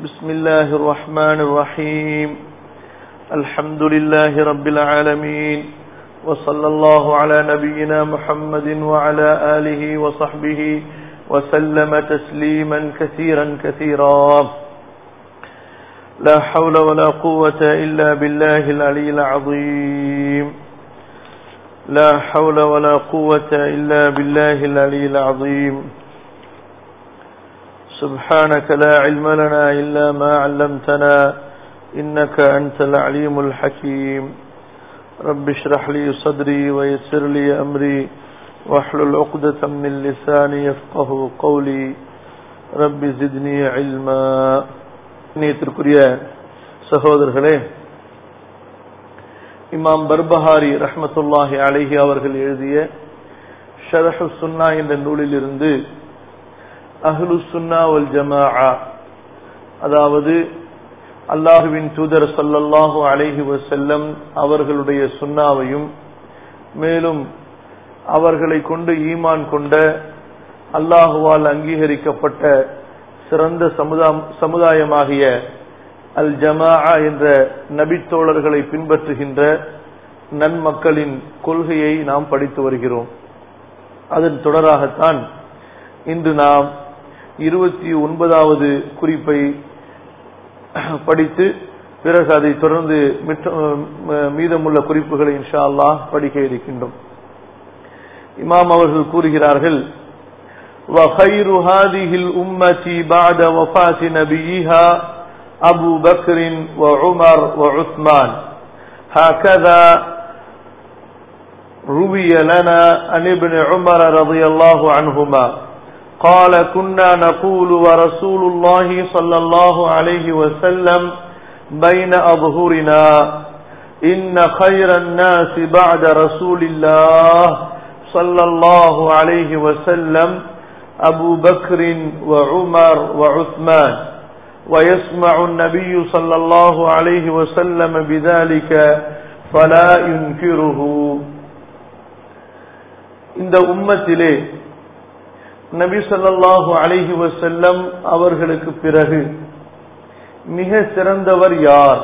بسم الله الرحمن الرحيم الحمد لله رب العالمين وصلى الله على نبينا محمد وعلى آله وصحبه وسلم تسليما كثيرا كثيرا لا حول ولا قوة إلا بالله العلي العظيم لا حول ولا قوة إلا بالله العلي العظيم سبحانك لا علم لنا إلا ما علمتنا إنك أنت العليم الحكيم رب اشرح لي صدري ويسر لي أمري واحلل عقدة من لساني يفقه قولي رب زدني علما நேத்திற்குரிய சகோதரர்களே இமாம் பர்பஹாரி ரஹ்மத்துல்லாஹி அலைஹி அவர்கள் எழுதிய ஷரஹு சுன்னா என்ற நூலிலிருந்து அஹ்லு சுன்னா வல் ஜமாஆ அதாவது அல்லாஹுவின் தூதர் சல்லல்லாஹு அலைஹி வசல்லம் அவர்களுடைய சுன்னாவையும் மேலும் அவர்களை கொண்டு ஈமான் கொண்ட அல்லாஹுவால் அங்கீகரிக்கப்பட்ட சிறந்த சமுதாயமாகிய அல் ஜமா என்ற நபித்தோழர்களை பின்பற்றுகின்ற நன்மக்களின் கொள்கையை நாம் படித்து வருகிறோம் அதன் தொடராகத்தான் இன்று நாம் இருபத்தி ஒன்பதாவது குறிப்பை படித்து பிறகு அதை தொடர்ந்து மீதமுள்ள குறிப்புகளை இன்ஷா அல்லாஹ் படிக்க இருக்கின்றோம் இமாம் அவர்கள் கூறுகிறார்கள் وخير هذه الأمة بعد وفاة نبيها أبو بكر وعمر وعثمان هكذا روي لنا عن ابن عمر رضي الله عنهما قال كنا نقول ورسول الله صلى الله عليه وسلم بين أظهرنا إن خير الناس بعد رسول الله صلى الله عليه وسلم أبو بكر وعمر وعثمان ويسمع النبي صلى الله عليه وسلم بذلك فلا ينكره இந்த உம்மத்திலே நபி சொல்லாஹு அலைஹி வசல்லம் அவர்களுக்கு பிறகு மிக சிறந்தவர் யார்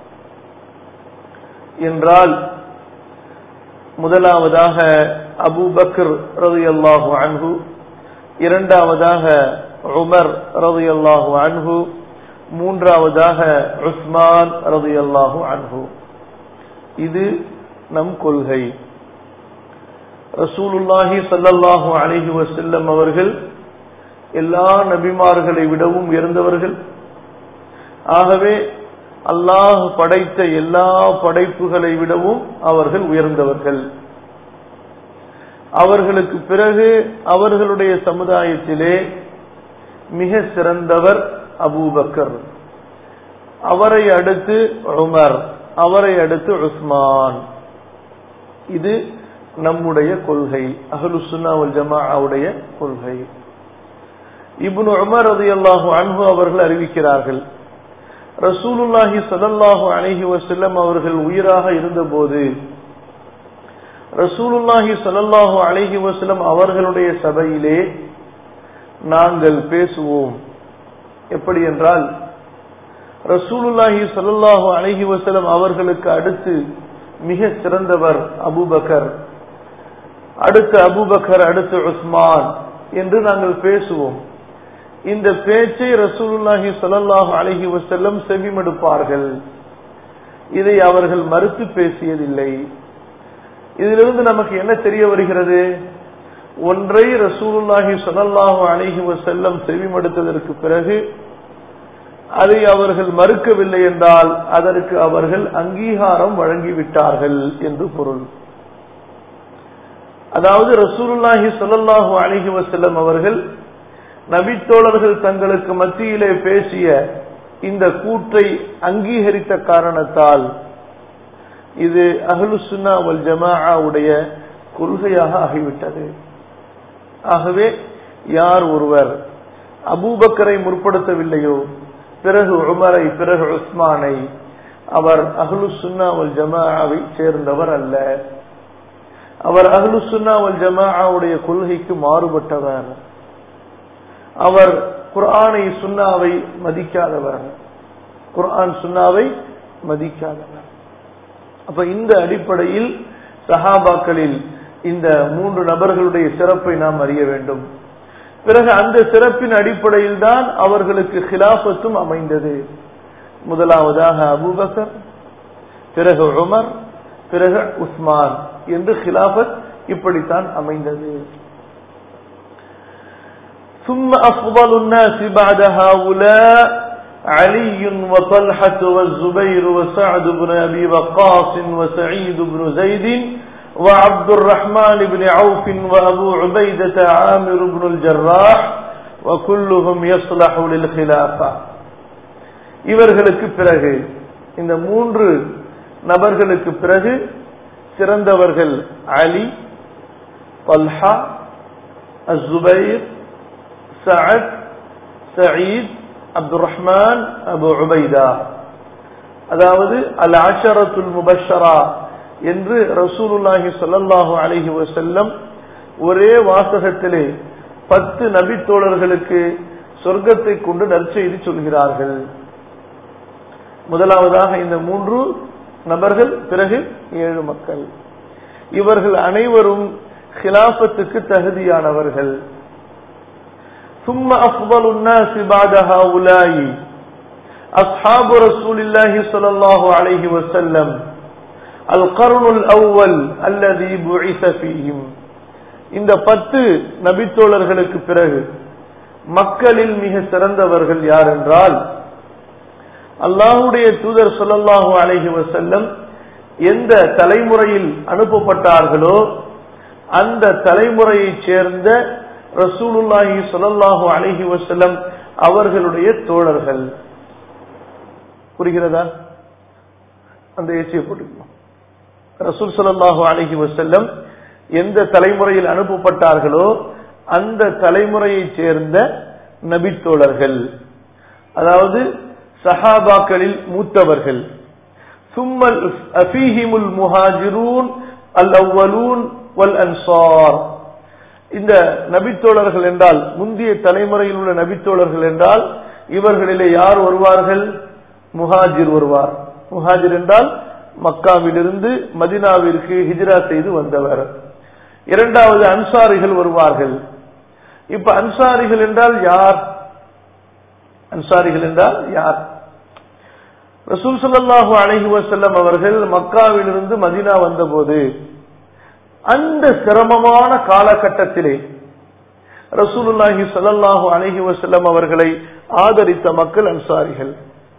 என்றால் முதலாவதாக அபு பக்ர் ரதி அல்லாஹு அன்ஹு இரண்டாவதாக உமர் ரதி அல்லாஹு அன்ஹு மூன்றாவதாக உஸ்மான் ரதி அல்லாஹு அன்ஹு இது நம் கொள்கை ரசூலுல்லாஹி சல்லல்லாஹு அலிஹி வசல்லம் அவர்கள் எல்லா நபிமார்களை விடவும் உயர்ந்தவர்கள் ஆகவே அல்லாஹ் படைத்த எல்லா படைப்புகளை விடவும் அவர்கள் உயர்ந்தவர்கள் அவர்களுக்கு பிறகு அவர்களுடைய சமுதாயத்திலே மிக சிறந்தவர் அபூபக்கர் அவரை அடுத்து உமர் அவரை அடுத்து உஸ்மான் இது நம்முடைய கொள்கை அஹலுசுன்னாவல் ஜமாவுடைய கொள்கை இப்னு உமர் ரதி அல்லாஹு அன்பு அவர்கள் அறிவிக்கிறார்கள் ரசூலுல்லாஹி சதல்லாஹு அலஹி வசல்லம் அவர்கள் உயிராக இருந்தபோது ரசூலுல்லாஹி சல்லாஹு அலஹி வசல்லம் அவர்களுடைய சபையிலே நாங்கள் பேசுவோம் எப்படி என்றால் ரசூலுல்லாஹி சல்லாஹு அலஹி வசலம் அவர்களுக்கு அடுத்து மிக சிறந்தவர் அபுபக்கர் அடுத்து அபுபக்கர் அடுத்து உஸ்மான் என்று நாங்கள் பேசுவோம் இந்த பேச்சை ரசூலுல்லாஹி சல்லாஹு அலஹி வசல்லம் செவிமடுப்பார்கள் இதை அவர்கள் மறுத்து பேசியதில்லை இதிலிருந்து நமக்கு என்ன தெரிய வருகிறது ஒன்றை ரசூலுல்லாஹி சல்லாஹு அலஹி வசல்லம் செவிமடுத்ததற்கு பிறகு அதை அவர்கள் மறுக்கவில்லை என்றால் அதற்கு அவர்கள் அங்கீகாரம் வழங்கிவிட்டார்கள் என்று பொருள் அதாவது ரசூலுல்லாஹி சொல்லல்லாஹு அலிஹி வசல்லம் அவர்கள் நபித்தோழர்கள் தங்களுக்கு மத்தியிலே பேசிய இந்த கூற்றை அங்கீகரித்த காரணத்தால் இது அஹ்லு சுன்னா வல் ஜமாவுடைய கொள்கையாக ஆகிவிட்டது ஆகவே யார் ஒருவர் அபூபக்கரை முற்படுத்தவில்லையோ பிறகு உமரை பிறகு உஸ்மானை அவர் அஹ்லு சுன்னா வல் ஜமாவை சேர்ந்தவர் அல்ல அவர் அஹ்லு சுன்னா வல் ஜமாவுடைய கொள்கைக்கு மாறுபட்டவர் அவர் குர்ஆனை சுன்னாவை மதிக்காதவர் குர்ஆன் சுன்னாவை மதிக்காதவர் அப்ப இந்த அடிப்படையில் சஹாபாக்களில் இந்த மூன்று நபர்களுடைய சிறப்பை நாம் அறிய வேண்டும் பிறகு அந்த சிறப்பின் அடிப்படையில் தான் அவர்களுக்கு ஹிலாபத்தும் அமைந்தது முதலாவதாக அபூபக்கர் பிறகு உமர் பிறகு உஸ்மான் என்று ஹிலாபத் இப்படித்தான் அமைந்தது ثم أفضل الناس بعد هؤلاء علي وطلحة والزبير وسعد بن أبي وقاص وسعيد بن زيد وعبد الرحمن بن عوف وأبو عبيدة عامر بن الجراح وكلهم يصلح للخلافة இவர்களுக்கு பிறகு இந்த மூன்று நபர்களுக்கு பிறகு சிறந்தவர்கள் Ali Talha Zubair Saad Saeed Abdul Rahman Abu Ubaida அதாவது அல் ஆஷரத்துல் முபஷரா என்று ரசூலுல்லாஹி சொல்லல்லாஹு அலஹி வசல்லம் ஒரே வாசகத்திலே பத்து நபித்தோழர்களுக்கு சொர்க்கத்தை கொண்டு நற்செய்தி சொல்கிறார்கள் முதலாவதாக இந்த மூன்று நபர்கள் பிறகு ஏழு மக்கள் இவர்கள் அனைவரும் ஹிலாபத்துக்கு தகுதியானவர்கள் ثم أفضل الناس بعد هؤلاء أصحاب رسول الله صلى الله عليه وسلم القرن الأول الذي بعث فيهم இந்த பத்து நபித்தோழர்களுக்கு பிறகு மக்களில் மிக சிறந்தவர்கள் யார் என்றால் அல்லாஹுடைய தூதர் சொல்லல்லாஹு அலஹி வசல்லம் எந்த தலைமுறையில் அனுப்பப்பட்டார்களோ அந்த தலைமுறையைச் சேர்ந்த ரசூலுல்லாஹி சொல்லல்லாஹு அலஹி வசல்லம் அவர்களுடைய தோழர்கள் புரிகிறதா அந்த ஏசியை போட்டுக்கணும் ரசூல் சல்லாஹூ அலஹி வசல்லம் எந்த தலைமுறையில் அனுப்பப்பட்டார்களோ அந்த தலைமுறையைச் சேர்ந்த நபித்தோழர்கள் அதாவது சஹாபாக்களில் மூத்தவர்கள் சும்மல் அஃபீஹிமுல் முஹாஜிரூன் அல் அவ்வலூன் வல் அன்சார் இந்த நபித்தோழர்கள் என்றால் முந்தைய தலைமுறையில் உள்ள நபித்தோழர்கள் என்றால் இவர்களிலே யார் வருவார்கள் முஹாஜிர் வருவார் முஹாஜிர் என்றால் மக்காவிலிருந்து மதினாவிற்கு ஹிஜ்ரா செய்து வந்தவர் இரண்டாவது அன்சாரிகள் வருவார்கள் இப்ப அன்சாரிகள் என்றால் யார் அன்சாரிகள் என்றால் யார் ரசூல் சல்லாஹூ அலஹி வசல்லம் அவர்கள் மக்காவிலிருந்து மதினா வந்தபோது அந்த சிரமமான காலகட்டத்திலே ரசூலுல்லாஹி சல்லாஹூ அலஹி வசல்லம் அவர்களை ஆதரித்த மக்கள் அன்சாரிகள்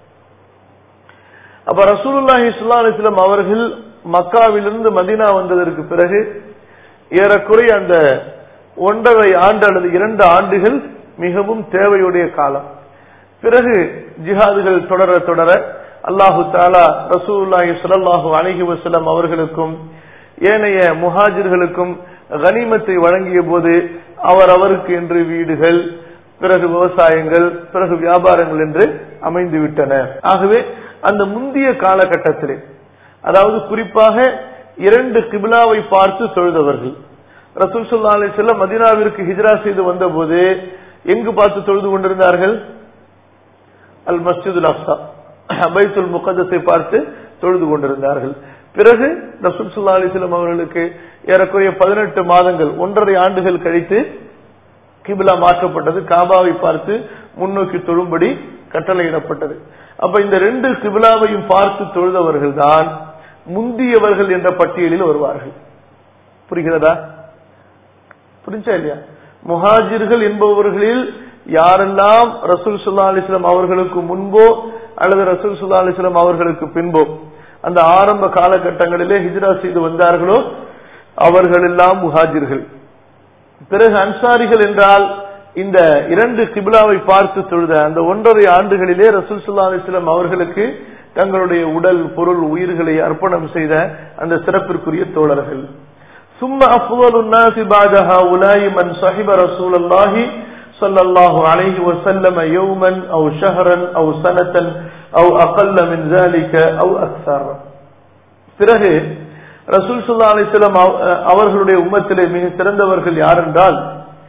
அப்ப ரசூலுல்லாஹி சுல்லா அலிஸ்லாம் அவர்கள் மக்காவிலிருந்து மதினா வந்ததற்கு பிறகு ஏறக்குறைய அந்த ஒன்றரை ஆண்டு அல்லது இரண்டு ஆண்டுகள் மிகவும் தேவையுடைய காலம் பிறகு ஜிஹாதுகள் தொடர தொடர அல்லாஹு தாலா ரசூல்லாஹி சுல்லாஹு அலஹி வசலம் அவர்களுக்கும் ஏனைய முஹாஜிர்களுக்கும் கனிமத்தை வழங்கிய போது அவர் அவருக்கு என்று வீடுகள் பிறகு விவசாயங்கள் பிறகு வியாபாரங்கள் என்று அமைந்து விட்டன ஆகவே அந்த முந்தைய காலகட்டத்திலே அதாவது குறிப்பாக இரண்டு கிபிலாவை பார்த்து தொழுதவர்கள் ரசூல் சுல்லா அலி செல்லம் மதினாவிற்கு ஹிஜ்ரா செய்து வந்தபோது எங்கு பார்த்து தொழுது கொண்டிருந்தார்கள் அல் மஸ்ஜிதுல் அப்சா பைத்துல் முகதத்தை பார்த்து தொழுது கொண்டிருந்தார்கள் பிறகு ரசூல் சுல்லா அலிஸ்லாம் அவர்களுக்கு ஏறக்குறைய பதினெட்டு மாதங்கள் ஒன்றரை ஆண்டுகள் கழித்து கிபிலா மாற்றப்பட்டது காபாவை பார்த்து முன்னோக்கி தொழும்படி கட்டளையிடப்பட்டது அப்ப இந்த ரெண்டு கிபிலாவையும் பார்த்து தொழுதவர்கள் தான் முந்தியவர்கள் என்ற பட்டியலில் வருவார்கள் புரிகிறதா புரிஞ்சா இல்லையா முஹாஜிர்கள் என்பவர்களில் யாரெல்லாம் ரசூல் சுல்லா அலிஸ்லாம் அவர்களுக்கு முன்போ அல்லது ரசூல் சுல்லா அலிஸ்லாம் அவர்களுக்கு பின்போ அந்த ஆரம்ப காலகட்டங்களிலே ஹிஜ்ரா செய்து வந்தார்களோ அவர்கள் எல்லாம் முஹாஜிர்கள் பிறகு அன்சாரிகள் என்றால் இந்த இரண்டு கிபிலாவை பார்த்து தொழுத அந்த ஒன்றரை ஆண்டுகளிலே ரசூல் சுல்லா அலிஸ்லாம் அவர்களுக்கு தங்களுடைய உடல் பொருள் உயிர்களை அர்ப்பணம் செய்த அந்த சிறப்பிற்குரிய தோழர்கள் ثم أفضل الناس بعد هؤلاء من صحب رسول الله صلى الله عليه وسلم يوما أو شهرا أو سنة أو أقل من ذلك أو أكثر பிறகு ரசூல் சுல்லா அலிஸ்லாம் அவர்களுடைய உம்மத்திலே மிக சிறந்தவர்கள் யார் என்றால்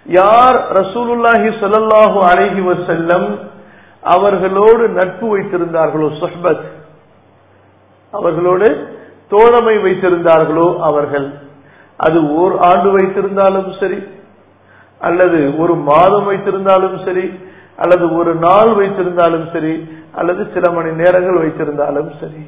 யார் ரசூலுல்லாஹி ஸல்லல்லாஹு அலைஹி வஸல்லம் அவர்களோடு நட்பு வைத்திருந்தார்களோ சொஹ்பத் அவர்களோடு தோழமை வைத்திருந்தார்களோ அவர்கள் அது ஓர் ஆண்டு வைத்திருந்தாலும் சரி அல்லது ஒரு மாதம் வைத்திருந்தாலும் சரி அல்லது ஒரு நாள் வைத்திருந்தாலும் சரி அல்லது சில மணி நேரங்கள் வைத்திருந்தாலும் சரி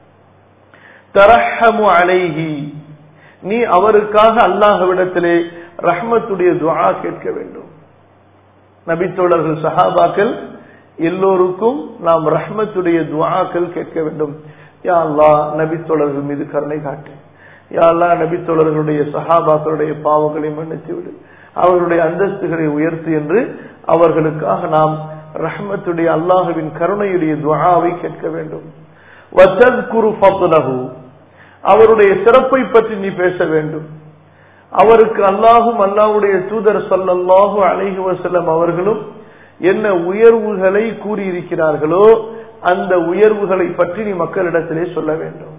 தரஹமு அலைஹி நீ அவருக்காக அல்லாஹ்விடத்திலே ரஹ்மத்துடைய துஆ கேட்க வேண்டும் நபித்தோழர்கள் சஹாபாக்கள் எல்லோருக்கும் நாம் ரஹ்மத்துடைய துஆக்கள் கேட்க வேண்டும் யா அல்லாஹ் நபித்தோழர்கள் மீது கருணை காட்டு யா அல்லாஹ் நபித்தோழர்களுடைய சஹாபாக்களுடைய பாவங்களை மன்னித்து விடு அவர்களுடைய அந்தஸ்துகளை உயர்த்து என்று அவர்களுக்காக நாம் ரஹ்மத்துடைய அல்லாஹுவின் கருணையுடைய துஆவை கேட்க வேண்டும் வத்தத்குரு ஃபضலஹு அவருடைய சிறப்பை பற்றி நீ பேச வேண்டும் அவருக்கு அல்லாஹும் அல்லாஹ்வுடைய தூதர் ஸல்லல்லாஹு அலைஹி வஸல்லம் அவர்களும் என்ன உயர்வுகளை கூறியிருக்கிறார்களோ அந்த உயர்வுகளை பற்றி நீ மக்களிடத்திலே சொல்ல வேண்டும்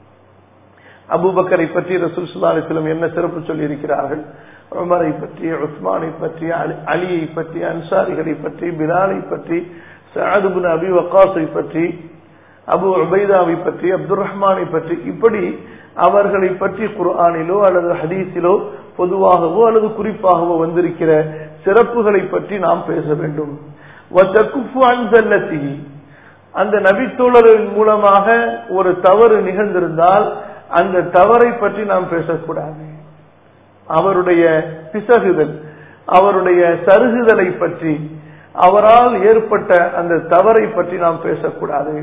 அபூபக்கரை பற்றி ரசூல் ஸல்லல்லாஹு அலைஹி வஸல்லம் என்ன சிறப்பு சொல்லி இருக்கிறார்கள் உமரை பற்றி உஸ்மானை பற்றி அலி- அலியை பற்றி அன்சாரிகளை பற்றி பிலாலை பற்றி சஅத் இப்னு அபி வக்காஸை பற்றி அபு உபைதாவை பற்றி அப்துல் ரஹ்மானை பற்றி இப்படி அவர்களை பற்றி குர்ஆனிலோ அல்லது ஹதீஸிலோ பொதுவாகவோ அல்லது குறிப்பாகவோ வந்திருக்கிற சிறப்புகளை பற்றி நாம் பேச வேண்டும் வத்தகுஃபு அன் ஸல்லத்திஹி. அந்த நபித்தோழரின் மூலமாக ஒரு தவறு நிகழ்ந்திருந்தால் அந்த தவறை பற்றி நாம் பேசக்கூடாது அவருடைய பிசகுதல் அவருடைய சருகுதலை பற்றி அவரால் ஏற்பட்ட அந்த தவறை பற்றி நாம் பேசக்கூடாது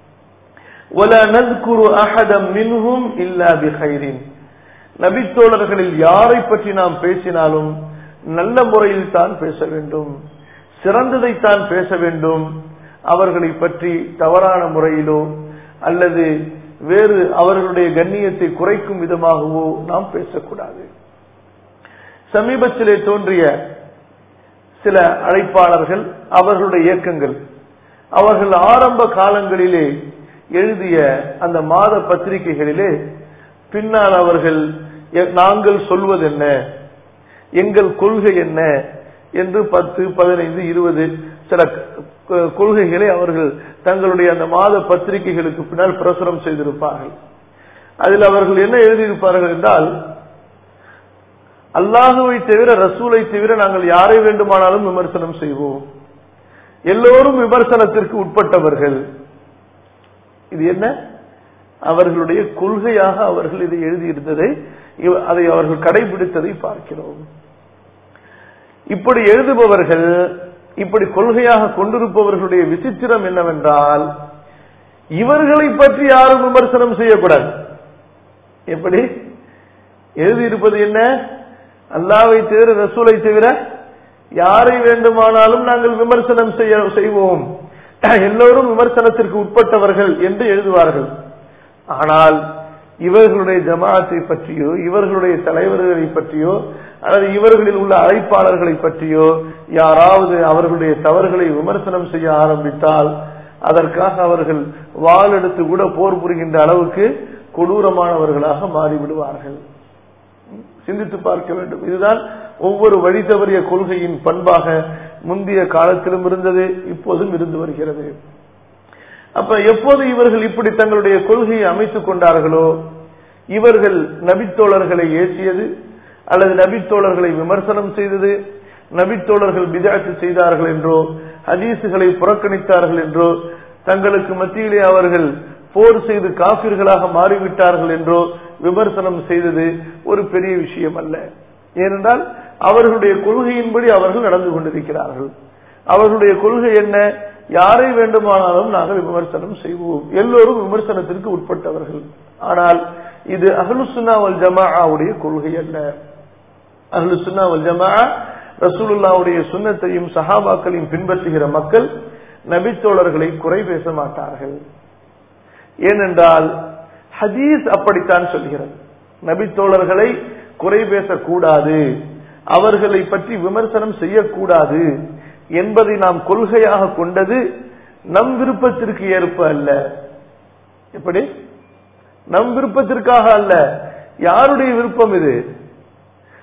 وَلَا نَذْكُرُ أَحَدًا مِنْهُمْ إِلَّا بِخَيْرٍ நபித்தோழர்களில் யாரை பற்றி நாம் பேசினாலும் நல்ல முறையில் தான் பேச வேண்டும் சிறந்ததைத்தான் பேச வேண்டும் அவர்களை பற்றி தவறான முறையிலோ அல்லது வேறு அவர்களுடைய கண்ணியத்தை குறைக்கும் விதமாகவோ நாம் பேசக்கூடாது சமீபத்திலே தோன்றிய சில அழைப்பாளர்கள் அவர்களுடைய இயக்கங்கள் அவர்கள் ஆரம்ப காலங்களிலே எழுதிய அந்த மாத பத்திரிகைகளிலே பின்னால் அவர்கள் எ- நாங்கள் சொல்வது என்ன எங்கள் கொள்கை என்ன என்று பத்து பதினைந்து இருபது சில க- கொள்கைகளை அவர்கள் தங்களுடைய அந்த மாத பத்திரிகைகளுக்கு பின்னால் பிரசுரம் செய்திருப்பார்கள் அதில் அவர்கள் என்ன எழுதியிருப்பார்கள் என்றால் அல்லாஹுவை தவிர ரசூலை தவிர நாங்கள் யாரை வேண்டுமானாலும் விமர்சனம் செய்வோம் எல்லோரும் விமர்சனத்திற்கு உட்பட்டவர்கள் இது என்ன அவர்களுடைய கொள்கையாக அவர்கள் இதை எழுதியிருந்ததை இவ- அதை அவர்கள் கடைபிடித்ததை பார்க்கிறோம் இப்படி எழுதுபவர்கள் இப்படி கொள்கையாக கொண்டிருப்பவர்களுடைய விசித்திரம் என்னவென்றால் இவர்களை பற்றி யாரும் விமர்சனம் செய்யக்கூடாது எப்படி எழுதியிருப்பது என்ன அல்லாவை தவிர ரசூலை தவிர யாரை வேண்டுமானாலும் நாங்கள் விமர்சனம் செய்ய செய்வோம் எல்லோரும் விமர்சனத்திற்கு உட்பட்டவர்கள் என்று எழுதுவார்கள் ஆனால் இவர்களுடைய ஜமாஅத்தை பற்றியோ இவர்களுடைய தலைவர்களை பற்றியோ அல்லது இவர்களில் உள்ள அழைப்பாளர்களை பற்றியோ யாராவது அவர்களுடைய தவறுகளை விமர்சனம் செய்ய ஆரம்பித்தால் அதற்காக அவர்கள் வாள் எடுத்து கூட போர் புரிகின்ற அளவுக்கு கொடூரமானவர்களாக மாறிவிடுவார்கள் சிந்தித்து பார்க்க வேண்டும் இதுதான் ஒவ்வொரு வழி தவறிய கொள்கையின் பண்பாக முந்தைய காலத்திலும் இருந்தது இப்போதும் இருந்து வருகிறது அப்ப எப்போது இவர்கள் இப்படி தங்களுடைய கொள்கையை அமைத்துக் கொண்டார்களோ இவர்கள் நபித்தோழர்களை ஏசியது அல்லது நபித்தோழர்களை விமர்சனம் செய்தது நபித்தோழர்கள் பிதாத்து செய்தார்கள் என்றோ ஹதீசுகளை புறக்கணித்தார்கள் என்றோ தங்களுக்கு மத்தியிலே அவர்கள் போர் செய்து காபிர்களாக மாறிவிட்டார்கள் என்றோ விமர்சனம் செய்தது ஒரு பெரிய விஷயம் அல்ல ஏனென்றால் அவர்களுடைய கொள்கையின்படி அவர்கள் நடந்து கொண்டிருக்கிறார்கள் அவர்களுடைய கொள்கை என்ன யாரை வேண்டுமானாலும் நாங்கள் விமர்சனம் செய்வோம் எல்லோரும் விமர்சனத்திற்கு உட்பட்டவர்கள் ஆனால் இது அஹ்லுசுன்னா வல் ஜமாஆவுடைய கொள்கை அல்ல அஹ்லுசுன்னா வல் ஜமாஆ ரசூலுல்லாவுடைய சுன்னத்தையும் சஹாபாக்களையும் பின்பற்றுகிற மக்கள் நபித்தோழர்களை குறை பேச மாட்டார்கள் ஏனென்றால் ஹதீஸ் அப்படித்தான் சொல்கிறது நபித்தோழர்களை குறை பேசக்கூடாது அவர்களை பற்றி விமர்சனம் செய்யக்கூடாது என்பதை நாம் கொள்கையாக கொண்டது நம் விருப்பத்திற்கு ஏற்ப அல்ல எப்படி நம் விருப்பத்திற்காக அல்ல யாருடைய விருப்பம் இது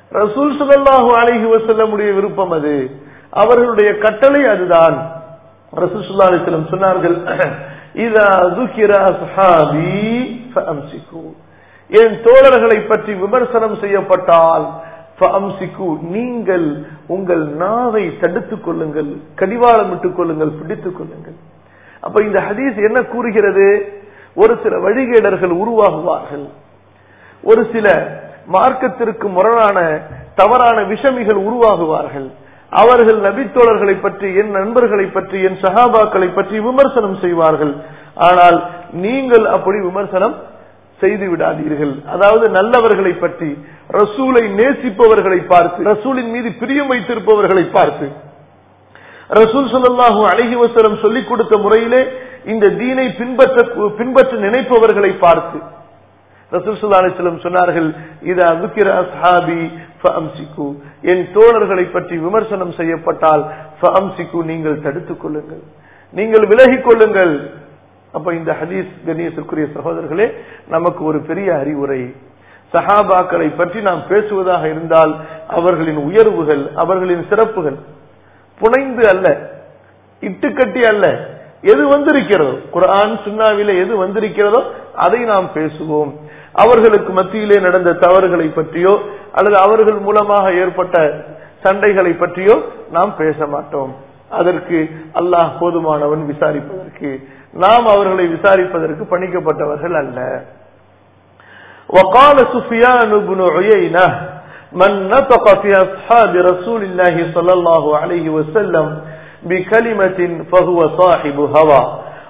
ரசூல் சுல்லாஹு அலைஹி வசல்லமுடைய விருப்பம் அது அவர்களுடைய கட்டளை அதுதான் ரசூல் சுல்லா அலிஸ்லம் சொன்னார்கள் இதா துக்கிர அஸ்ஹாபி ஃபஅம்சிகு என் தோழர்களை பற்றி விமர்சனம் செய்யப்பட்டால் ஃபஅம்சிகு நீங்கள் உங்கள் நாவை தடுத்துக் கொள்ளுங்கள் கடிவாளம் விட்டுக் கொள்ளுங்கள் பிடித்துக் கொள்ளுங்கள் அப்ப இந்த ஹதீஸ் என்ன கூறுகிறது ஒரு சில வழிகேடர்கள் உருவாகுவார்கள் ஒரு சில மார்க்கத்திற்கு முரணான தவறான விஷமிகள் உருவாகுவார்கள் அவர்கள் நபித்தோழர்களை பற்றி என் நண்பர்களை பற்றி என் சகாபாக்களை பற்றி விமர்சனம் செய்வார்கள் ஆனால் நீங்கள் அப்படி விமர்சனம் செய்து விடாதீர்கள் அதாவது நல்லவர்களை பற்றி ரசூலை நேசிப்பவர்களை பார்த்து ரசூலின் மீது பிரியம் வைத்திருப்பவர்களை பார்த்து ரசூல் சொல்லல்லாஹு அழகி வசலம் சொல்லிக் கொடுத்த முறையிலே இந்த தீனை பின்பற்ற பின்பற்ற நினைப்பவர்களை பார்த்து ரசூல் சுல்லா அலிஸ்லம் சொன்னார்கள் இது அதுக்கிற அஸ்ஹாபி ஃபஅம்சிக்கு என் தோழர்களை பற்றி விமர்சனம் செய்யப்பட்டால் ஃபஅம்சிக்கு நீங்கள் தடுத்துக் கொள்ளுங்கள் நீங்கள் விலகிக் கொள்ளுங்கள் அப்ப இந்த ஹதீஸ் கணேசருக்குரிய சகோதரர்களே நமக்கு ஒரு பெரிய அறிவுரை சஹாபாக்களை பற்றி நாம் பேசுவதாக இருந்தால் அவர்களின் உயர்வுகள் அவர்களின் சிறப்புகள் புனைந்து அல்ல இட்டுக்கட்டி அல்ல எது வந்திருக்கிறதோ குரான் சுன்னாவில எது வந்திருக்கிறதோ அதை நாம் பேசுவோம் அவர்களுக்கு மத்தியிலே நடந்த தவறுகளை பற்றியோ அல்லது அவர்கள் மூலமாக ஏற்பட்ட சண்டைகளை பற்றியோ நாம் பேச மாட்டோம் அதற்கு அல்லாஹ் போதுமானவன் விசாரிப்பதற்கு நாம் அவர்களை விசாரிப்பதற்கு பணிக்கப்பட்டவர்கள் அல்ல وقال سفيان بن عيينة من نطق في أصحاب رسول الله صلى الله عليه وسلم بكلمة فهو صاحب هوى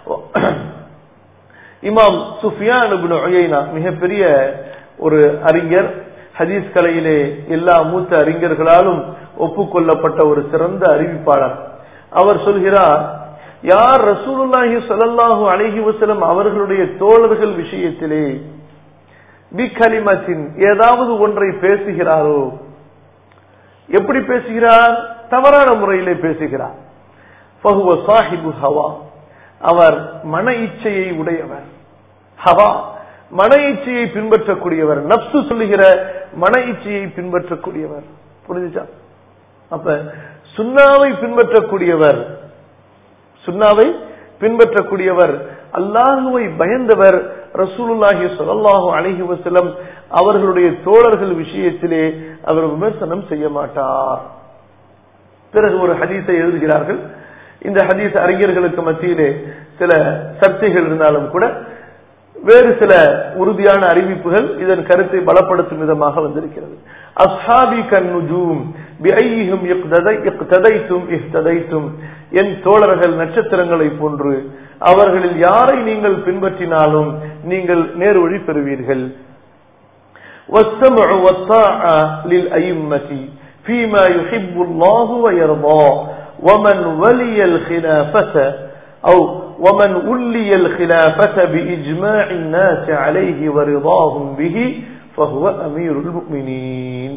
இமாம் சுஃபியான் உயைனா மிகப்பெரிய ஒரு அறிஞர் ஹதீஸ் கலையிலே எல்லா மூத்த அறிஞர்களாலும் ஒப்புக்கொள்ளப்பட்ட ஒரு சிறந்த அறிவிப்பாளர் அவர் சொல்கிறார் யார் ரசூலுல்லாஹி ஸல்லல்லாஹு அலைஹி வஸல்லம் அவர்களுடைய தோழர்கள் விஷயத்திலே பிகலிமத்தின் ஏதாவது ஒன்றை பேசுகிறாரோ எப்படி பேசுகிறார் தவறான முறையிலே பேசுகிறார் ஃபஹுவ சாஹிபு ஹவா அவர் மன இச்சையை உடையவர் ஹவா மன இச்சையை பின்பற்றக்கூடியவர் நப்சு சொல்லுகிற மன இச்சையை பின்பற்றக்கூடியவர் புரிஞ்சுச்சா அப்ப சுண்ணாவை பின்பற்றக்கூடியவர் சுண்ணாவை பின்பற்றக்கூடியவர் அல்லாஹுவை பயந்தவர் ரசூலுல்லாஹி ஸல்லல்லாஹு அலைஹி வஸல்லம் அவர்களுடைய தோழர்கள் விஷயத்திலே அவர் விமர்சனம் செய்ய மாட்டார் பிறகு ஒரு ஹதீஸை எழுதுகிறார்கள் இந்த ஹதீஸ் அறிஞர்களுக்கு மத்தியிலே சில சர்ச்சைகள் இருந்தாலும் கூட வேறு சில உறுதியான அறிவிப்புகள் இதன் கருத்தை பலப்படுத்தும் விதமாக வந்திருக்கிறது அஸ்ஹாபி கன்னுஜூம் பிஐஹிம் இக்ததைத்தும் இஹ்ததைத்தும் என் தோழர்கள் நட்சத்திரங்களை போன்று அவர்களில் யாரை நீங்கள் பின்பற்றினாலும் நீங்கள் நேர்வழி பெறுவீர்கள் والسمع والطاعة للأئمة فيما يحب الله ويرضى ومن ولي الخلافة أو ومن ولي الخلافة بإجماع الناس عليه ورضاهم به فهو أمير المؤمنين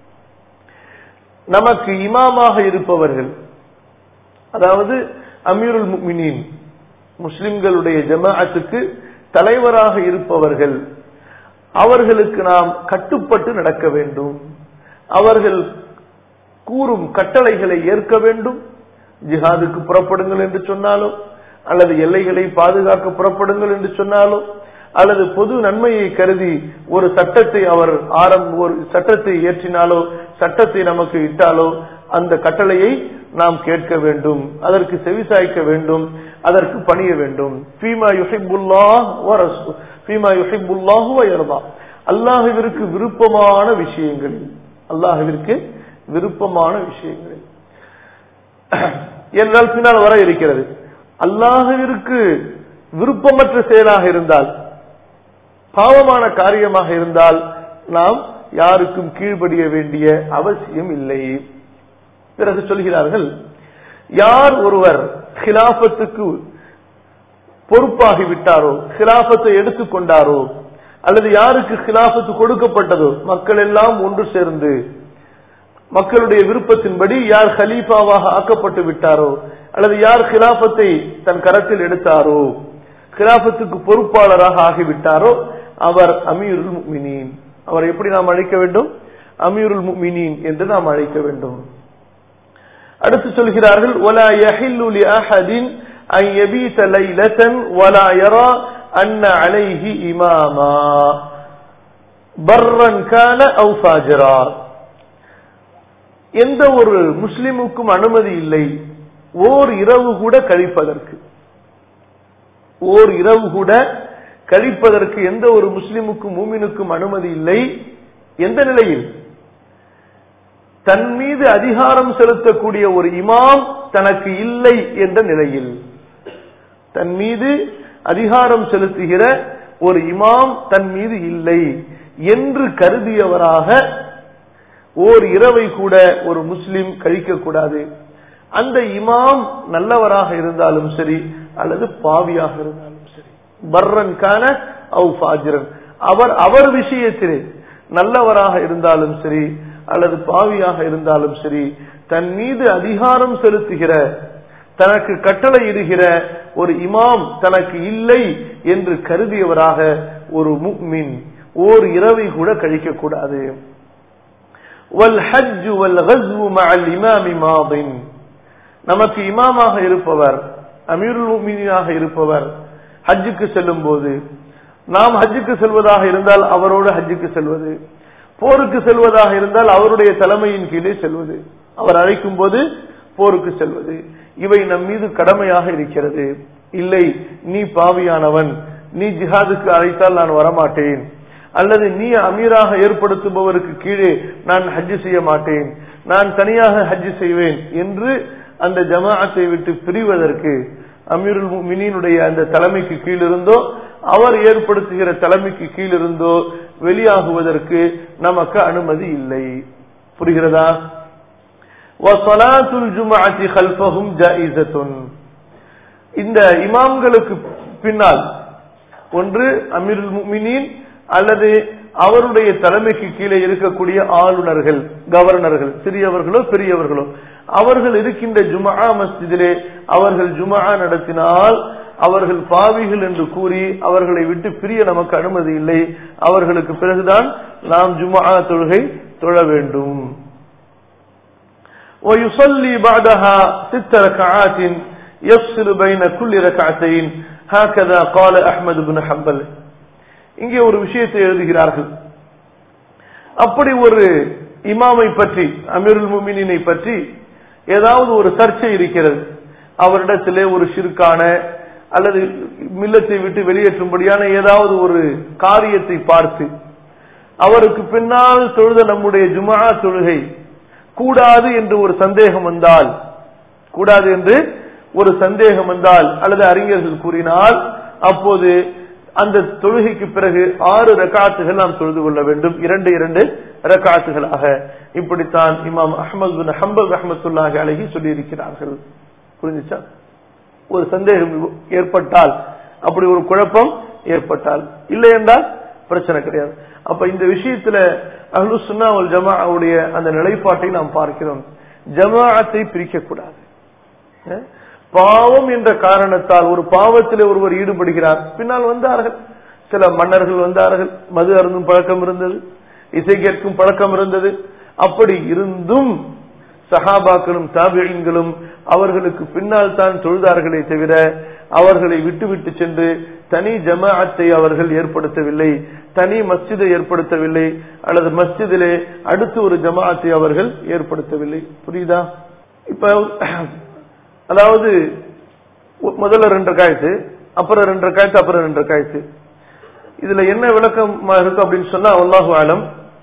நமக்கு இமாமாக இருப்பவர்கள் அதாவது அமீருல் முக்மினின் முஸ்லிம்களுடைய ஜமாஅத்துக்கு தலைவராக இருப்பவர்கள் அவர்களுக்கு நாம் கட்டுப்பட்டு நடக்க வேண்டும் அவர்கள் கூறும் கட்டளைகளை ஏற்க வேண்டும் ஜிஹாதுக்கு புறப்படுங்கள் என்று சொன்னாலும் அல்லது எல்லைகளை பாதுகாக்க புறப்படுங்கள் என்று சொன்னாலும் அல்லது பொது நன்மையை கருதி ஒரு சட்டத்தை அவர் ஆரம்ப ஒரு சட்டத்தை ஏற்றினாலோ சட்டத்தை நமக்கு இட்டாலோ அந்த கட்டளையை நாம் கேட்க வேண்டும் அதற்கு செவிசாய்க்க வேண்டும் அதற்கு பணிய வேண்டும் ஃபீமா யுஹிபுல்லாஹ் ஃபீமா யுஹிபுல்லாஹு வயர்தா அல்லாஹுவிற்கு விருப்பமான விஷயங்களில் அல்லாஹுவிற்கு விருப்பமான விஷயங்களில் என்றால் பின்னால் வர இருக்கிறது அல்லாஹுவிற்கு விருப்பமற்ற செயலாக இருந்தால் பாவமான காரியமாக இருந்தால் நாம் யாருக்கும் கீழ்ப்படிய வேண்டிய அவசியம் இல்லை பிறகு சொல்கிறார்கள் யார் ஒருவர் ஹிலாபத்துக்கு பொறுப்பாகி விட்டாரோ ஹிலாபத்தை எடுத்துக்கொண்டாரோ அல்லது யாருக்கு ஹிலாபத்து கொடுக்கப்பட்டதோ மக்கள் எல்லாம் ஒன்று சேர்ந்து மக்களுடைய விருப்பத்தின்படி யார் ஹலீஃபாவாக ஆக்கப்பட்டு விட்டாரோ அல்லது யார் கிலாபத்தை தன் கரத்தில் எடுத்தாரோ கிலாபத்துக்கு பொறுப்பாளராக ஆகிவிட்டாரோ அவர் அமீருல் முக்மினீன் அவர் எப்படி நாம் அழைக்க வேண்டும் அமீருல் முமினீன் என்று நாம் அழைக்க வேண்டும் அடுத்து சொல்கிறார்கள் ولا يحل لأحد أن يبيت ليلة ولا يرى أن عليه إماما برا كان أو فاجرا எந்த ஒரு முஸ்லிமுக்கும் அனுமதி இல்லை ஓர் இரவு கூட கழிப்பதற்கு ஓர் இரவு கூட கழிப்பதற்கு எந்த ஒரு முஸ்லிமுக்கும் மூமினுக்கும் அனுமதி இல்லை எந்த நிலையில் தன் மீது அதிகாரம் செலுத்தக்கூடிய ஒரு இமாம் தனக்கு இல்லை என்ற நிலையில் தன் மீது அதிகாரம் செலுத்துகிற ஒரு இமாம் தன் மீது இல்லை என்று கருதியவராக ஓர் இரவை கூட ஒரு முஸ்லிம் கழிக்கக்கூடாது அந்த இமாம் நல்லவராக இருந்தாலும் சரி அல்லது பாவியாக இருந்தாலும் சரி பர்ரன் கான அவு ஃபாஜிரன் அவர் அவர் விஷயத்திலே நல்லவராக இருந்தாலும் சரி அல்லது பாவியாக இருந்தாலும் சரி தன் மீது அதிகாரம் செலுத்துகிற தனக்கு கட்டளையிடுகிற ஒரு இமாம் தனக்கு இல்லை என்று கருதியவராக ஒரு முக்மின் ஓர் இரவை கூட கழிக்கக்கூடாது والحج والغزو مع الإمام ماض நமக்கு இமாமாக இருப்பவர் அமீருல் முஃமினீனாக இருப்பவர் ஹஜ்ஜுக்கு செல்லும் போது நாம் ஹஜ்ஜுக்கு செல்வதாக இருந்தால் அவரோடு ஹஜ்ஜுக்கு செல்வது போருக்கு செல்வதாக இருந்தால் அவருடைய தலைமையின் கீழே செல்வது அவர் அழைக்கும் போது போருக்கு செல்வது இவை நம் மீது கடமையாக இருக்கிறது இல்லை நீ பாவியானவன் நீ ஜிஹாதுக்கு அழைத்தால் நான் வரமாட்டேன் அல்லது நீ அமீராக ஏற்படுத்துபவருக்கு கீழே நான் ஹஜ்ஜு செய்ய மாட்டேன் நான் தனியாக ஹஜ்ஜு செய்வேன் என்று அந்த ஜமாஅத்தை விட்டு பிரிவதற்கு அமீருல் மினினுடைய அந்த தலைமைக்கு கீழிருந்தோ அவர் ஏற்படுத்துகிற தலைமைக்கு கீழிருந்தோ வெளியாகுவதற்கு நமக்கு அனுமதி இல்லை புரிகிறதா இந்த இமாம்களுக்கு பின்னால் ஒன்று அமீருல் முமினின் அல்லது அவருடைய தலைமைக்கு கீழே இருக்கக்கூடிய ஆளுநர்கள் கவர்னர்கள் சிறியவர்களோ பெரியவர்களோ அவர்கள் இருக்கின்ற ஜுமா மஸ்ஜிதிலே அவர்கள் ஜுமா நடத்தினால் அவர்கள் பாவிகள் என்று கூறி அவர்களை விட்டு பிரிய நமக்கு அனுமதி இல்லை அவர்களுக்கு பிறகுதான் நாம் ஜுமா தொழுகை தொழ வேண்டும் ويصلي بعدها ست ركعات يفصل بين كل ركعتين هكذا قال أحمد بن حنبل இங்கே ஒரு விஷயத்தை எழுதுகிறார்கள் அப்படி ஒரு இமாமை பற்றி அமீருல் முமினினை பற்றி ஏதாவது ஒரு சர்ச்சை இருக்கிறது அவரிடத்திலே ஒரு சிறுக்கான அல்லது மில்லத்தை விட்டு வெளியேற்றும்படியான ஏதாவது ஒரு காரியத்தை பார்த்து அவருக்கு பின்னால் தொழுத நம்முடைய ஜுமா தொழுகை கூடாது என்று ஒரு சந்தேகம் வந்தால் கூடாது என்று ஒரு சந்தேகம் வந்தால் அல்லது அறிஞர்கள் கூறினால் அப்போது அந்த தொழுகைக்கு பிறகு ஆறு ரக்காத்துகள் நாம் தொழுது கொள்ள வேண்டும் இரண்டு இரண்டு ரக்காத்துகளாக இப்படித்தான் இமாம் அஹமது பின் ஹம்பல் ரஹமத்துல்லாஹி அழகி சொல்லியிருக்கிறார்கள் புரிஞ்சுச்சா ஒரு சந்தேகம் ஏற்பட்டால் அப்படி ஒரு குழப்பம் ஏற்பட்டால் இல்லை என்றால் பிரச்சனை கிடையாது அப்ப இந்த விஷயத்துல அஹ்லு சுன்னா வல் ஜமாவுடைய அந்த நிலைப்பாட்டை நாம் பார்க்கிறோம் ஜமாஅத்தை பிரிக்கக்கூடாது பாவம் என்ற காரணத்தால் ஒரு பாவத்திலே ஒருவர் ஈடுபடுகிறார் பின்னால் வந்தார்கள் சில மன்னர்கள் வந்தார்கள் மது அருந்தும் பழக்கம் இருந்தது இசை கேட்கும் பழக்கம் இருந்தது அப்படி இருந்தும் சஹாபாக்களும் தாபியன்களும் அவர்களுக்கு பின்னால் தான் தொழுதார்களே தவிர அவர்களை விட்டுவிட்டு சென்று தனி ஜமாஅத்தை அவர்கள் ஏற்படுத்தவில்லை தனி மஸ்ஜிதை ஏற்படுத்தவில்லை அல்லது மஸ்ஜிதிலே அடுத்து ஒரு ஜமாஅத்தை அவர்கள் ஏற்படுத்தவில்லை புரியுதா இப்ப அதாவது முதல்ல ரெண்டு காய்த்து அப்புறம் ரெண்டு காய்த்து அப்புறம் ரெண்டு காய்த்து இதுல என்ன விளக்கமா இருக்கு அப்படின்னு சொன்னா அல்லாஹு ஆலம்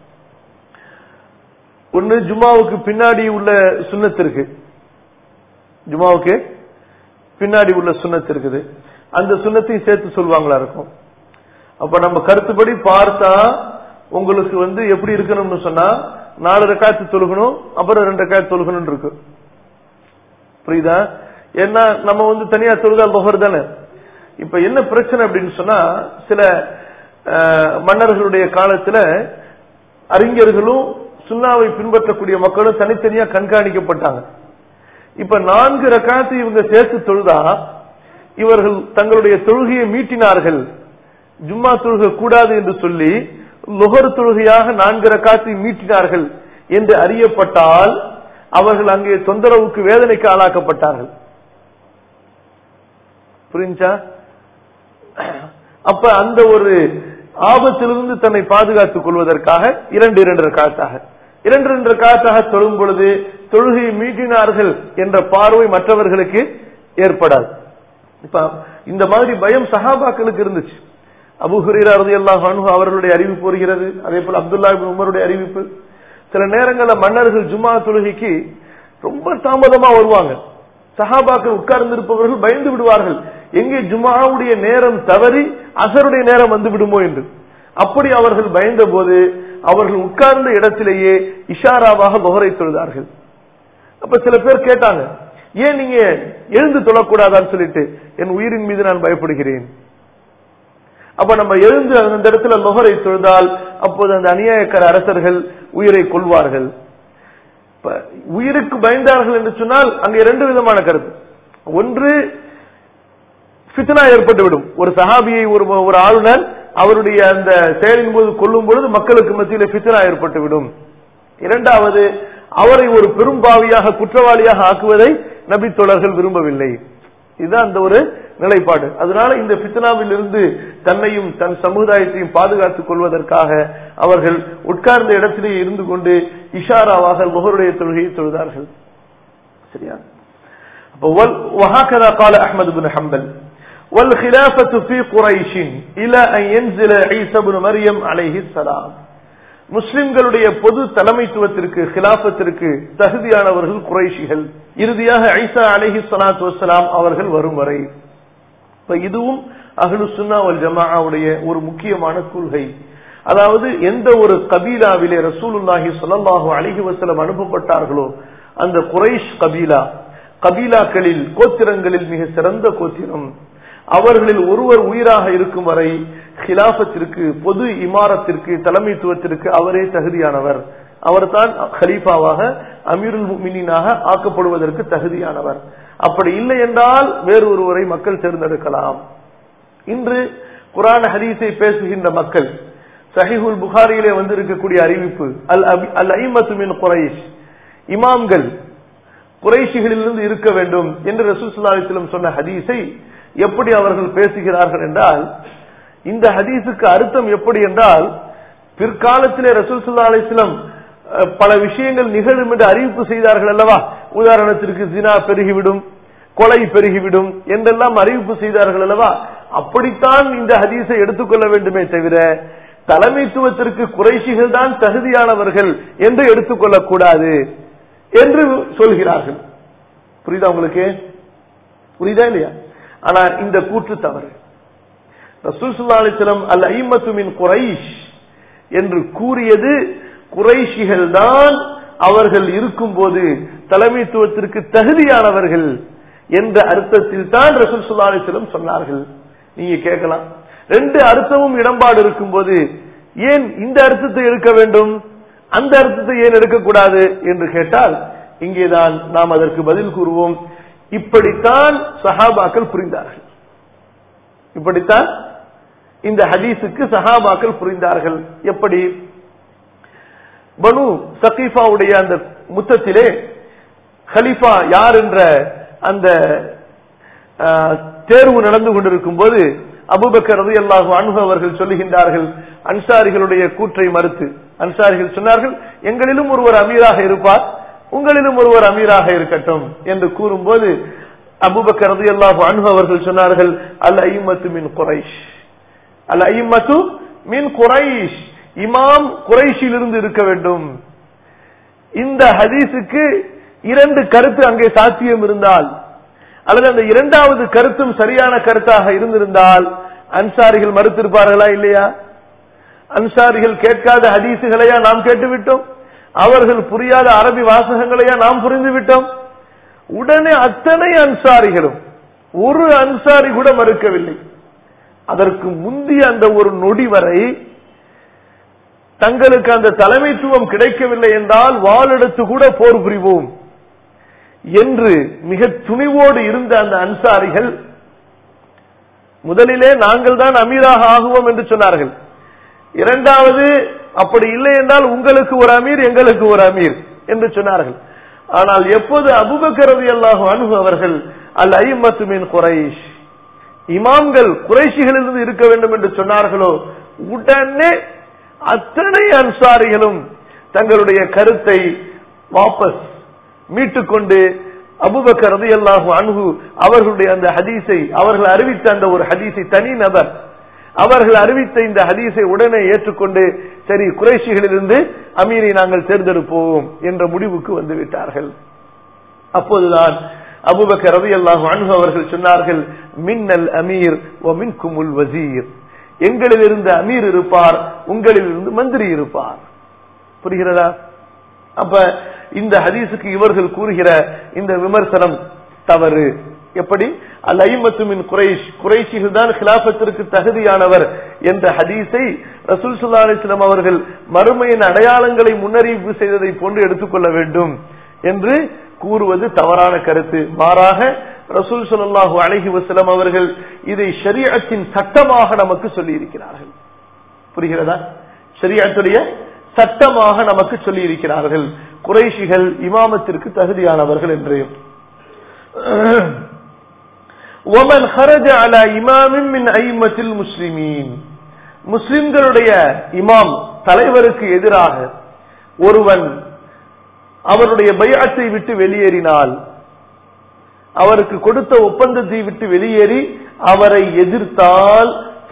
ஒன்னு ஜுமாவுக்கு பின்னாடி உள்ள சுண்ணத்து இருக்கு ஜுமாவுக்கு பின்னாடி உள்ள சுண்ணத்து இருக்குது அந்த சுண்ணத்தையும் சேர்த்து சொல்லுவாங்களா இருக்கும் அப்ப நம்ம கருத்துப்படி பார்த்தா உங்களுக்கு வந்து எப்படி இருக்கணும்னு சொன்னா நாலு ரக்காத்து தொழுகணும் அப்புறம் ரெண்டு ரக்காத்து தொழுகணும் இருக்கு புரியுதா ஏன்னா நம்ம வந்து தனியா தொழுதால் பகர் தானே இப்ப என்ன பிரச்சனை அப்படின்னு சொன்னா சில மன்னர்களுடைய காலத்துல அறிஞர்களும் சுண்ணாவை பின்பற்றக்கூடிய மக்களும் தனித்தனியா கண்காணிக்கப்பட்டாங்க இப்ப நான்கு ரக்காத்து இவங்க சேர்த்து தொழுதா இவர்கள் தங்களுடைய தொழுகையை மீட்டினார்கள் ஜும்மா தொழுக கூடாது என்று சொல்லி லுகர் தொழுகையாக நான்கு ரக்காத்தை மீட்டினார்கள் என்று அறியப்பட்டால் அவர்கள் அங்கே தொந்தரவுக்கு வேதனைக்கு ஆளாக்கப்பட்டார்கள் புரிஞ்சா அப்ப அந்த ஒரு ஆபத்திலிருந்து தன்னை பாதுகாத்துக் கொள்வதற்காக இரண்டு இரண்டு காத்தாக இரண்டு இரண்டு காத்தாக தொழும் பொழுது தொழுகையை மீட்டினார்கள் என்ற பார்வை மற்றவர்களுக்கு ஏற்படாது இப்ப இந்த மாதிரி பயம் சஹாபாக்களுக்கு இருந்துச்சு அபு ஹுரேரா ரலியல்லாஹு அன்ஹு அவர்களுடைய அறிவிப்பு வருகிறது அதே போல அப்துல்லா இப்னு உமருடைய அறிவிப்பு சில நேரங்களில் மன்னர்கள் ஜுமா தொழுகைக்கு ரொம்ப தாமதமா வருவாங்க சஹாபாக்கள் உட்கார்ந்து இருப்பவர்கள் பயந்து விடுவார்கள் எங்கே ஜுமாவுடைய நேரம் தவறி அசருடைய நேரம் வந்து விடுமோ என்று அப்படி அவர்கள் பயந்த போது அவர்கள் உட்கார்ந்த இடத்திலேயே இஷாராவாக முகரை தொழுதார்கள் அப்ப சில பேர் கேட்டாங்க ஏன் நீங்க எழுந்து தொழக்கூடாதான்னு சொல்லிட்டு என் உயிரின் மீது நான் பயப்படுகிறேன் அப்ப நம்ம எழுந்து அந்த இடத்துல நுகரை தொழுதால் அப்போது அந்த அநியாயக்கர அரசர்கள் உயிரை கொள்வார்கள் இப்ப உயிருக்கு பயந்தார்கள் என்று சொன்னால் அங்க இரண்டு விதமான கருத்து ஒன்று ஃபித்னா ஏற்பட்டுவிடும் ஒரு சஹாபியை ஒரு ஒரு ஆளுநர் அவருடைய அந்த செயலின் போது கொல்லும் பொழுது மக்களுக்கு மத்தியில் ஃபித்னா ஏற்பட்டுவிடும் இரண்டாவது அவரை ஒரு பெரும்பாவியாக குற்றவாளியாக ஆக்குவதை நபி தோழர்கள் விரும்பவில்லை இதுதான் அந்த ஒரு நிலைப்பாடு அதனால இந்த பித்னாவில் இருந்து தன்னையும் தன் சமுதாயத்தையும் பாதுகாத்துக் கொள்வதற்காக அவர்கள் உட்கார்ந்த இடத்திலே இருந்து கொண்டு இஷாராவாக முகருடைய தொழுகையை தொழுதார்கள் சரியா அப்ப وهكذا قال احمد بن حنبل والخلافة في قريش الى ان ينزل عيسى بن مريم عليه السلام முஸ்லிம்களுடைய பொது தலைமைத்துவத்திற்கு ஹிலாபத்திற்கு தகுதியானவர்கள் குறைஷிகள் இறுதியாக ஐசா அலஹி சலாத்து வசலாம் அவர்கள் வரும் வரை இப்ப இதுவும் அஹ்லு சுன்னா வல் ஜமாவுடைய ஒரு முக்கியமான கொள்கை அதாவது எந்த ஒரு கபீலாவிலே ரசூலுல்லாஹி சொல்லல்லாஹு அலிஹி வசலம் அனுப்பப்பட்டார்களோ அந்த குறைஷ் கபீலா கபீலாக்களில் கோத்திரங்களில் மிக சிறந்த கோத்திரம் அவர்களில் ஒருவர் உயிராக இருக்கும் வரை ஹிலாபத்திற்கு பொது இமாரத்திற்கு தலைமைத்துவத்திற்கு அவரே தகுதியானவர் அவர்தான் ஹலீஃபாவாக அமீருல் முமினாக ஆக்கப்படுவதற்கு தகுதியானவர் அப்படி இல்லை என்றால் வேறு ஒருவரை மக்கள் தேர்ந்தெடுக்கலாம் இன்று குரான் ஹதீஸை பேசுகின்ற மக்கள் சஹிஹுல் புகாரியிலே வந்திருக்கக்கூடிய அறிவிப்பு அல் அல் ஐமத்துமின் குறைஷ் இமாம்கள் குறைஷிகளிலிருந்து இருக்க வேண்டும் என்று ரசூசுல்லாஸ்லம் சொன்ன ஹதீஸை எப்படி அவர்கள் பேசுகிறார்கள் என்றால் இந்த ஹதீஸுக்கு அர்த்தம் எப்படி என்றால் பிற்காலத்திலே ரசூல் சுல்லா அலிஸ்லம் பல விஷயங்கள் நிகழும் என்று அறிவிப்பு செய்தார்கள் அல்லவா உதாரணத்திற்கு ஜினா பெருகிவிடும் கொலை பெருகிவிடும் என்றெல்லாம் அறிவிப்பு செய்தார்கள் அல்லவா அப்படித்தான் இந்த ஹதீஸை எடுத்துக்கொள்ள வேண்டுமே தவிர தலைமைத்துவத்திற்கு குறைசிகள் தான் தகுதியானவர்கள் என்று எடுத்துக்கொள்ளக் கூடாது என்று சொல்கிறார்கள் புரியுதா உங்களுக்கு புரியுதா இல்லையா ஆனா இந்த கூற்று தவறு ரசூல் சுல்லா அலிஸ்லம் அல் ஐமத்துமின் குறைஷ் என்று கூறியது குறைஷிகள் தான் அவர்கள் இருக்கும் போது தலைமைத்துவத்திற்கு தகுதியானவர்கள் என்ற அர்த்தத்தில் தான் ரசூல் சுல்லா அலிஸ்லம் சொன்னார்கள் நீங்க கேட்கலாம் ரெண்டு அர்த்தமும் இடம்பாடு இருக்கும் போது ஏன் இந்த அர்த்தத்தை எடுக்க வேண்டும் அந்த அர்த்தத்தை ஏன் எடுக்கக்கூடாது என்று கேட்டால் இங்கேதான் நாம் அதற்கு பதில் கூறுவோம் இப்படித்தான் சஹாபாக்கள் புரிந்தார்கள் இப்படித்தான் இந்த ஹதீஸுக்கு சஹாபாக்கள் புரிந்தார்கள் எப்படி பனு சகீஃபாவுடைய அந்த முத்தத்திலே ஹலிஃபா யார் என்ற அந்த தேர்வு நடந்து கொண்டிருக்கும் போது அபுபக்கர் ரதி அல்லாஹு அன்பு அவர்கள் சொல்லுகின்றார்கள் அன்சாரிகளுடைய கூற்றை மறுத்து அன்சாரிகள் சொன்னார்கள் எங்களிலும் ஒருவர் அமீராக இருப்பார் உங்களிலும் ஒருவர் அமீராக இருக்கட்டும் என்று கூறும்போது அபுபக்கர் ரதி அல்லாஹு அன்பு அவர்கள் சொன்னார்கள் அல் ஐமத்து மின் குறைஷ் அல் ஐமத்து மின் குறைஷ் இமாம் குறைஷிலிருந்து இருக்க வேண்டும் இந்த ஹதீஸுக்கு இரண்டு கருத்து அங்கே சாத்தியம் இருந்தால் அல்லது அந்த இரண்டாவது கருத்தும் சரியான கருத்தாக இருந்திருந்தால் அன்சாரிகள் மறுத்திருப்பார்களா இல்லையா அன்சாரிகள் கேட்காத ஹதீசுகளையா நாம் கேட்டுவிட்டோம் அவர்கள் புரியாத அரபி வாசகங்களையா நாம் புரிந்து விட்டோம் உடனே அத்தனை அன்சாரிகளும் ஒரு அன்சாரி கூட மறுக்கவில்லை அதற்கு முந்திய அந்த ஒரு நொடி வரை தங்களுக்கு அந்த தலைமைத்துவம் கிடைக்கவில்லை என்றால் வாளெடுத்து கூட போர் புரிவோம் என்று மிக துணிவோடு இருந்த அந்த அன்சாரிகள் முதலிலே நாங்கள் தான் அமீராக ஆகுவோம் என்று சொன்னார்கள் இரண்டாவது அப்படி இல்லை என்றால் உங்களுக்கு ஒரு அமீர் எங்களுக்கு ஒரு அமீர் என்று சொன்னார்கள் ஆனால் எப்போது அபுபக்கரது அல்லாஹு அனுகு அவர்கள் அல் ஐமத்துமின் குறைஷ் இமாம்கள் குறைஷிகளிலிருந்து இருக்க வேண்டும் என்று சொன்னார்களோ உடனே அத்தனை அன்சாரிகளும் தங்களுடைய கருத்தை வாபஸ் மீட்டுக்கொண்டு அபுபக்கர் ரதி அல்லாஹு அணுகு அவர்களுடைய அந்த ஹதீஸை அவர்கள் அறிவித்த அந்த ஒரு ஹதீஸை தனி நபர் அவர்கள் அறிவித்த இந்த ஹதீஸை உடனே ஏற்றுக்கொண்டு சரி குறைஷிகளிலிருந்து அமீரை நாங்கள் தேர்ந்தெடுப்போம் என்ற முடிவுக்கு வந்து விட்டார்கள் அப்போதுதான் அபுபக்கர் ரவி அல்லாஹு அணுகு அவர்கள் சொன்னார்கள் மின்னல் அமீர் ஒ மின்குமுல் வசீர் எங்களிலிருந்து அமீர் இருப்பார் உங்களிலிருந்து மந்திரி இருப்பார் புரிகிறதா அப்ப இந்த ஹதீஸுக்கு இவர்கள் கூறுகிற இந்த விமர்சனம் தவறு எப்படி அல் ஐமத்துமின் குறைஷ் குறைஷிகள் தான் கிலாபத்திற்கு தகுதியானவர் என்ற ஹதீஸை ரசூல் சுல்லா அலிஸ்லாம் அவர்கள் மறுமையின் அடையாளங்களை முன்னறிவிப்பு செய்ததை போன்று எடுத்துக்கொள்ள வேண்டும் என்று கூறுவது தவறான கருத்து மாறாக ரசூல் சொல்லாஹு அலஹி வசலம் அவர்கள் இதை ஷரியத்தின் சட்டமாக நமக்கு சொல்லி இருக்கிறார்கள் புரிகிறதா ஷரியத்துடைய சட்டமாக நமக்கு சொல்லி இருக்கிறார்கள் குறைஷிகள் இமாமத்திற்கு தகுதியானவர்கள் என்று ومن خرج على امام من ائمه المسلمين முஸ்லிம்களுடைய இமாம் தலைவருக்கு எதிராக ஒருவன் அவருடைய பையத்தை விட்டு வெளியேறினால் அவருக்கு கொடுத்த ஒப்பந்தத்தை விட்டு வெளியேறி அவரை எதிர்த்தால்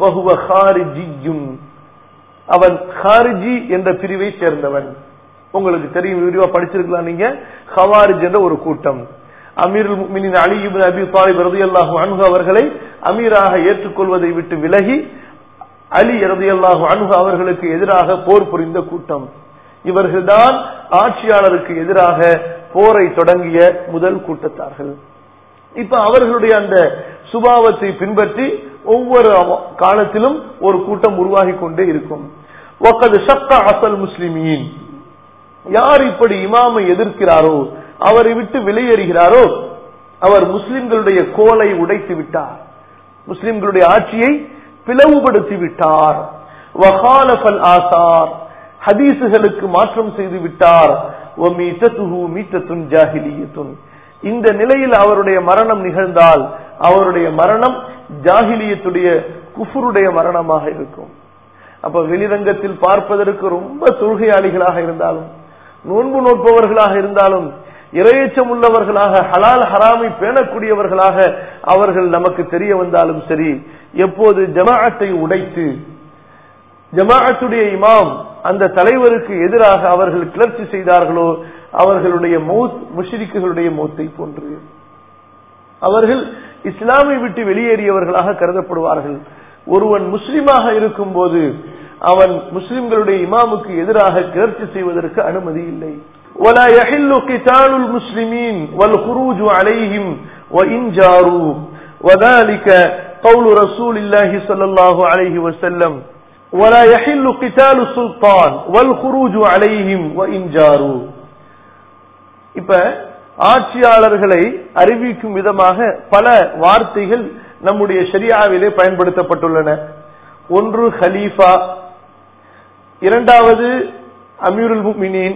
அவன் ஹாரிஜி என்ற பிரிவை சேர்ந்தவன் உங்களுக்கு தெரியும் விரிவா படிச்சிருக்கலாம் நீங்க ஹவாரிஜ் என்ற ஒரு கூட்டம் அமீருல் முக்மினின் அலி இப்னு அபி தாலிப் ரலியல்லாஹு அன்ஹு அவர்களை அமீராக ஏற்றுக்கொள்வதை விட்டு விலகி அலி ரலியல்லாஹு அன்ஹு அவர்களுக்கு எதிராக போர் புரிந்த கூட்டம் இவர்கள்தான் ஆட்சியாளருக்கு எதிராக போரை தொடங்கிய முதல் கூட்டத்தார்கள் இப்ப அவர்களுடைய அந்த சுபாவத்தை பின்பற்றி ஒவ்வொரு காலத்திலும் ஒரு கூட்டம் உருவாகி கொண்டே இருக்கும் அசல் முஸ்லிமீன் யார் இப்படி இமாமை எதிர்க்கிறாரோ அவரை விட்டு வெளியேறுகிறாரோ அவர் முஸ்லிம்களுடைய கோலை உடைத்து விட்டார் முஸ்லிம்களுடைய ஆட்சியை பிளவுபடுத்தி விட்டார் வகாலபல் ஆசார் ஹதீசுகளுக்கு மாற்றம் செய்து விட்டார் இந்த நிலையில் அவருடைய மரணம் நிகழ்ந்தால் அவருடைய மரணம் ஜாகிலியத்துடைய குஃபருடைய மரணமாக இருக்கும் அப்ப வெளிரங்கத்தில் பார்ப்பதற்கு ரொம்ப தொழுகையாளிகளாக இருந்தாலும் நோன்பு நோட்பவர்களாக இருந்தாலும் இரையச்சம் உள்ளவர்களாக ஹலால் ஹராமை பேணக்கூடியவர்களாக அவர்கள் நமக்கு தெரிய வந்தாலும் சரி எப்போது ஜமாஅத்தை உடைத்து ஜமாஅத்துடைய இமாம் அந்த தலைவருக்கு எதிராக அவர்கள் கிளர்ச்சி செய்தார்களோ அவர்களுடைய மௌத் முஷ்ரிக்குகளுடைய மௌத்தை போன்று அவர்கள் இஸ்லாமை விட்டு வெளியேறியவர்களாக கருதப்படுவார்கள் ஒருவன் முஸ்லிமாக இருக்கும் போது அவன் முஸ்லிம்களுடைய இமாமுக்கு எதிராக கிளர்ச்சி செய்வதற்கு அனுமதி இல்லை ولا يحل قتال المسلمين والخروج عليهم وإن جاروا وذلك قول رسول الله صلى الله عليه وسلم ولا يحل قتال السلطان والخروج عليهم وإن جاروا இப்ப ஆட்சியாளர்களை அறிவிக்கும் விதமாக பல வார்த்தைகள் நம்முடைய ஷரியாவிலே பயன்படுத்தப்பட்டுள்ளன ஒன்று ஹலீஃபா இரண்டாவது அமீருல் முக்மினின்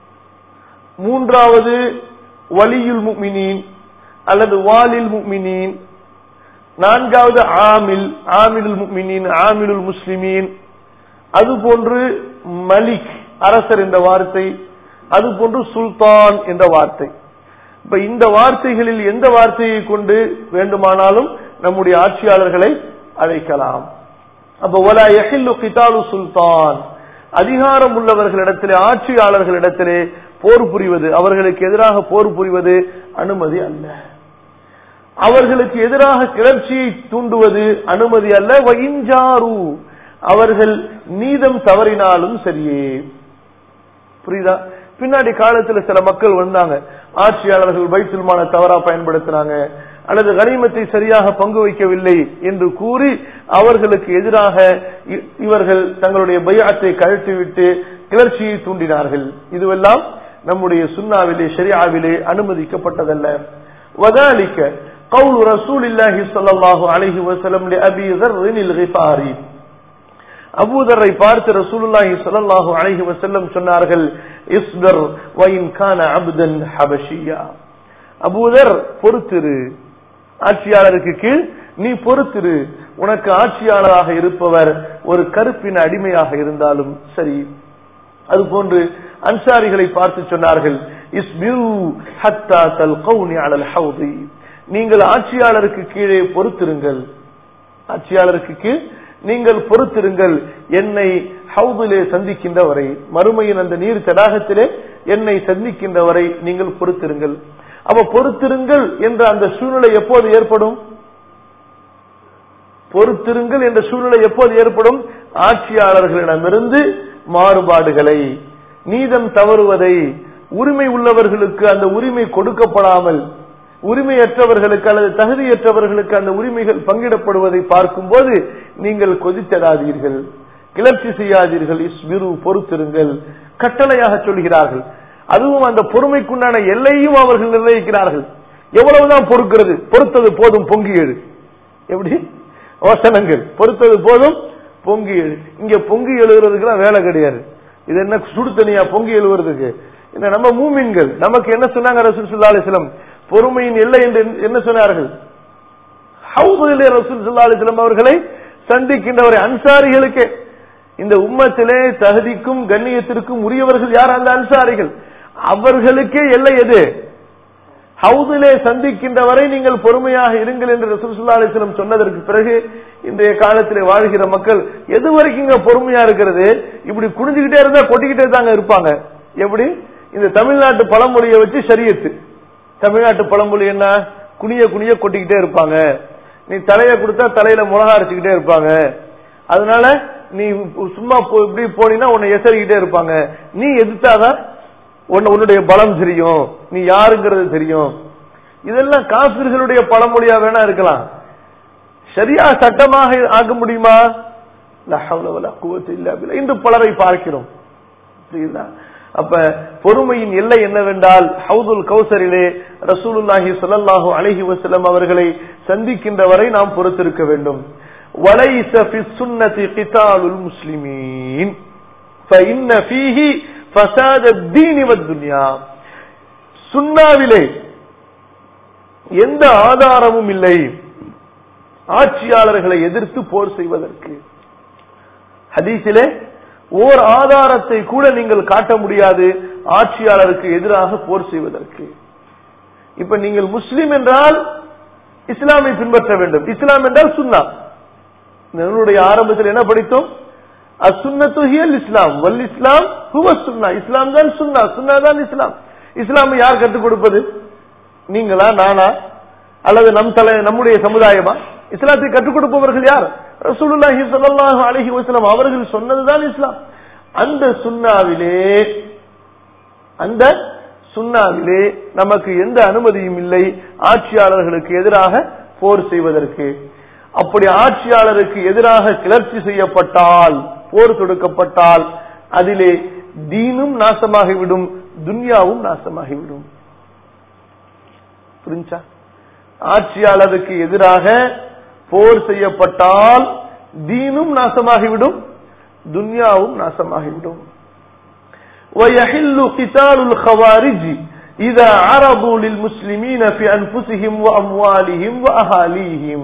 மூன்றாவது வலியுல் முக்மினின் அல்லது வாலில் முக்மினின் நான்காவது ஆமில் ஆமிலுல் முக்மினின் ஆமிலுல் முஸ்லிமீன் அதுபோன்று மலிக் அரசர் என்ற வார்த்தை அதுபோன்று சுல்தான் என்ற வார்த்தை இப்ப இந்த வார்த்தைகளில் எந்த வார்த்தையை கொண்டு வேண்டுமானாலும் நம்முடைய ஆட்சியாளர்களை அழைக்கலாம் அப்ப ஒலா எஹில்லு கிதாலு சுல்தான் அதிகாரம் உள்ளவர்களிடத்திலே ஆட்சியாளர்களிடத்திலே போர் புரிவது அவர்களுக்கு எதிராக போர் புரிவது அனுமதி அல்ல அவர்களுக்கு எதிராக கிளர்ச்சியை தூண்டுவது அனுமதி அல்ல வயிஞ்சாரு அவர்கள் நீதம் தவறினாலும் சரியே புரியுதா பின்னாடி காலத்துல சில மக்கள் வந்தாங்க ஆட்சியாளர்கள் பைத்துல்மான தவறா பயன்படுத்தினாங்க அல்லது கனிமத்தை சரியாக பங்கு வைக்கவில்லை என்று கூறி அவர்களுக்கு எதிராக இவர்கள் தங்களுடைய பையாத்தை கழட்டிவிட்டு கிளர்ச்சியை தூண்டினார்கள் இதுவெல்லாம் நம்முடைய சுண்ணாவிலே ஷரியாவிலே அனுமதிக்கப்பட்டதல்ல وذلك قول رسول الله صلى الله عليه وسلم لأبي ذر الغفاري அபூதரை பார்த்து ரசூலுல்லாஹி ஸல்லல்லாஹு அலைஹி வஸல்லம் சொன்னார்கள் இஸ்பர் வயின் கான அப்தன் ஹபஷியா அபூதர் பொறுத்திரு ஆட்சியாளருக்கு கீழ் நீ பொறுத்திரு உனக்கு ஆட்சியாளராக இருப்பவர் ஒரு கருப்பின அடிமையாக இருந்தாலும் சரி அதுபோன்று அன்சாரிகளை பார்த்து சொன்னார்கள் இஸ்பிரு ஹத்தா தல்கௌனி அலல் ஹவுதி நீங்கள் ஆட்சியாளருக்கு கீழே பொறுத்திருங்கள் ஆட்சியாளருக்கு கீழ் நீங்கள் பொறுத்திருங்கள் என்னை ஹவுதிலே சந்திக்கின்ற வரை மறுமையின் அந்த நீர் தடாகத்திலே என்னை சந்திக்கின்ற வரை நீங்கள் பொறுத்திருங்கள் அப்ப பொறுத்திருங்கள் என்ற அந்த சூழ்நிலை எப்போது ஏற்படும் பொறுத்திருங்கள் என்ற சூழ்நிலை எப்போது ஏற்படும் ஆட்சியாளர்களிடமிருந்து மாறுபாடுகளை நீதம் தவறுவதை உரிமை உள்ளவர்களுக்கு அந்த உரிமை கொடுக்கப்படாமல் உரிமையற்றவர்களுக்கு அல்லது தகுதியற்றவர்களுக்கு அந்த உரிமைகள் பங்கிடப்படுவதை பார்க்கும்போது நீங்கள் கொதித்தடாதீர்கள் கிளர்ச்சி செய்யாதீர்கள் இஸ்மிரு பொறுத்திருங்கள் கட்டளையாக சொல்கிறார்கள் அதுவும் அந்த பொறுமைக்குண்டான எல்லையும் அவர்கள் நிர்ணயிக்கிறார்கள் எவ்வளவுதான் பொறுக்கிறது பொறுத்தது போதும் பொங்கி எழு எப்படி வசனங்கள் பொறுத்தது போதும் பொங்கி எழு இங்க பொங்கி எழுதுறதுக்குலாம் வேலை கிடையாது இது என்ன சுடு தனியா பொங்கி எழுதுறதுக்கு இந்த நம்ம மூமின்கள் நமக்கு என்ன சொன்னாங்க ரசூல் சுல்லா அலிஸ்லம் பொறுமையின் எல்லை என்று என்ன சொன்னார்கள் ஹவுதிலே ரசூல் சுல்லா அலிஸ்லம் அவர்களை சந்திக்கின்றவரை அன்சாரிகளுக்கே இந்த உம்மத்திலே தகுதிக்கும் கண்ணியத்திற்கும் உரியவர்கள் யார் அந்த அன்சாரிகள் அவர்களுக்கே எல்லை எது ஹவுதிலே சந்திக்கின்ற வரை நீங்கள் பொறுமையாக இருங்கள் என்று ரசூலுல்லாஹி அலைஹி வஸல்லம் சொன்னதற்கு பிறகு இன்றைய காலத்திலே வாழ்கிற மக்கள் எது வரைக்கும் இங்க பொறுமையா இருக்கிறது இப்படி குனிஞ்சுக்கிட்டே இருந்தா கொட்டிக்கிட்டே தாங்க இருப்பாங்க எப்படி இந்த தமிழ்நாட்டு பழமொழியை வச்சு சரியத்து தமிழ்நாட்டு பழமொழி என்ன குனிய குனிய கொட்டிக்கிட்டே இருப்பாங்க நீ தலைய கொடுத்தா தலையில மிளகா அரைச்சுக்கிட்டே இருப்பாங்க அதனால நீ சும்மா போ- இப்படி போனீங்கன்னா உன்னை எசரிக்கிட்டே இருப்பாங்க நீ எதிர்த்தாதான் உன்ன- உன்னுடைய பலம் தெரியும் நீ யாருங்கிறது தெரியும் இதெல்லாம் காபிர்களுடைய பழமொழியா வேணா இருக்கலாம் சரியா சட்டமாக ஆக்க முடியுமா லா ஹவ்ல வலா குவத்த இல்லா பில்லா. இன்று பலரை பார்க்கிறோம் புரியுதா? அப்ப பொறுமையின் எல்லை என்னவென்றால் ஹவுதுல் கௌசரிலே ரசூலுல்லாஹி ஸல்லல்லாஹு அலைஹி வஸல்லம் அவர்களை சந்திக்கின்ற வரை நாம் பொறுத்திருக்க வேண்டும் وَلَيْسَ فِي السُّنَّةِ قِتَالُ الْمُسْلِمِينَ فَإِنَّ فِيهِ فَسَادَ الدِّينِ وَالدُّنْيَا சுன்னாவிலே எந்த ஆதாரமும் இல்லை ஆட்சியாளர்களை எதிர்த்து போர் செய்வதற்கு ஹதீஸிலே ஓர் ஆதாரத்தை கூட நீங்கள் காட்ட முடியாது ஆட்சியாளருக்கு எதிராக போர் செய்வதற்கு இப்ப நீங்கள் முஸ்லிம் என்றால் இஸ்லாமை பின்பற்ற வேண்டும் இஸ்லாம் என்றால் சுன்னா நம்மளுடைய ஆரம்பத்தில் என்ன படித்தோம் அசுன்னத்து ஹியல் இஸ்லாம் வல் இஸ்லாம் ஹுவ சுன்னா இஸ்லாம் தான் சுன்னா சுன்னா தான் இஸ்லாம் இஸ்லாம் யார் கற்றுக் கொடுப்பது நீங்களா நானா அல்லது நம் தலை நம்முடைய சமுதாயமா இஸ்லாத்தை கற்றுக் கொடுப்பவர்கள் யார் ரசூலுல்லாஹி ஸல்லல்லாஹு அலைஹி வஸல்லம் அவர்கள் சொன்னதுதான் இஸ்லாம் அந்த சுன்னாவிலே அந்த சுன்னாவிலே நமக்கு எந்த அனுமதியும் இல்லை ஆட்சியாளர்களுக்கு எதிராக போர் செய்வதற்கு அப்படி ஆட்சியாளருக்கு எதிராக கிளர்ச்சி செய்யப்பட்டால் போர் தொடுக்கப்பட்டால் அதிலே தீனும் நாசமாகிவிடும் துன்யாவும் நாசமாகிவிடும் புரிஞ்சா ஆட்சியாளருக்கு எதிராக போர் செய்யப்பட்டால் தீனும் நாசமாகிவிடும் துன்யாவும் நாசமாகிவிடும் ويحل قتال الخوارج إذا عرضوا للمسلمين في أنفسهم وأموالهم وأهاليهم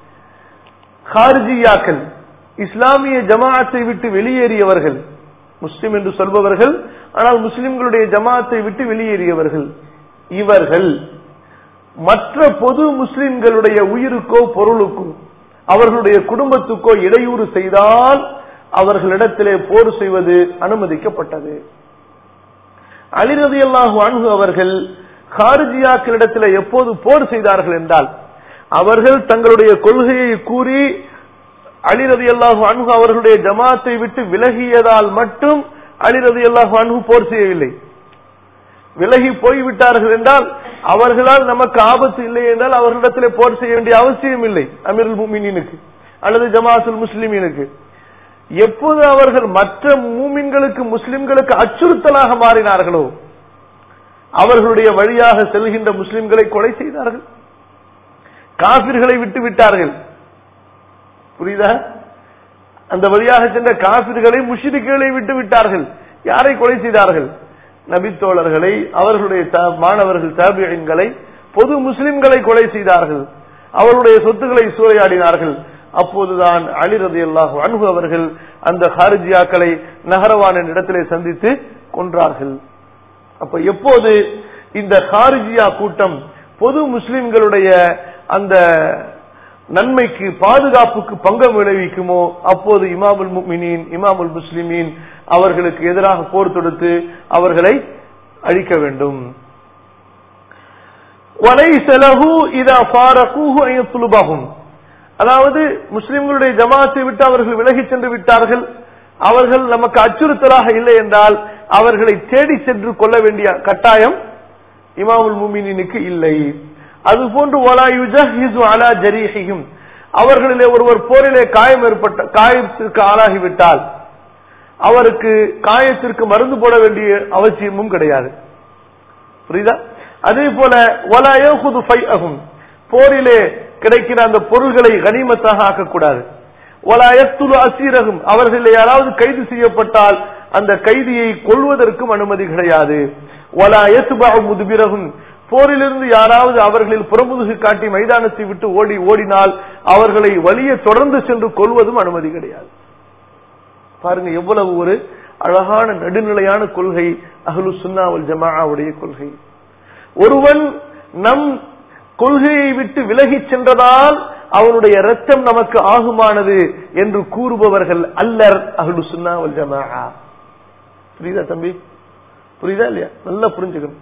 خارجيயாக்கள் இஸ்லாமிய ஜமாஅத்தை விட்டு வெளியேறியவர்கள் முஸ்லிம் என்று சொல்பவர்கள் ஆனால் முஸ்லிம்களுடைய ஜமாஅத்தை விட்டு வெளியேறியவர்கள் இவர்கள் மற்ற பொது முஸ்லிம்களுடைய உயிருக்கோ பொருளுக்கோ அவர்களுடைய குடும்பத்துக்கோ இடையூறு செய்தால் அவர்களிடத்திலே போர் செய்வது அனுமதிக்கப்பட்டது அலிரதி அல்லாஹு அன்ஹு அவர்கள் காரிஜியாக்களிடத்தில் எப்போது போர் செய்தார்கள் என்றால் அவர்கள் தங்களுடைய கொள்கையை கூறி அலிரதி அல்லாஹு அன்ஹு அவர்களுடைய ஜமாத்தை விட்டு விலகியதால் மட்டும் அலிரதி அல்லாஹு அன்ஹு போர் செய்யவில்லை விலகி போய்விட்டார்கள் என்றால் அவர்களால் நமக்கு ஆபத்து இல்லை என்றால் அவர்களிடத்திலே போர் செய்ய வேண்டிய அவசியம் இல்லை அமீருல் முமினினுக்கு அல்லது ஜமாத்துல் முஸ்லிமீனுக்கு எப்போது அவர்கள் மற்ற மூமின்களுக்கு முஸ்லிம்களுக்கு அச்சுறுத்தலாக மாறினார்களோ அவர்களுடைய வழியாக செல்கின்ற முஸ்லிம்களை கொலை செய்தார்கள் காபிர்களை விட்டு விட்டார்கள் புரியுதா அந்த வழியாக சென்ற காபிர்களை முஷிரிக்குகளை விட்டு விட்டார்கள் யாரை கொலை செய்தார்கள் நபித்தோழர்களை அவர்களுடைய த- மாணவர்கள் தாபியன்களை பொது முஸ்லிம்களை கொலை செய்தார்கள் அவருடைய சொத்துக்களை சூறையாடினார்கள் அப்போதுதான் அலி ரதியல்லாஹு அன்ஹு அவர்கள் அந்த ஹாரிஜியாக்களை நகரவானின் இடத்திலே சந்தித்து கொன்றார்கள் அப்ப எப்போது இந்த ஹாரிஜியா கூட்டம் பொது முஸ்லிம்களுடைய அந்த நன்மைக்கு பாதுகாப்புக்கு பங்கம் விளைவிக்குமோ அப்போது இமாமுல் முக்மினின் இமாமுல் முஸ்லிமீன் அவர்களுக்கு எதிராக போர் தொடுத்து அவர்களை அழிக்க வேண்டும் وَلَيْسَ لَهُ إِذَا فَارَقُوهُ أَن يَطْلُبَهُمْ அதாவது முஸ்லிம்களுடைய ஜமாத்தை விட்டு அவர்கள் விலகிச் சென்று விட்டார்கள் அவர்கள் நமக்கு அச்சுறுத்தலாக இல்லை என்றால் அவர்களை தேடி சென்று கொள்ள வேண்டிய கட்டாயம் இமாமுல் முமினினுக்கு இல்லை அதுபோன்று வலா யுஜஹிசு அலா ஜரீஹிஹிம் அவர்களிலே ஒருவர் போரிலே காயம் ஏற்பட்ட காயத்திற்கு ஆளாகிவிட்டால் அவருக்கு காயத்திற்கு மருந்து போட வேண்டிய அவசியமும் கிடையாது புரியுதா அதே போல வலா யஹுது ஃபைஅஹும் போரிலே கிடைக்கிற அந்த பொருள்களை கனிமத்தாக ஆக்கக்கூடாது வலா யக்துலு அசீரகும் அவர்களில் யாராவது கைது செய்யப்பட்டால் அந்த கைதியை கொள்வதற்கும் அனுமதி கிடையாது வலா யத்பஅு முதுபிரகும் போரிலிருந்து யாராவது அவர்களில் புறமுதுகு காட்டி மைதானத்தை விட்டு ஓடி ஓடினால் அவர்களை வழியே தொடர்ந்து சென்று கொள்வதும் அனுமதி கிடையாது பாருங்க எவ்வளவு ஒரு அழகான நடுநிலையான கொள்கை அஹ்லு சுன்னாவல் ஜமாவுடைய கொள்கை ஒருவன் நம் கொள்கையை விட்டு விலகிச் சென்றதால் அவனுடைய ரத்தம் நமக்கு ஆகுமானது என்று கூறுபவர்கள் அல்லர் அஹ்லு சுன்னாவல் ஜமா புரியுதா தம்பி புரியுதா இல்லையா நல்லா புரிஞ்சுக்கணும்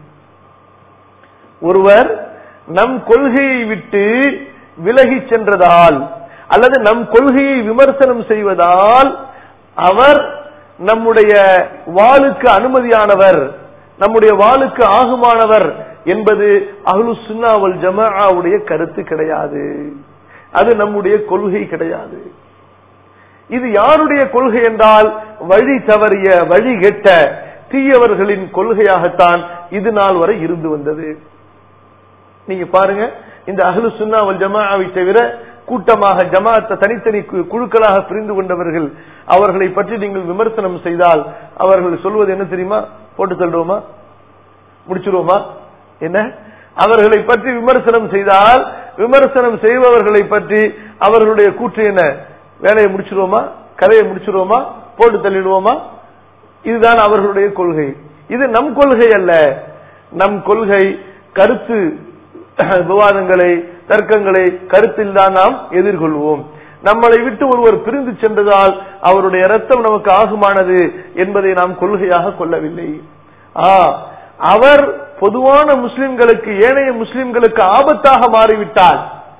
ஒருவர் நம் கொள்கையை விட்டு விலகி சென்றதால் அல்லது நம் கொள்கையை விமர்சனம் செய்வதால் அவர் நம்முடைய வாளுக்கு அனுமதியானவர் நம்முடைய வாளுக்கு ஆகுமானவர் என்பது அஹ்லு சுன்னாவல் ஜமாவுடைய கருத்து கிடையாது அது நம்முடைய கொள்கை கிடையாது இது யாருடைய கொள்கை என்றால் வழி தவறிய வழி கெட்ட தீயவர்களின் கொள்கையாகத்தான் இது நாள் வரை இருந்து வந்தது நீங்க பாருங்க இந்த அஹ்லு சுன்னாவல் ஜமாவை தவிர கூட்டமாக ஜமாத்த தனித்தனி கு- குழுக்களாக பிரிந்து கொண்டவர்கள் அவர்களை பற்றி நீங்கள் விமர்சனம் செய்தால் அவர்கள் சொல்வது என்ன தெரியுமா போட்டு சொல்றோமா முடிச்சிருவோமா என்ன அவர்களை பற்றி விமர்சனம் செய்தால் விமர்சனம் செய்பவர்களை பற்றி அவர்களுடைய கூற்று என்ன வேலையை முடிச்சிருவோமா கதையை முடிச்சிருவோமா போட்டு தள்ளிடுவோமா இதுதான் அவர்களுடைய கொள்கை இது நம் கொள்கை அல்ல நம் கொள்கை கருத்து விவாதங்களை தர்க்கங்களை கருத்தில் தான் நாம் எதிர்கொள்வோம் நம்மளை விட்டு ஒருவர் பிரிந்து சென்றதால் அவருடைய ரத்தம் நமக்கு ஆகுமானது என்பதை நாம் கொள்கையாக கொள்ளவில்லை ஆ அவர் பொதுவான முஸ்லிம்களுக்கு ஏனைய முஸ்லிம்களுக்கு ஆபத்தாக மாறிவிட்டால்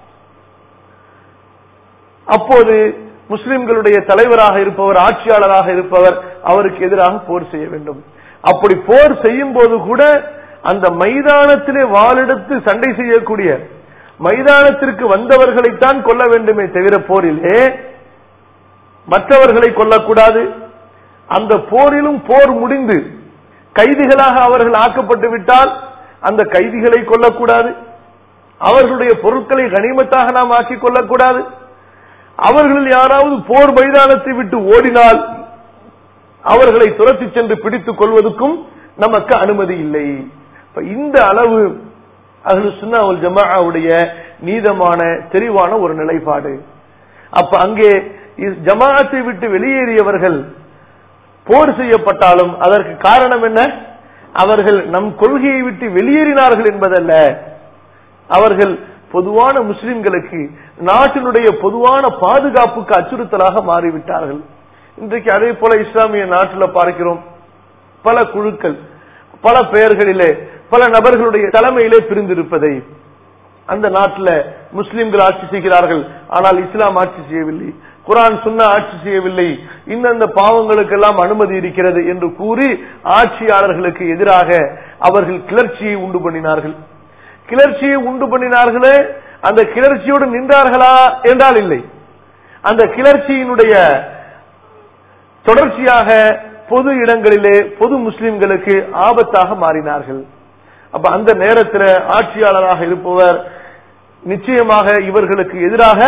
அப்போது முஸ்லிம்களுடைய தலைவராக இருப்பவர் ஆட்சியாளராக இருப்பவர் அவருக்கு எதிராக போர் செய்ய வேண்டும் அப்படி போர் செய்யும் போது கூட அந்த மைதானத்திலே வாளெடுத்து சண்டை செய்யக்கூடிய மைதானத்திற்கு வந்தவர்களைத்தான் கொல்ல வேண்டுமே தவிர போரிலே மற்றவர்களை கொல்லக்கூடாது அந்த போரிலும் போர் முடிந்து கைதிகளாக அவர்கள் ஆக்கப்பட்டு விட்டால் அந்த கைதிகளை கொல்லக்கூடாது அவர்களுடைய பொருட்களை கனிமத்தாக நாம் ஆக்கிக் கொள்ளக்கூடாது அவர்களில் யாராவது போர் மைதானத்தை விட்டு ஓடினால் அவர்களை துரத்தி சென்று பிடித்துக் கொள்வதற்கும் நமக்கு அனுமதி இல்லை இப்ப இந்த அளவு அஹ்லு சுன்னாவுல் ஜமாவுடைய நீதமான தெளிவான ஒரு நிலைப்பாடு அப்ப அங்கே இஸ்- ஜமாஅத்தை விட்டு வெளியேறியவர்கள் போர் செய்யப்பட்டாலும் அதற்கு காரணம் என்ன அவர்கள் நம் கொள்கையை விட்டு வெளியேறினார்கள் என்பதல்ல அவர்கள் பொதுவான முஸ்லிம்களுக்கு நாட்டினுடைய பொதுவான பாதுகாப்புக்கு அச்சுறுத்தலாக மாறிவிட்டார்கள் இன்றைக்கு அதே போல இஸ்லாமிய நாட்டில் பார்க்கிறோம் பல குழுக்கள் பல பெயர்களிலே பல நபர்களுடைய தலைமையிலே பிரிந்திருப்பதை அந்த நாட்டில் முஸ்லிம்கள் ஆட்சி செய்கிறார்கள் ஆனால் இஸ்லாம் ஆட்சி செய்யவில்லை குரான் சுன்னா ஆட்சி செய்யவில்லை இந்தந்த பாவங்களுக்கெல்லாம் அனுமதி இருக்கிறது என்று கூறி ஆட்சியாளர்களுக்கு எதிராக அவர்கள் கிளர்ச்சியை உண்டு பண்ணினார்கள் கிளர்ச்சியை உண்டு பண்ணினார்களே அந்த கிளர்ச்சியோடு நின்றார்களா என்றால் இல்லை அந்த கிளர்ச்சியினுடைய தொடர்ச்சியாக பொது இடங்களிலே பொது முஸ்லிம்களுக்கு ஆபத்தாக மாறினார்கள் அப்ப அந்த நேரத்தில் ஆட்சியாளராக இருப்பவர் நிச்சயமாக இவர்களுக்கு எதிராக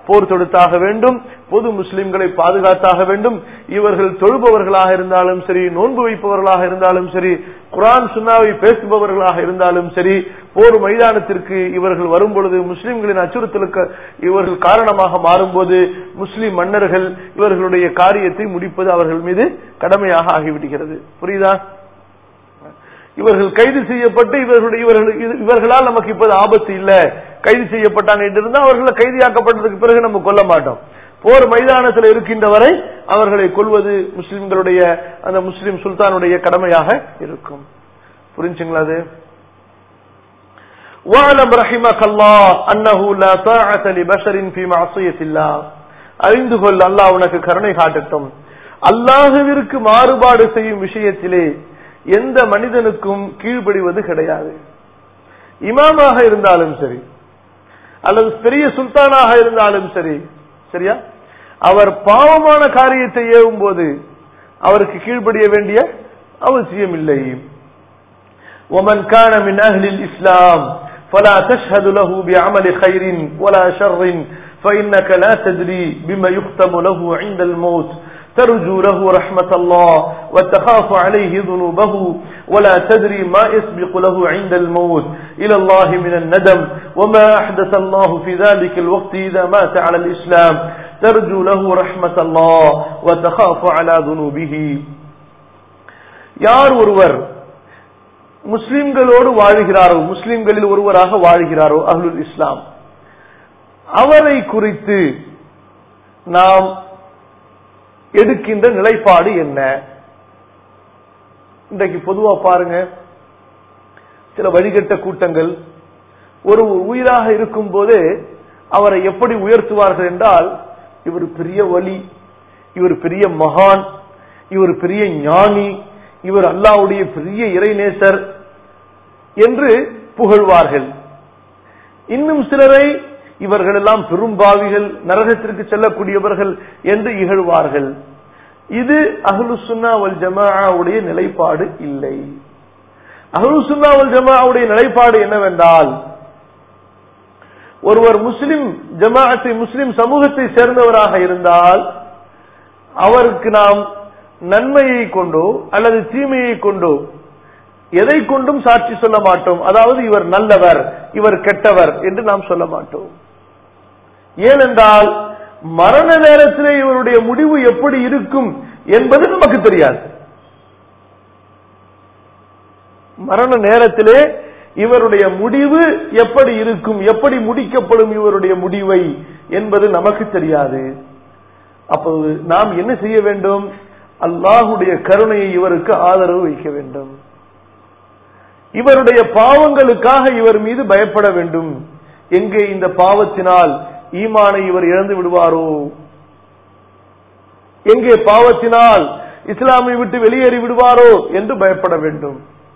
போர் தொடுத்தாக வேண்டும் பொது முஸ்லிம்களை பாதுகாத்தாக வேண்டும் இவர்கள் தொழுபவர்களாக இருந்தாலும் சரி நோன்பு வைப்பவர்களாக இருந்தாலும் சரி குரான் சுன்னாவை பேசுபவர்களாக இருந்தாலும் சரி போர் மைதானத்திற்கு இவர்கள் வரும் பொழுது முஸ்லிம்களின் அச்சுறுத்தலுக்கு இவர்கள் காரணமாக மாறும்போது முஸ்லிம் மன்னர்கள் இவர்களுடைய காரியத்தை முடிப்பது அவர்கள் மீது கடமையாக ஆகிவிடுகிறது புரியுதா இவர்கள் கைது செய்யப்பட்டு இவர்களுடைய இவர்கள் இது- இவர்களால் நமக்கு இப்போது ஆபத்து இல்ல கைது செய்யப்பட்டாங்க என்று இருந்தால் அவர்களை கைதியாக்கப்பட்டதுக்கு பிறகு நம்ம கொல்ல மாட்டோம் போர் மைதானத்தில் இருக்கின்ற வரை அவர்களை கொல்வது முஸ்லிம்களுடைய அந்த முஸ்லிம் சுல்தானுடைய கடமையாக இருக்கும் புரிஞ்சுங்களா அது واعلم رحمك الله أنه لا طاعة لبشر في معصية الله அறிந்து கொள் அல்லாஹ் உனக்கு கருணை காட்டட்டும் அல்லாஹுவிற்கு மாறுபாடு செய்யும் விஷயத்திலே எந்த மனிதனுக்கும் கீழ்ப்படிவது கிடையாது இமாமாக இருந்தாலும் சரி அல்லது பெரிய சுல்தானாக இருந்தாலும் சரி சரியா அவர் பாவமான காரியத்தை ஏவும் போது அவருக்கு கீழ்ப்படிய வேண்டிய அவசியம் இல்லை ومن كان من أهل الإسلام فلا تشهد له بعمل خير ولا شر فإنك لا تدري بما يختم له عند الموت ترجو له رحمة الله وتخاف عليه ذنوبه ولا تدري ما يسبق له عند الموت إلى الله من الندم وما أحدث الله في ذلك الوقت إذا مات على الإسلام ترجو له رحمة الله وتخاف على ذنوبه யார் ஒருவர் முஸ்லிம்களோடு வாழுகிறாரோ முஸ்லிம்களில் ஒருவராக வாழுகிறாரோ அஹ்லுல் இஸ்லாம் அவரை குறித்து நாம் எடுக்கின்ற நிலைப்பாடு என்ன இன்றைக்கு பொதுவா பாருங்க சில வழிகட்ட கூட்டங்கள் ஒரு உயிராக இருக்கும் போதே அவரை எப்படி உயர்த்துவார்கள் என்றால் இவர் பெரிய வலி இவர் பெரிய மகான் இவர் பெரிய ஞானி இவர் அல்லாவுடைய பெரிய இறைநேசர் என்று புகழ்வார்கள் இன்னும் சிலரை இவர்களெல்லாம் பெரும்பாவிகள் நரகத்திற்கு செல்லக்கூடியவர்கள் என்று இகழ்வார்கள் இது அஹ்லு சுன்னா வல் ஜமாவுடைய நிலைப்பாடு இல்லை அஹ்லு சுன்னா வல் ஜமாவுடைய நிலைப்பாடு என்னவென்றால் ஒருவர் முஸ்லிம் ஜமாஅத்தை முஸ்லிம் சமூகத்தை சேர்ந்தவராக இருந்தால் அவருக்கு நாம் நன்மையை கொண்டோ அல்லது தீமையை கொண்டோ எதை கொண்டும் சாட்சி சொல்ல மாட்டோம் அதாவது இவர் நல்லவர் இவர் கெட்டவர் என்று நாம் சொல்ல மாட்டோம் ஏனென்றால் மரண நேரத்திலே இவருடைய முடிவு எப்படி இருக்கும் என்பது நமக்கு தெரியாது மரண நேரத்திலே இவருடைய முடிவு எப்படி இருக்கும் எப்படி முடிக்கப்படும் இவருடைய முடிவை என்பது நமக்கு தெரியாது அப்போது நாம் என்ன செய்ய வேண்டும் அல்லாஹுடைய கருணையை இவருக்கு ஆதரவு வைக்க வேண்டும் இவருடைய பாவங்களுக்காக இவர் மீது பயப்பட வேண்டும் எங்கே இந்த பாவத்தினால் ஈமானை இவர் இழந்து விடுவாரோ எங்கே பாவத்தினால் இஸ்லாமை விட்டு வெளியேறி விடுவாரோ என்று பயப்பட வேண்டும்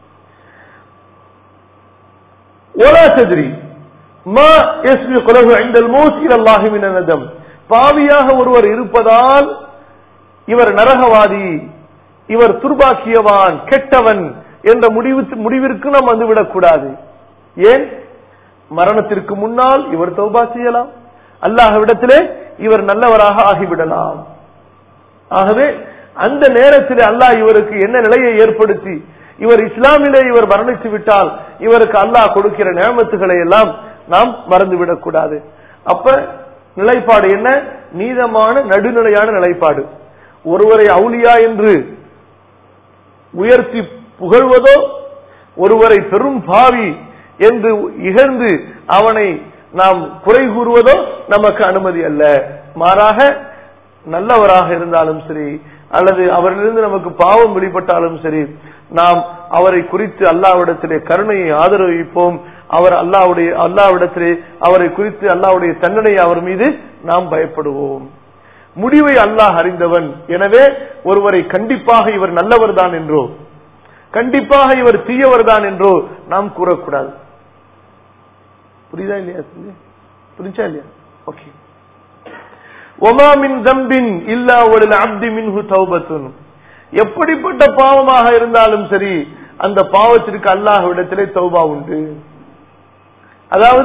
ولا تدري ما يسبق له عند الموت الى الله من الندم பாவியாக ஒருவர் இருப்பதால் இவர் நரகவாதி இவர் துர்பாக்கியவான் கெட்டவன் என்ற முடிவு முடிவிற்கு நாம் வந்துவிடக் கூடாது ஏன் மரணத்திற்கு முன்னால் இவர் தௌபா செய்யலாம் அல்லாஹ்விடத்திலே இவர் நல்லவராக ஆகிவிடலாம் ஆகவே அந்த நேரத்தில் அல்லாஹ் இவருக்கு என்ன நிலையை ஏற்படுத்தி இவர் இஸ்லாமிலே இவர் மரணித்து விட்டால் இவருக்கு அல்லாஹ் கொடுக்கிற நியமத்துகளை எல்லாம் நாம் மறந்துவிடக் கூடாது அப்ப நிலைப்பாடு என்ன நீதமான நடுநிலையான நிலைப்பாடு ஒருவரை அவுலியா என்று உயர்த்தி புகழ்வதோ ஒருவரை பெரும் பாவி என்று இகழ்ந்து அவனை நாம் குறை கூறுவதோ நமக்கு அனுமதி அல்ல மாறாக நல்லவராக இருந்தாலும் சரி அல்லது அவரிலிருந்து நமக்கு பாவம் வெளிப்பட்டாலும் சரி நாம் அவரை குறித்து அல்லாவிடத்திலே கருணையை ஆதரவிப்போம் அவர் அல்லாவுடைய அல்லாவிடத்திலே அவரை குறித்து அல்லாவுடைய தண்டனை அவர் மீது நாம் பயப்படுவோம் முடிவை அல்லாஹ் அறிந்தவன் எனவே ஒருவரை கண்டிப்பாக இவர் நல்லவர் தான் என்றோ கண்டிப்பாக இவர் தீயவர் தான் என்றோ நாம் கூறக்கூடாது புரியுதா இல்லையா புரிஞ்சா இல்லையா ஓகே ஒமா மின் தம்பின் இல்லா ஒரு அப்தி மின்ஹு தௌபத்துன் எப்படிப்பட்ட பாவமாக இருந்தாலும் சரி அந்த பாவத்திற்கு அல்லாஹ் இடத்திலே தௌபா உண்டு அதாவது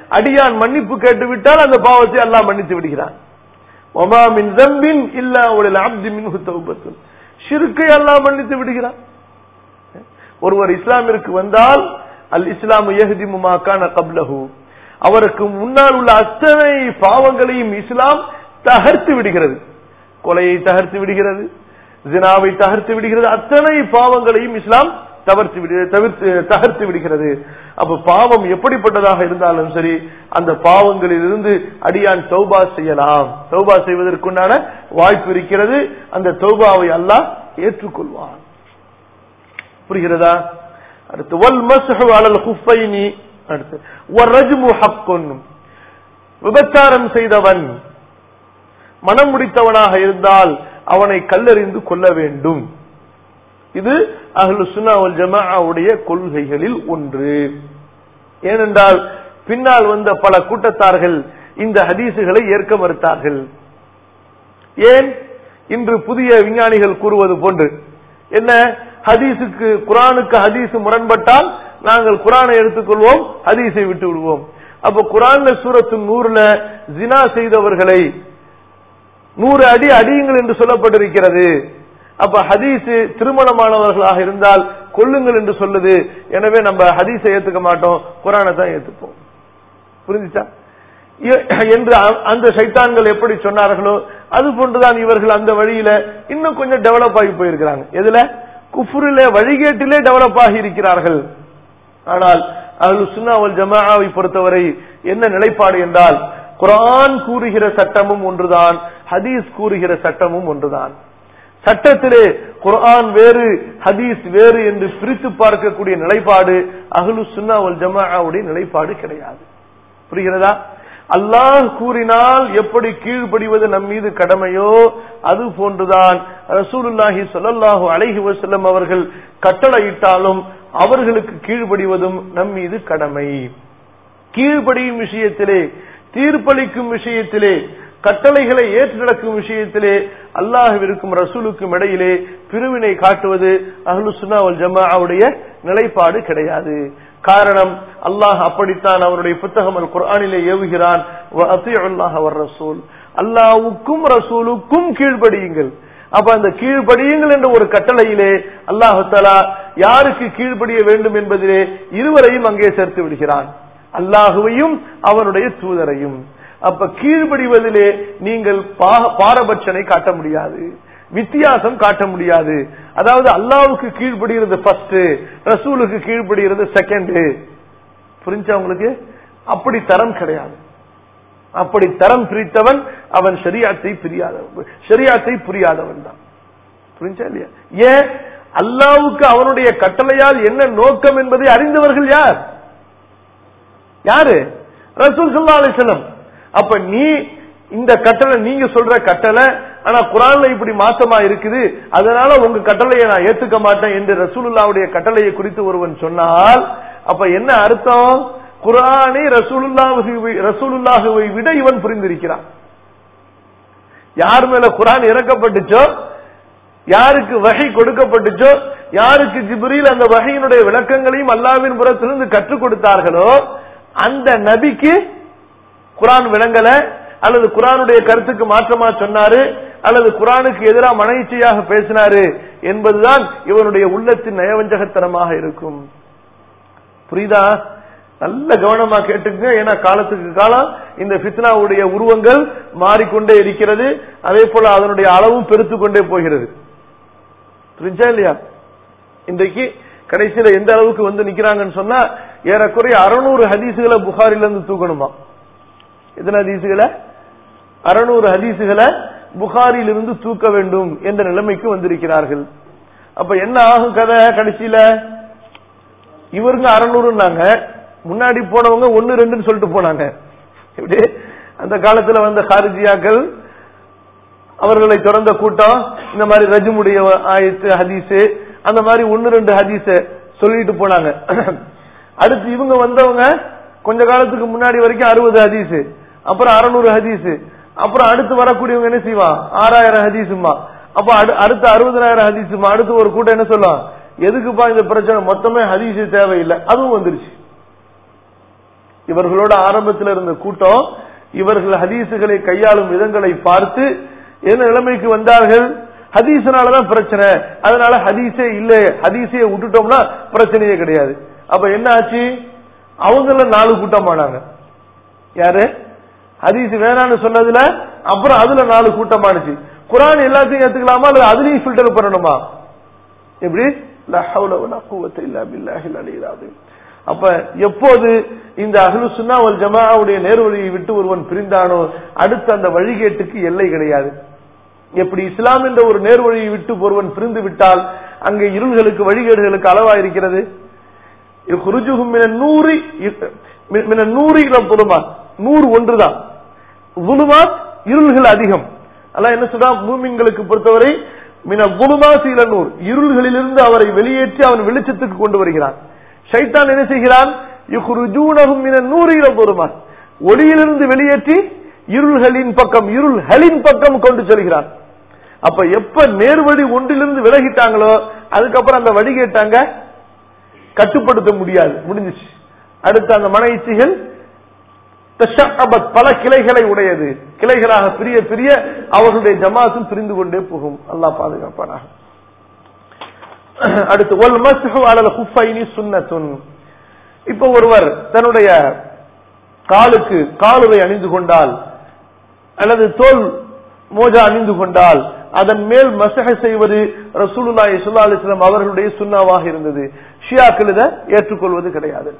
அடியான் மன்னிப்பு கேட்டு விட்டால் அந்த பாவத்தை அல்லாஹ் மன்னித்து விடுகிறான் ஒமா மின் தம்பின் இல்லா ஒரு அப்தி மின்ஹு தௌபத்துன் ஷிருக்கை அல்லாஹ் மன்னித்து விடுகிறான் ஒருவர் இஸ்லாமிற்கு வந்தால் அல் இஸ்லாம் யஹ்திமுமாக்கான கப்லஹு அவருக்கு முன்னால் உள்ள அத்தனை பாவங்களையும் இஸ்லாம் தகர்த்து விடுகிறது கொலையை தகர்த்து விடுகிறது ஜினாவை தகர்த்து விடுகிறது அத்தனை பாவங்களையும் இஸ்லாம் தவிர்த்து விடு தவிர்த்து தகர்த்து விடுகிறது அப்ப பாவம் எப்படிப்பட்டதாக இருந்தாலும் சரி அந்த பாவங்களில் இருந்து அடியான் தௌபா செய்யலாம் தௌபா செய்வதற்குண்டான வாய்ப்பு இருக்கிறது அந்த தௌபாவை அல்லாஹ் ஏற்றுக்கொள்வான் புரிகிறதா அடுத்து வல் மஸ்ஹு அலல் குஃபைனி அடுத்து வர்ரஜ்மு ஹக்குன் விபச்சாரம் செய்தவன் மனம் முடித்தவனாக இருந்தால் அவனை கல்லறிந்து கொள்ள வேண்டும் இது அஹ்லு சுன்னா வல் ஜமாவுடைய கொள்கைகளில் ஒன்று ஏனென்றால் பின்னால் வந்த பல கூட்டத்தார்கள் இந்த ஹதீசுகளை ஏற்க மறுத்தார்கள் ஏன் இன்று புதிய விஞ்ஞானிகள் கூறுவது போன்று என்ன ஹதீஸுக்கு குரானுக்கு ஹதீஸ் முரண்பட்டால் நாங்கள் குரானை எடுத்துக்கொள்வோம் ஹதீஸை விட்டு விடுவோம் அப்ப குரான்ல சூரத்து நூறுல ஜினா செய்தவர்களை நூறு அடி அடியுங்கள் என்று சொல்லப்பட்டிருக்கிறது அப்ப ஹதீஸ் திருமணமானவர்களாக இருந்தால் கொல்லுங்கள் என்று சொல்லுது எனவே நம்ம ஹதீஸை ஏத்துக்க மாட்டோம் குரானை தான் ஏத்துப்போம் புரிஞ்சுச்சா எ- என்று அ- அந்த சைத்தான்கள் எப்படி சொன்னார்களோ அது போன்றுதான் இவர்கள் அந்த வழியில இன்னும் கொஞ்சம் டெவலப் ஆகி போயிருக்கிறாங்க எதுல குஃபுரிலே வழிகேட்டிலே டெவலப் ஆகி இருக்கிறார்கள் ஆனால் அஹ்லு சுன்னா வல் ஜமாஆவை பொறுத்தவரை என்ன நிலைப்பாடு என்றால் குர்ஆன் கூறுகிற சட்டமும் ஒன்றுதான் ஹதீஸ் கூறுகிற சட்டமும் ஒன்றுதான் சட்டத்திலே குர்ஆன் வேறு ஹதீஸ் வேறு என்று பிரித்து பார்க்கக்கூடிய நிலைப்பாடு அஹ்லு சுன்னா வல் ஜமாஆவுடைய நிலைப்பாடு கிடையாது புரிகிறதா அல்லாஹ் கூறினால் எப்படி கீழ்ப்படிவது நம் மீது கடமையோ அது போன்றுதான் ரசூலுல்லாஹி ஸல்லல்லாஹு அலைஹி வஸல்லம் அவர்கள் கட்டளையிட்டாலும் அவர்களுக்கு கீழ்ப்படிவதும் நம் மீது கடமை கீழ்ப்படியும் விஷயத்திலே தீர்ப்பளிக்கும் விஷயத்திலே கட்டளைகளை ஏற்று நடக்கும் விஷயத்திலே அல்லாஹ்விற்கும் ரசூலுக்கும் இடையிலே பிரிவினை காட்டுவது அஹ்லு சுன்னா வல் ஜமாஅவுடைய நிலைப்பாடு கிடையாது காரணம் அல்லாஹ் அப்படித்தான் அவருடைய புத்தகம் அல் குர்ஆனிலே ஏவுகிறான் "வ அத்தியுல்லாஹ வர் ரசூல் அல்லாஹ்வுக்கும் ரசூலுக்கும் கீழ்ப்படியுங்கள் அப்ப அந்த கீழ்ப்படியுங்கள் என்ற ஒரு கட்டளையிலே அல்லாஹு தஆலா யாருக்கு கீழ்ப்படிய வேண்டும் என்பதிலே இருவரையும் அங்கே சேர்த்து விடுகிறான் அல்லாஹுவையும் அவனுடைய தூதரையும் அப்ப கீழ்ப்படிவதிலே நீங்கள் பா- பாரபட்சனை காட்ட முடியாது வித்தியாசம் காட்ட முடியாது அதாவது அல்லாஹ்வுக்கு கீழ்ப்படுகிறது ஃபர்ஸ்ட் ரசூலுக்கு கீழ்ப்படுகிறது செகண்ட் புரிஞ்சா உங்களுக்கு அப்படி தரம் கிடையாது அப்படி தரம் பிரித்தவன் அவன் ஷரியாத்தை பிரியாதவன் ஷரியாத்தை புரியாதவன் தான் புரிஞ்சா இல்லையா ஏன் அல்லாவுக்கு அவனுடைய கட்டளையால் என்ன நோக்கம் என்பதை அறிந்தவர்கள் யார் யாரு ரசூல் ஸல்லல்லாஹு அலைஹி வஸல்லம் அப்ப நீ இந்த கட்டளை நீங்க சொல்ற கட்டளை ஆனா குரான்ல இப்படி மாசமா இருக்குது அதனால உங்க கட்டளையை நான் ஏத்துக்க மாட்டேன் என்று ரசூலுல்லாவுடைய கட்டளையை குறித்து ஒருவன் சொன்னால் அப்ப என்ன அர்த்தம் குரானை ரசூலுல்லாஹுவை ரசூலுல்லாஹுவை விட இவன் புரிந்திருக்கிறான் யார் மேல குரான் இறக்கப்பட்டுச்சோ யாருக்கு வகை கொடுக்கப்பட்டுச்சோ யாருக்கு ஜிப்ரீல் அந்த வகையினுடைய விளக்கங்களையும் அல்லாவின் புறத்திலிருந்து கற்றுக் கொடுத்தார்களோ அந்த நபிக்கு குரான் விளங்கல அல்லது குரானுடைய கருத்துக்கு மாற்றமா சொன்னாரு அல்லது குரானுக்கு எதிராக மனைச்சியாக பேசினாரு என்பதுதான் இவனுடைய உள்ளத்தின் நயவஞ்சகத்தனமாக இருக்கும் புரியுதா நல்ல கவனமா கேட்டுக்கங்க ஏன்னா காலத்துக்கு காலம் இந்த ஃபித்னாவுடைய உருவங்கள் மாறிக்கொண்டே இருக்கிறது அதே போல அதனுடைய அளவும் பெருத்து கொண்டே போகிறது புரிஞ்சா இல்லையா இன்றைக்கு கடைசியில எந்த அளவுக்கு வந்து நிக்கிறாங்கன்னு சொன்னா ஏறக்குறைய அறுநூறு ஹதீசுகளை புகாரில இருந்து தூக்கணுமா எத்தனை ஹதீசுகளை அறுநூறு ஹதீசுகளை புகாரிலிருந்து தூக்க வேண்டும் என்ற நிலைமைக்கு வந்திருக்கிறார்கள் அப்ப என்ன ஆகும் கதை கடைசியில இவருங்க அறநூறுனாங்க முன்னாடி போனவங்க ஒன்னு ரெண்டுன்னு சொல்லிட்டு போனாங்க எப்படி அந்த காலத்துல வந்த ஹாரிஜியாக்கள் அவர்களை தொடர்ந்த கூட்டம் இந்த மாதிரி ரஜுமுடைய ஆயத்து ஹதீஸ் அந்த மாதிரி ஒன்னு ரெண்டு ஹதீஸ சொல்லிட்டு போனாங்க அடுத்து இவங்க வந்தவங்க கொஞ்ச காலத்துக்கு முன்னாடி வரைக்கும் அறுபது ஹதீஸ் அப்புறம் அறுநூறு ஹதீஸ் அப்புறம் அடுத்து வரக்கூடியவங்க என்ன செய்வான் ஆறாயிரம் ஹதீஸுமா அப்ப அடு- அடுத்த அறுபதாயிரம் ஹதீஸுமா அடுத்து ஒரு கூட்டம் என்ன சொல்லலாம் எதுக்குப்பா இந்த பிரச்சனை மொத்தமே ஹதீஸ் தேவையில்லை அதுவும் வந்துருச்சு இவர்களோட ஆரம்பத்தில் இருந்த கூட்டம் இவர்கள் ஹதீசுகளை கையாளும் விதங்களை பார்த்து என்ன நிலைமைக்கு வந்தார்கள் ஹதீஸ்னாலதான் பிரச்சனை அதனால ஹதீஸே இல்ல ஹதீஸே விட்டுட்டோம்னா பிரச்சனையே கிடையாது அப்ப என்ன ஆச்சு அவங்கள நாலு கூட்டமானாங்க யாரு ஹதீஸ் வேணான்னு சொன்னதுல அப்புறம் அதுல நாலு கூட்டமானுச்சு குரான் எல்லாத்தையும் ஏத்துக்கலாமா அல்லது அதுலயும் ஃபில்டர் பண்ணணுமா எப்படி லா ஹவ்ல வலா குவத்த இல்லா பில்லாஹில் அலியில் அஸீம். அப்ப எப்போது இந்த அஹ்லு சுன்னா வல் ஜமாவுடைய நேர்வழியை விட்டு ஒருவன் பிரிந்தானோ அடுத்து அந்த வழிகேட்டுக்கு எல்லை கிடையாது எப்படி இஸ்லாம் என்ற ஒரு நேர்வழியை விட்டு ஒருவன் பிரிந்து விட்டால் அங்கே இருள்களுக்கு வழிகேடுகளுக்கு அளவா இருக்கிறது குருஜுகும் நூறு நூறு இளம் துலுமாத் நூறு ஒன்றுதான் குலுமாத் இருள்கள் அதிகம் அல்லாஹ் என்ன சொல்றா மூமின்களுக்கு பொறுத்தவரை மின குலுமாசி நூறு இருள்களிலிருந்து அவரை வெளியேற்றி அவன் வெளிச்சத்துக்கு கொண்டு வருகிறான் ஷைத்தான் என்ன செய்கிறான் யுஹ்ருஜூனஹும் மின நூறு இளம் துலுமாத் ஒளியிலிருந்து வெளியேற்றி இருள்களின் பக்கம் இருள்களின் பக்கம் கொண்டு செல்கிறான் அப்ப எப்ப நேர்வழி ஒன்றிலிருந்து விலகிட்டாங்களோ அதுக்கப்புறம் அந்த வழி கேட்டாங்க கட்டுப்படுத்த முடியாது முடிஞ்சிச்சு அடுத்து அந்த மன இச்சைகள் தஷஅபத் பல கிளைகளை உடையது கிளைகளாக பிரிய பிரிய அவர்களுடைய ஜமாத்தும் பிரிந்து கொண்டே போகும் அல்லாஹ் பாதுகாப்பானாக அடுத்து ஒல் மஸ்ஹு அலல் ஹுஃபைனி சுன்னத்துன் இப்ப ஒருவர் தன்னுடைய காலுக்கு காலுவை அணிந்து கொண்டால் அல்லது தோல் மோஜா அணிந்து கொண்டால் அதன் மேல் மசக செய்வது ரசூலுல்லாஹி ஸல்லல்லாஹு அலைஹி வஸல்லம் அவர்களுடைய சுன்னாவாக இருந்தது ஷியாக்கள் இதை ஏற்றுக்கொள்வது கிடையாது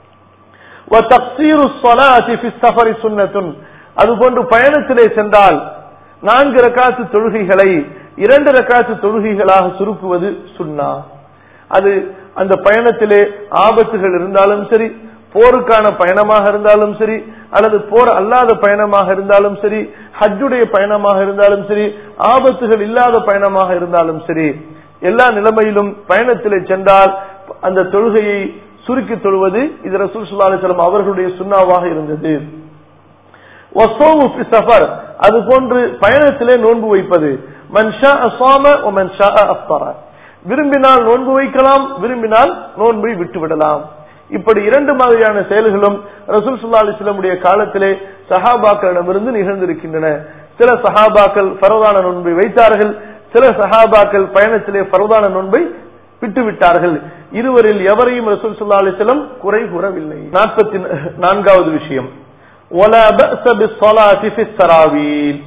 وتقصير الصلاة في السفر سنة அதுபோன்று பயணத்திலே சென்றால் நான்கு ரக்காத்து தொழுகைகளை இரண்டு ரக்காத்து தொழுகைகளாக சுருக்குவது சுன்னா அது அந்த பயணத்திலே ஆபத்துகள் இருந்தாலும் சரி போருக்கான பயணமாக இருந்தாலும் சரி அல்லது போர் அல்லாத பயணமாக இருந்தாலும் சரி ஹஜ்ஜுடைய பயணமாக இருந்தாலும் சரி ஆபத்துகள் இல்லாத பயணமாக இருந்தாலும் சரி எல்லா நிலைமையிலும் பயணத்திலே சென்றால் அந்த தொழுகையை சுருக்கி தொழுவது இது ரசூல் ஸல்லல்லாஹு அலைஹி வஸல்லம் அவர்களுடைய சுன்னாவாக இருந்தது வஸௌமு ஃபி ஸஃபர் அது போன்று பயணத்திலே நோன்பு வைப்பது மன் ஷாஅ ஸாம வ மன் ஷாஅ அஃப்தர விரும்பினால் நோன்பு வைக்கலாம் விரும்பினால் நோன்பை விட்டுவிடலாம் இப்படி இரண்டு மாதிரியான செயல்களும் ரசூல் ஸல்லல்லாஹு அலைஹி வஸல்லமுடைய காலத்திலே சஹாபாக்களிடமிருந்து நிகழ்ந்திருக்கின்றன சில சஹாபாக்கள் ஃபரதான நோன்பை வைத்தார்கள் சில சஹாபாக்கள் பயணத்திலே ஃபரதான நோன்பை விட்டுவிட்டார்கள் இருவரில் எவரையும் ரசூல் ஸல்லல்லாஹு அலைஹி வஸல்லம் குறை கூறவில்லை நாற்பத்தி நான்காவது விஷயம் ولا بأس بالصلاة في السراويل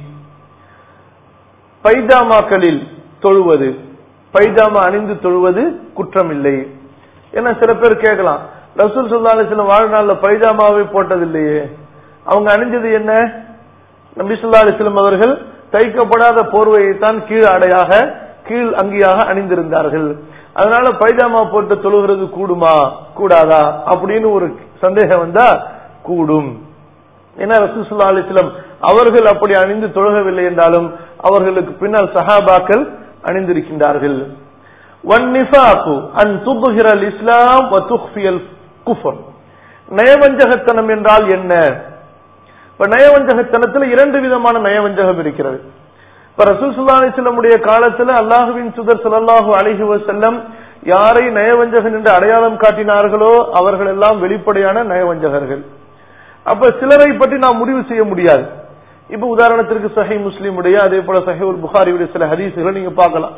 பைஜாமாக்களில் தொழுவது பைஜாமா அணிந்து தொழுவது குற்றமில்லை ஏன்னா சில பேர் கேட்கலாம் ரசூல் ஸல்லல்லாஹு அலைஹி வஸல்லம் வாழ்நாள்ல பைஜாமாவே போட்டதில்லையே அவங்க அணிஞ்சது என்ன நபி ஸல்லல்லாஹு அலைஹி வஸல்லம் அவர்கள் தைக்கப்படாத போர்வையைத்தான் கீழ் ஆடையாக கீழ் அங்கியாக அணிந்திருந்தார்கள் அதனால பைஜாமா போட்டு தொழுகிறது கூடுமா கூடாதா அப்படின்னு ஒரு சந்தேகம் வந்தா கூடும் ஏன்னா ரசூசுல்லா அலிஸ்லம் அவர்கள் அப்படி அணிந்து தொழுகவில்லை என்றாலும் அவர்களுக்கு பின்னால் சஹாபாக்கள் அணிந்திருக்கின்றார்கள் வன்னிஃபாக்கு அன் துபுகிரல் இஸ்லாம் வ துஃபியல் குஃபர் நயவஞ்சகத்தனம் என்றால் என்ன இப்ப நயவஞ்சகத்தனத்தில் இரண்டு விதமான நயவஞ்சகம் இருக்கிறது இப்ப ரசூல் சுல்லா அலிஸ்லமுடைய காலத்துல அல்லாஹுவின் சுதர் சல்லாஹூ அலிஹி வசல்லம் யாரை நயவஞ்சகன் என்று அடையாளம் காட்டினார்களோ அவர்கள் எல்லாம் வெளிப்படையான நயவஞ்சகர்கள் அப்ப சிலரை பற்றி நாம் முடிவு செய்ய முடியாது இப்ப உதாரணத்திற்கு சஹி முஸ்லீமுடைய அதே போல சஹி உல் புகாரியுடைய சில ஹதீசுகளை நீங்க பார்க்கலாம்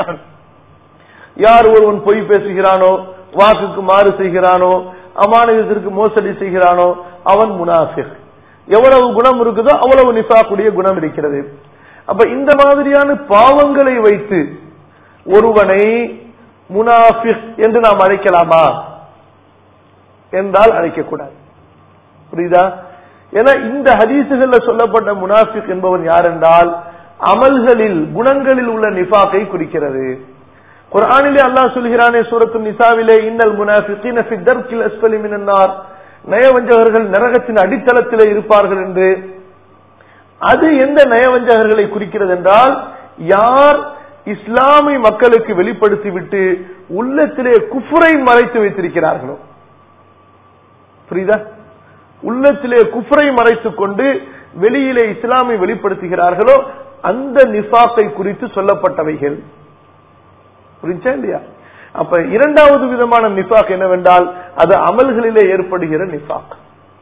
யார் ஒருவன் பொய் பேசுகிறானோ வாக்குக்கு மாறு செய்கிறானோ அமானிதத்திற்கு மோசடி செய்கிறானோ அவன் முனாஃபிக் எவ்வளவு குணம் இருக்குதோ அவ்வளவு நிஃபாக்குடைய குணம் இருக்கிறது அப்ப இந்த மாதிரியான பாவங்களை வைத்து ஒருவனை முனாஃபிக் என்று நாம் அழைக்கலாமா என்றால் அழைக்கக்கூடாது புரியுதா ஏன்னா இந்த ஹதீசுகள்ல சொல்லப்பட்ட முனாஃபிக் என்பவன் யார் என்றால் அமல்களில் குணங்களில் உள்ள நிஃபாக்கை குறிக்கிறது குர்ஆனிலே அல்லாஹ் சொல்கிறானே சூரத்து நிசாவிலே இன்னல் முனாஃபிகீன ஃபி தர்கில் அஸ்ஃபலி மினன் நார் நயவஞ்சகர்கள் நரகத்தின் அடித்தளத்திலே இருப்பார்கள் என்று அது எந்த நயவஞ்சகர்களை குறிக்கிறது என்றால் யார் இஸ்லாமை மக்களுக்கு வெளிப்படுத்திவிட்டு உள்ளத்திலே குஃபுரை மறைத்து வைத்திருக்கிறார்களோ புரியுதா உள்ளத்திலே குஃபரை மறைத்துக் கொண்டு வெளியிலே இஸ்லாமை வெளிப்படுத்துகிறார்களோ அந்த நிஃபாக்கை குறித்து சொல்லப்பட்டவைகள் புரிஞ்சா இல்லையா அப்ப இரண்டாவது விதமான நிஃபாக் என்னவென்றால் அது அமல்களிலே ஏற்படுகிற நிஃபாக்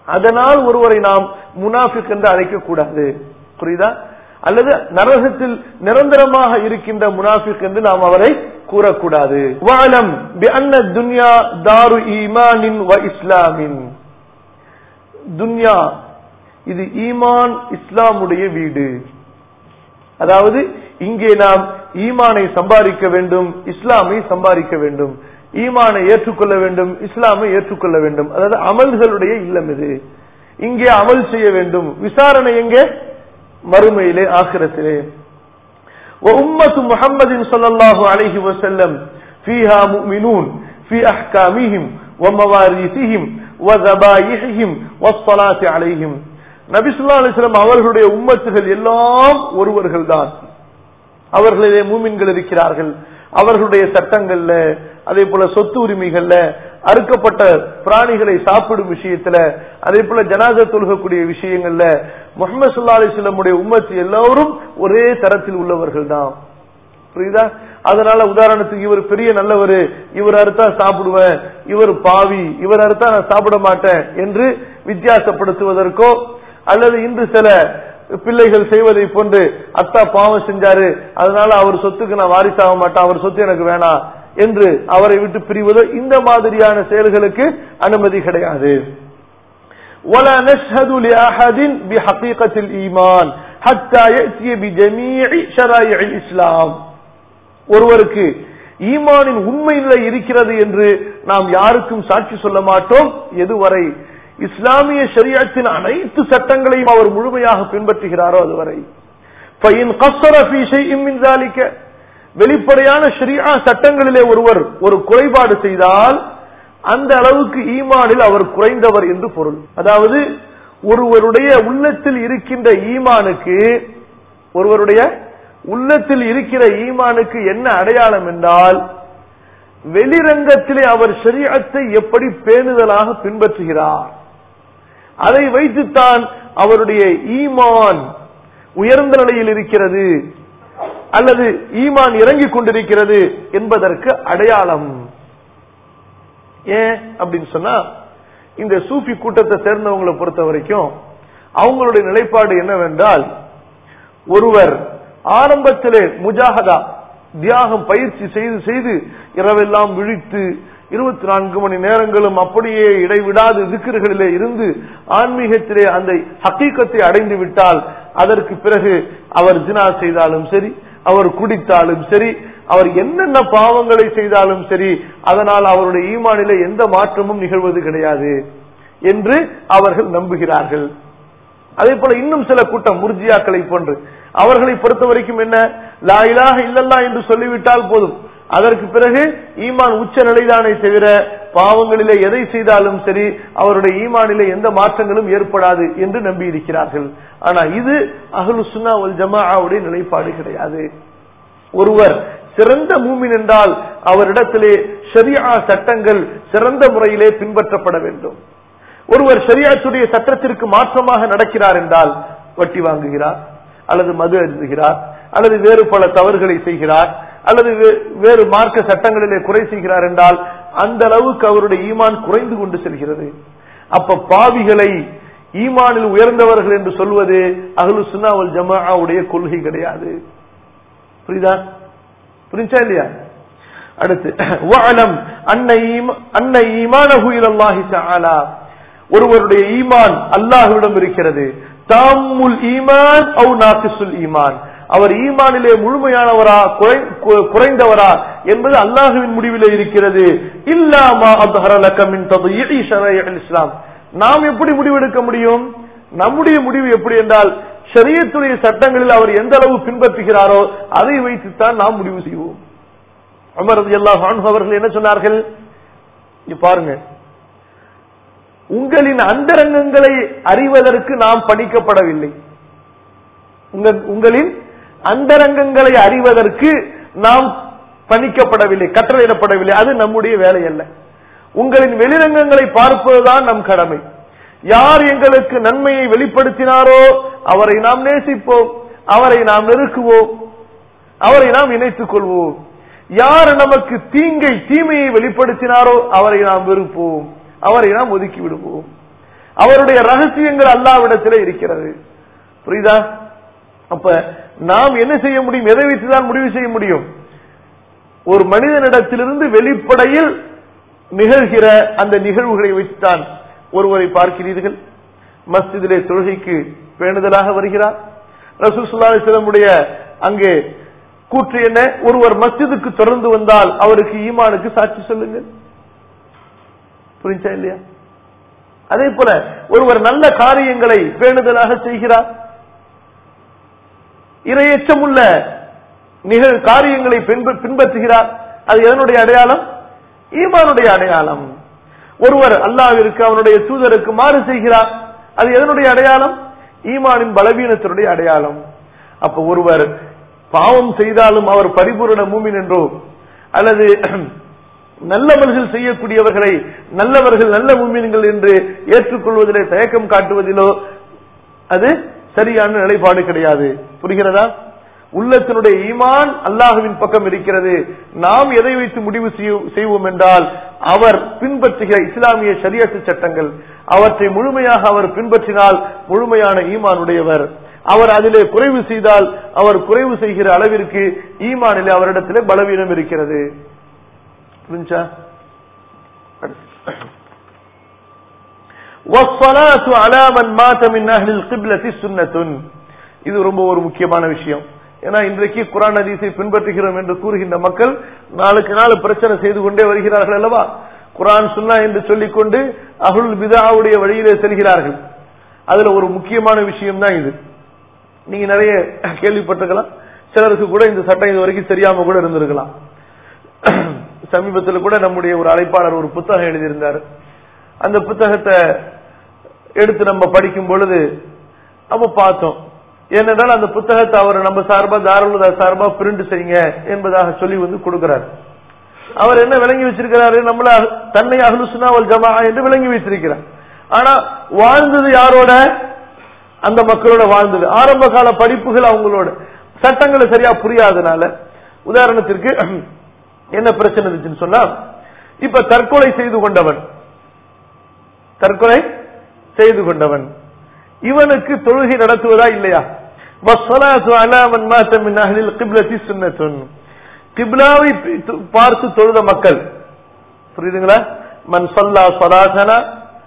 அதனால் ஒருவரை நாம் முனாஃபிக் என்று அழைக்க கூடாது புரியுதா அல்லது நரகத்தில் நிரந்தரமாக இருக்கின்ற முனாஃபிக் என்று நாம் அவரை கூறக்கூடாது வாலம் துன்யா தாரு ஈமானின் வ இஸ்லாமின் துன்யா இது ஈமான் இஸ்லாமுடைய வீடு அதாவது இங்கே நாம் ஈமானை சம்பாதிக்க வேண்டும் இஸ்லாமை சம்பாதிக்க வேண்டும் ஈமானை ஏற்றுக்கொள்ள வேண்டும் இஸ்லாமை ஏற்றுக்கொள்ள வேண்டும் அதாவது அமல்களுடைய இல்லம் இது இங்கே அமல் செய்ய வேண்டும் விசாரணை எங்கே மறுமையிலே ஆகிரத்திலே وأمة محمد صلى الله عليه وسلم فيها مؤمنون في أحكامهم ومواريثهم وذبائحهم والصلاة عليهم நபி சொல்லா அலிஸ்லாம் அவர்களுடைய உம்மத்துகள் எல்லாம் ஒருவர்கள் தான் அவர்களிலே மூமின்கள் இருக்கிறார்கள் அவர்களுடைய சட்டங்கள்ல அதே போல சொத்து உரிமைகள்ல அறுக்கப்பட்ட பிராணிகளை சாப்பிடும் விஷயத்துல அதே போல ஜனாத தொழுகக்கூடிய விஷயங்கள்ல முகமது சுல்லா அலிஸ்லமுடைய உம்மத்து எல்லோரும் ஒரே தரத்தில் உள்ளவர்கள் தான் புரியுதா அதனால உதாரணத்துக்கு இவர் பெரிய நல்லவர் இவர் அறுத்தா சாப்பிடுவேன் இவர் பாவி இவர் அறுத்தா நான் சாப்பிட மாட்டேன் என்று வித்தியாசப்படுத்துவதற்கோ அல்லது இன்று சில பிள்ளைகள் செய்வதை போன்று அத்தா பாவம் செஞ்சாரு அதனால அவர் சொத்துக்கு நான் வாரிசாக மாட்டேன் அவர் சொத்து எனக்கு வேணாம் என்று அவரை விட்டு பிரிவதோ இந்த மாதிரியான செயல்களுக்கு அனுமதி கிடையாது ولا نشهد لأحد بحقيقة الإيمان حتى يأتي بجميع شرائع الإسلام ஒருவருக்கு ஈமானின் உண்மை நிலை இருக்கிறது என்று நாம் யாருக்கும் சாட்சி சொல்ல மாட்டோம் எதுவரை இஸ்லாமிய ஷரியத்தின் அனைத்து சட்டங்களையும் அவர் முழுமையாக பின்பற்றுகிறாரோ அதுவரை வெளிப்படையான ஷரியா சட்டங்களிலே ஒருவர் ஒரு குறைபாடு செய்தால் அந்த அளவுக்கு ஈமானில் அவர் குறைந்தவர் என்று பொருள் அதாவது ஒருவருடைய உள்ளத்தில் இருக்கின்ற ஈமானுக்கு ஒருவருடைய உள்ளத்தில் இருக்கிற ஈமானுக்கு என்ன அடையாளம் என்றால் வெளிரங்கத்திலே அவர் ஷரியத்தை எப்படி பேணுதலாக பின்பற்றுகிறார் அதை வைத்துத்தான் அவருடைய ஈமான் உயர்ந்த நிலையில் இருக்கிறது அல்லது ஈமான் இறங்கிக் கொண்டிருக்கிறது என்பதற்கு அடையாளம் ஏன் அப்படின்னு சொன்னா இந்த சூஃபி கூட்டத்தை சேர்ந்தவங்களை பொறுத்த வரைக்கும் அவங்களுடைய நிலைப்பாடு என்னவென்றால் ஒருவர் ஆரம்பத்திலே முஜாகதா தியாகம் பயிற்சி செய்து செய்து இரவெல்லாம் விழித்து இருபத்தி நான்கு மணி நேரங்களும் அப்படியே இடைவிடாது திக்கர்களிலே இருந்து ஆன்மீகத்திலே அந்த ஹக்கீக்கத்தை அடைந்து விட்டால் அதற்கு பிறகு அவர் ஜினா செய்தாலும் சரி அவர் குடித்தாலும் சரி அவர் என்னென்ன பாவங்களை செய்தாலும் சரி அதனால் அவருடைய ஈமானிலே எந்த மாற்றமும் நிகழ்வது கிடையாது என்று அவர்கள் நம்புகிறார்கள் அதே போல இன்னும் சில கூட்டம் முர்ஜியாக்களை போன்று அவர்களை பொறுத்த வரைக்கும் என்ன லாயிலாக இல்லல்லா என்று சொல்லிவிட்டால் போதும் அதற்கு பிறகு ஈமான் உச்ச நிலைதானே தவிர பாவங்களிலே எதை செய்தாலும் சரி அவருடைய ஈமானிலே எந்த மாற்றங்களும் ஏற்படாது என்று நம்பி இருக்கிறார்கள் ஆனா இது அகலு சுன்னா ஒல் ஜமாவுடைய நிலைப்பாடு கிடையாது ஒருவர் சிறந்த மூமின் என்றால் அவரிடத்திலே ஷரியா சட்டங்கள் சிறந்த முறையிலே பின்பற்றப்பட வேண்டும் ஒருவர் ஷரியாத்துடைய சட்டத்திற்கு மாற்றமாக நடக்கிறார் என்றால் வட்டி வாங்குகிறார் அல்லது மது அருந்துகிறார் அல்லது வேறு பல தவறுகளை செய்கிறார் அல்லது வேறு மார்க்க சட்டங்களிலே குறை செய்கிறார் என்றால் அந்த அளவுக்கு அவருடைய ஈமான் குறைந்து கொண்டு செல்கிறது அப்ப பாவிகளை ஈமானில் உயர்ந்தவர்கள் என்று சொல்வது அகலு சுன்னாவல் ஜமாவுடைய கொள்கை கிடையாது புரியுதா புரிஞ்சா இல்லையா அடுத்து வஅலம் அன்ன ஈமானஹு இலல்லாஹி தஆலா ஒருவருடைய ஈமான் அல்லாஹ்விடம் இருக்கிறது தாமுல் ஈமான் அவு நாகிசுல் ஈமான் அவர் ஈமானிலே முழுமையானவரா குறைந்தவரா என்பது அல்லாஹுவின் முடிவிலே இருக்கிறது இல்லாமா அப்ஹரலக்கமின் இஸ்லாம் நாம் எப்படி முடிவெடுக்க முடியும் நம்முடைய முடிவு எப்படி என்றால் ஷரியத்துடைய சட்டங்களில் அவர் எந்த அளவு பின்பற்றுகிறாரோ அதை வைத்துத்தான் நாம் முடிவு செய்வோம் அமரது எல்லா அவர்கள் என்ன சொன்னார்கள் பாருங்க உங்களின் அந்தரங்கங்களை அறிவதற்கு நாம் பணிக்கப்படவில்லை உங்களின் அந்தரங்கங்களை அறிவதற்கு நாம் பணிக்கப்படவில்லை கட்டளையிடப்படவில்லை அது நம்முடைய வேலை அல்ல உங்களின் வெளிரங்கங்களை பார்ப்பதுதான் நம் கடமை யார் எங்களுக்கு நன்மையை வெளிப்படுத்தினாரோ அவரை நாம் நேசிப்போம் அவரை நாம் நெருக்குவோம் அவரை நாம் இணைத்துக் கொள்வோம் யார் நமக்கு தீங்கை தீமையை வெளிப்படுத்தினாரோ அவரை நாம் வெறுப்போம் அவரை நாம் ஒதுக்கி விடுவோம் அவருடைய ரகசியங்கள் அல்லாவிடத்திலே இருக்கிறது புரியுதா அப்ப நாம் என்ன செய்ய முடியும் எதை வைத்துதான் முடிவு செய்ய முடியும் ஒரு மனிதனிடத்திலிருந்து வெளிப்படையில் நிகழ்கிற அந்த நிகழ்வுகளை வைத்துத்தான் ஒருவரை பார்க்கிறீர்கள் மஸ்ஜிதிலே தொழுகைக்கு பேணுதலாக வருகிறார் ரசூல் சுல்லாசலமுடைய அங்கே கூற்று என்ன ஒருவர் மஸ்ஜிதுக்கு தொடர்ந்து வந்தால் அவருக்கு ஈமானுக்கு சாட்சி சொல்லுங்கள் புரிஞ்சா இல்லையா அதே போல ஒருவர் நல்ல காரியங்களை பேணுதலாக செய்கிறார் இரையச்சமுள்ள நிகழ் காரியங்களை பின்ப- பின்பற்றுகிறார் அது எதனுடைய அடையாளம் ஈமானுடைய அடையாளம் ஒருவர் அல்லாவிற்கு அவனுடைய தூதருக்கு மாறு செய்கிறார் அது எதனுடைய அடையாளம் ஈமானின் பலவீனத்தினுடைய அடையாளம் அப்ப ஒருவர் பாவம் செய்தாலும் அவர் பரிபூரண மூமின் என்றோ அல்லது நல்லவர்கள் செய்யக்கூடியவர்களை நல்லவர்கள் நல்ல மூமின்கள் என்று ஏற்றுக்கொள்வதிலே தயக்கம் காட்டுவதிலோ அது சரியான நிலைப்பாடு கிடையாது புரிகிறதா உள்ளத்தினுடைய ஈமான் அல்லாஹுவின் பக்கம் இருக்கிறது நாம் எதை வைத்து முடிவு செய்ய- செய்வோம் என்றால் அவர் பின்பற்றுகிற இஸ்லாமிய ஷரியத்து சட்டங்கள் அவற்றை முழுமையாக அவர் பின்பற்றினால் முழுமையான ஈமான் உடையவர் அவர் அதிலே குறைவு செய்தால் அவர் குறைவு செய்கிற அளவிற்கு ஈமானிலே அவரிடத்திலே பலவீனம் இருக்கிறது புரிஞ்சா والصلاة على من مات من أهل القبلة سنة இது ரொம்ப ஒரு முக்கியமான விஷயம் ஏன்னா இன்றைக்கு குரான் ஹதீஸை பின்பற்றுகிறோம் என்று கூறுகின்ற மக்கள் நாளுக்கு நாள் பிரச்சனை செய்து கொண்டே வருகிறார்கள் அல்லவா குரான் சுன்னா என்று சொல்லிக்கொண்டு அகுல் பிதாவுடைய வழியிலே செல்கிறார்கள் அதுல ஒரு முக்கியமான விஷயம் தான் இது நீங்க நிறைய கேள்விப்பட்டிருக்கலாம் சிலருக்கு கூட இந்த சட்டம் இது வரைக்கும் தெரியாம கூட இருந்திருக்கலாம் சமீபத்தில் கூட நம்முடைய ஒரு அழைப்பாளர் ஒரு புத்தகம் எழுதியிருந்தார் அந்த புத்தகத்தை எடுத்து நம்ம படிக்கும் பொழுது அப்ப பார்த்தோம் ஏனென்றால் அந்த புத்தகத்தை அவர் நம்ம சார்பா தாராள சார்பா பிரிண்ட் செய்யுங்க என்பதாக சொல்லி வந்து கொடுக்கிறார் அவர் என்ன விளங்கி வச்சிருக்கிறாரு நம்மள தன்னை அஹ்லுசுனா வல் ஜமா என்று விளங்கி வச்சிருக்கிறார் ஆனா வாழ்ந்தது யாரோட அந்த மக்களோட வாழ்ந்தது ஆரம்ப கால படிப்புகள் அவங்களோட சட்டங்களை சரியா புரியாதனால உதாரணத்திற்கு என்ன பிரச்சனை இருந்துச்சுன்னு சொன்னா இப்ப தற்கொலை செய்து கொண்டவன் தற்கொலை செய்து கொண்டவன் இவனுக்கு தொழுகை நடத்துவதா இல்லையா வஸ்ஸலாத்து அலா மன் மாத்த மின் அஹ்லில் கிப்லத்தி சுன்னத்துன் கிப்லாவை பி- பார்த்து தொழுத மக்கள் புரியுதுங்களா மன் சல்லா சலாத்தனா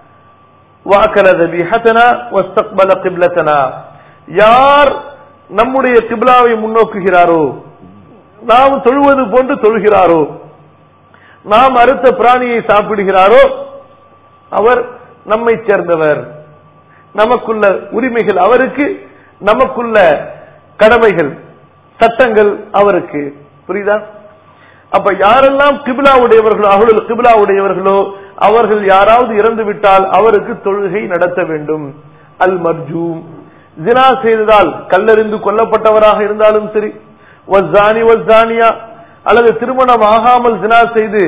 வாக்கல தபீஹத்தனா வஸ்தக்பல கிப்லத்தனா யார் நம்முடைய கிப்லாவை முன்னோக்குகிறாரோ நாம் தொழுவது போன்று தொழுகிறாரோ நாம் அறுத்த பிராணியை சாப்பிடுகிறாரோ அவர் நம்மை சேர்ந்தவர் நமக்குள்ள உரிமைகள் அவருக்கு நமக்குள்ள கடமைகள் சட்டங்கள் அவருக்கு புரியுதா அப்ப யாரெல்லாம் கிபிலா உடையவர்களோ அவர்கள் கிபிலா உடையவர்களோ அவர்கள் யாராவது இறந்து விட்டால் அவருக்கு தொழுகை நடத்த வேண்டும் அல் மர்ஜூம் ஜினா செய்ததால் கல்லறிந்து கொல்லப்பட்டவராக இருந்தாலும் சரி வஸ்ஸானி வஸ்ஸானியா அல்லது திருமணம் ஆகாமல் ஜினா செய்து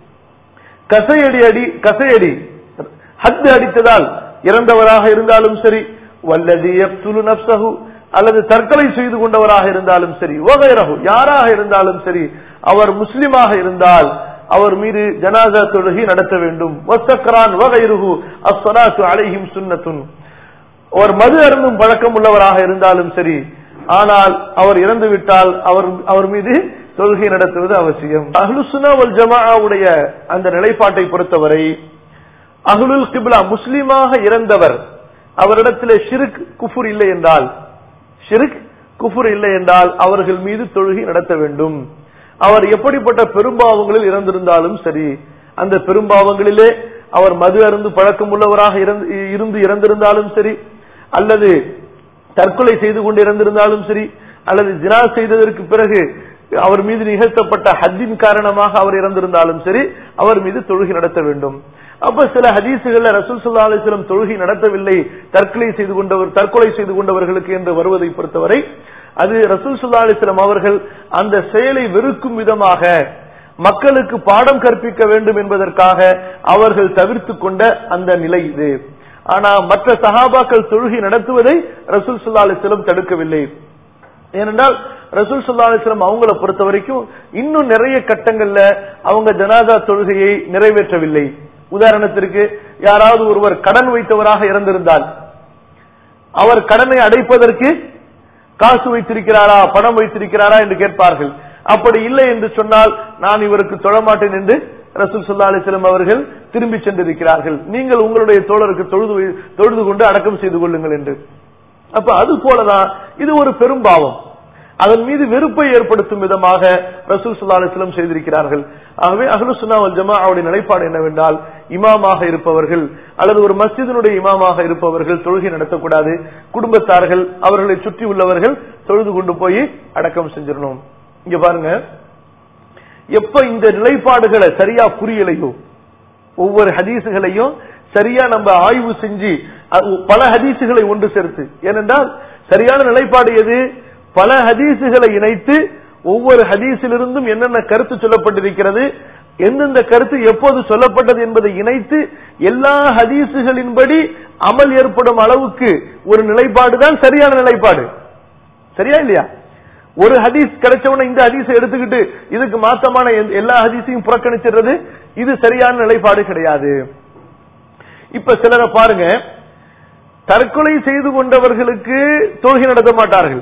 கசையடி அடி கசையடி ஹத்து அடித்ததால் இறந்தவராக இருந்தாலும் சரி வல்லதி யக்துலு நப்சஹு அல்லது தற்கொலை செய்து கொண்டவராக இருந்தாலும் சரி வகைரஹு யாராக இருந்தாலும் சரி அவர் முஸ்லிமாக இருந்தால் அவர் மீது ஜனாசா தொழுகை நடத்த வேண்டும் வசக்கரான் வகைருஹு அஸ்ஸலாத்து அலைஹிம் சுன்னத்துன் ஒரு மது அருந்தும் பழக்கம் உள்ளவராக இருந்தாலும் சரி ஆனால் அவர் இறந்து விட்டால் அவர் அவர் மீது தொழுகை நடத்துவது அவசியம் அஹ்லுசுனா வல் ஜமாவுடைய அந்த நிலைப்பாட்டை பொறுத்தவரை அஹ்லுல் கிப்லா முஸ்லிமாக இறந்தவர் அவரிடத்திலே ஷிருக் குஃபுர் இல்லை என்றால் ஷிருக் குஃபுர் இல்லை என்றால் அவர்கள் மீது தொழுகை நடத்த வேண்டும் அவர் எப்படிப்பட்ட பெரும்பாவங்களில் இறந்திருந்தாலும் சரி அந்த பெரும்பாவங்களிலே அவர் மது அருந்து பழக்கம் உள்ளவராக இறந்து இருந்து இறந்திருந்தாலும் சரி அல்லது தற்கொலை செய்து கொண்டு இறந்திருந்தாலும் சரி அல்லது ஜினா செய்ததற்கு பிறகு அவர் மீது நிகழ்த்தப்பட்ட ஹஜ்ஜின் காரணமாக அவர் இறந்திருந்தாலும் சரி அவர் மீது தொழுகை நடத்த வேண்டும் அப்ப சில ஹதீசுகள்ல ரசூல் சல்லா அலிஸ்லம் தொழுகை நடத்தவில்லை தற்கொலை செய்து கொண்டவர் தற்கொலை செய்து கொண்டவர்களுக்கு என்று வருவதை பொறுத்தவரை அது ரசூல் சல்லா அலிஸ்லம் அவர்கள் அந்த செயலை வெறுக்கும் விதமாக மக்களுக்கு பாடம் கற்பிக்க வேண்டும் என்பதற்காக அவர்கள் தவிர்த்து கொண்ட அந்த நிலை இது ஆனா மற்ற சஹாபாக்கள் தொழுகை நடத்துவதை ரசூல் சுல்லா அலிஸ்லம் தடுக்கவில்லை ஏனென்றால் ரசூல் சுல்லா அலிஸ்லம் அவங்கள பொறுத்த வரைக்கும் இன்னும் நிறைய கட்டங்கள்ல அவங்க ஜனாதா தொழுகையை நிறைவேற்றவில்லை உதாரணத்திற்கு யாராவது ஒருவர் கடன் வைத்தவராக இறந்திருந்தால் அவர் கடனை அடைப்பதற்கு காசு வைத்திருக்கிறாரா பணம் வைத்திருக்கிறாரா என்று கேட்பார்கள் அப்படி இல்லை என்று சொன்னால் நான் இவருக்கு தொழமாட்டேன் என்று ரசூல் சுல்லா அலிஸ்லம் அவர்கள் திரும்பி சென்றிருக்கிறார்கள் நீங்கள் உங்களுடைய தோழருக்கு தொழுது வை- தொழுது கொண்டு அடக்கம் செய்து கொள்ளுங்கள் என்று அப்ப அது போலதான் இது ஒரு பெரும்பாவம் அதன் மீது வெறுப்பை ஏற்படுத்தும் விதமாக ரசூல் சுல்லா அலிஸ்லம் செய்திருக்கிறார்கள் ஆகவே அஹ்லு சுன்னா வல் ஜமா அவருடைய நிலைப்பாடு என்னவென்றால் இமாமாக இருப்பவர்கள் அல்லது ஒரு மஸ்ஜிதினுடைய இமாமாக இருப்பவர்கள் தொழுகை நடத்தக்கூடாது குடும்பத்தார்கள் அவர்களை சுற்றி உள்ளவர்கள் தொழுது கொண்டு போய் அடக்கம் செஞ்சிடணும் இங்க பாருங்க எப்ப இந்த நிலைப்பாடுகளை சரியா புரியலையோ ஒவ்வொரு ஹதீசுகளையும் சரியா நம்ம ஆய்வு செஞ்சு அது பல ஹதீசுகளை ஒன்று சேர்த்து ஏனென்றால் சரியான நிலைப்பாடு எது பல ஹதீசுகளை இணைத்து ஒவ்வொரு ஹதீஸிலிருந்தும் என்னென்ன கருத்து சொல்லப்பட்டிருக்கிறது எந்தெந்த கருத்து எப்போது சொல்லப்பட்டது என்பதை இணைத்து எல்லா ஹதீசுகளின்படி அமல் ஏற்படும் அளவுக்கு ஒரு நிலைப்பாடு தான் சரியான நிலைப்பாடு சரியா இல்லையா ஒரு ஹதீஸ் கிடைச்சவன இந்த ஹதீஸை எடுத்துக்கிட்டு இதுக்கு மாத்தமான எந்த- எல்லா ஹதீஸையும் புறக்கணிச்சிடுறது இது சரியான நிலைப்பாடு கிடையாது இப்ப சிலரை பாருங்க தற்கொலை செய்து கொண்டவர்களுக்கு தொழுகை நடத்த மாட்டார்கள்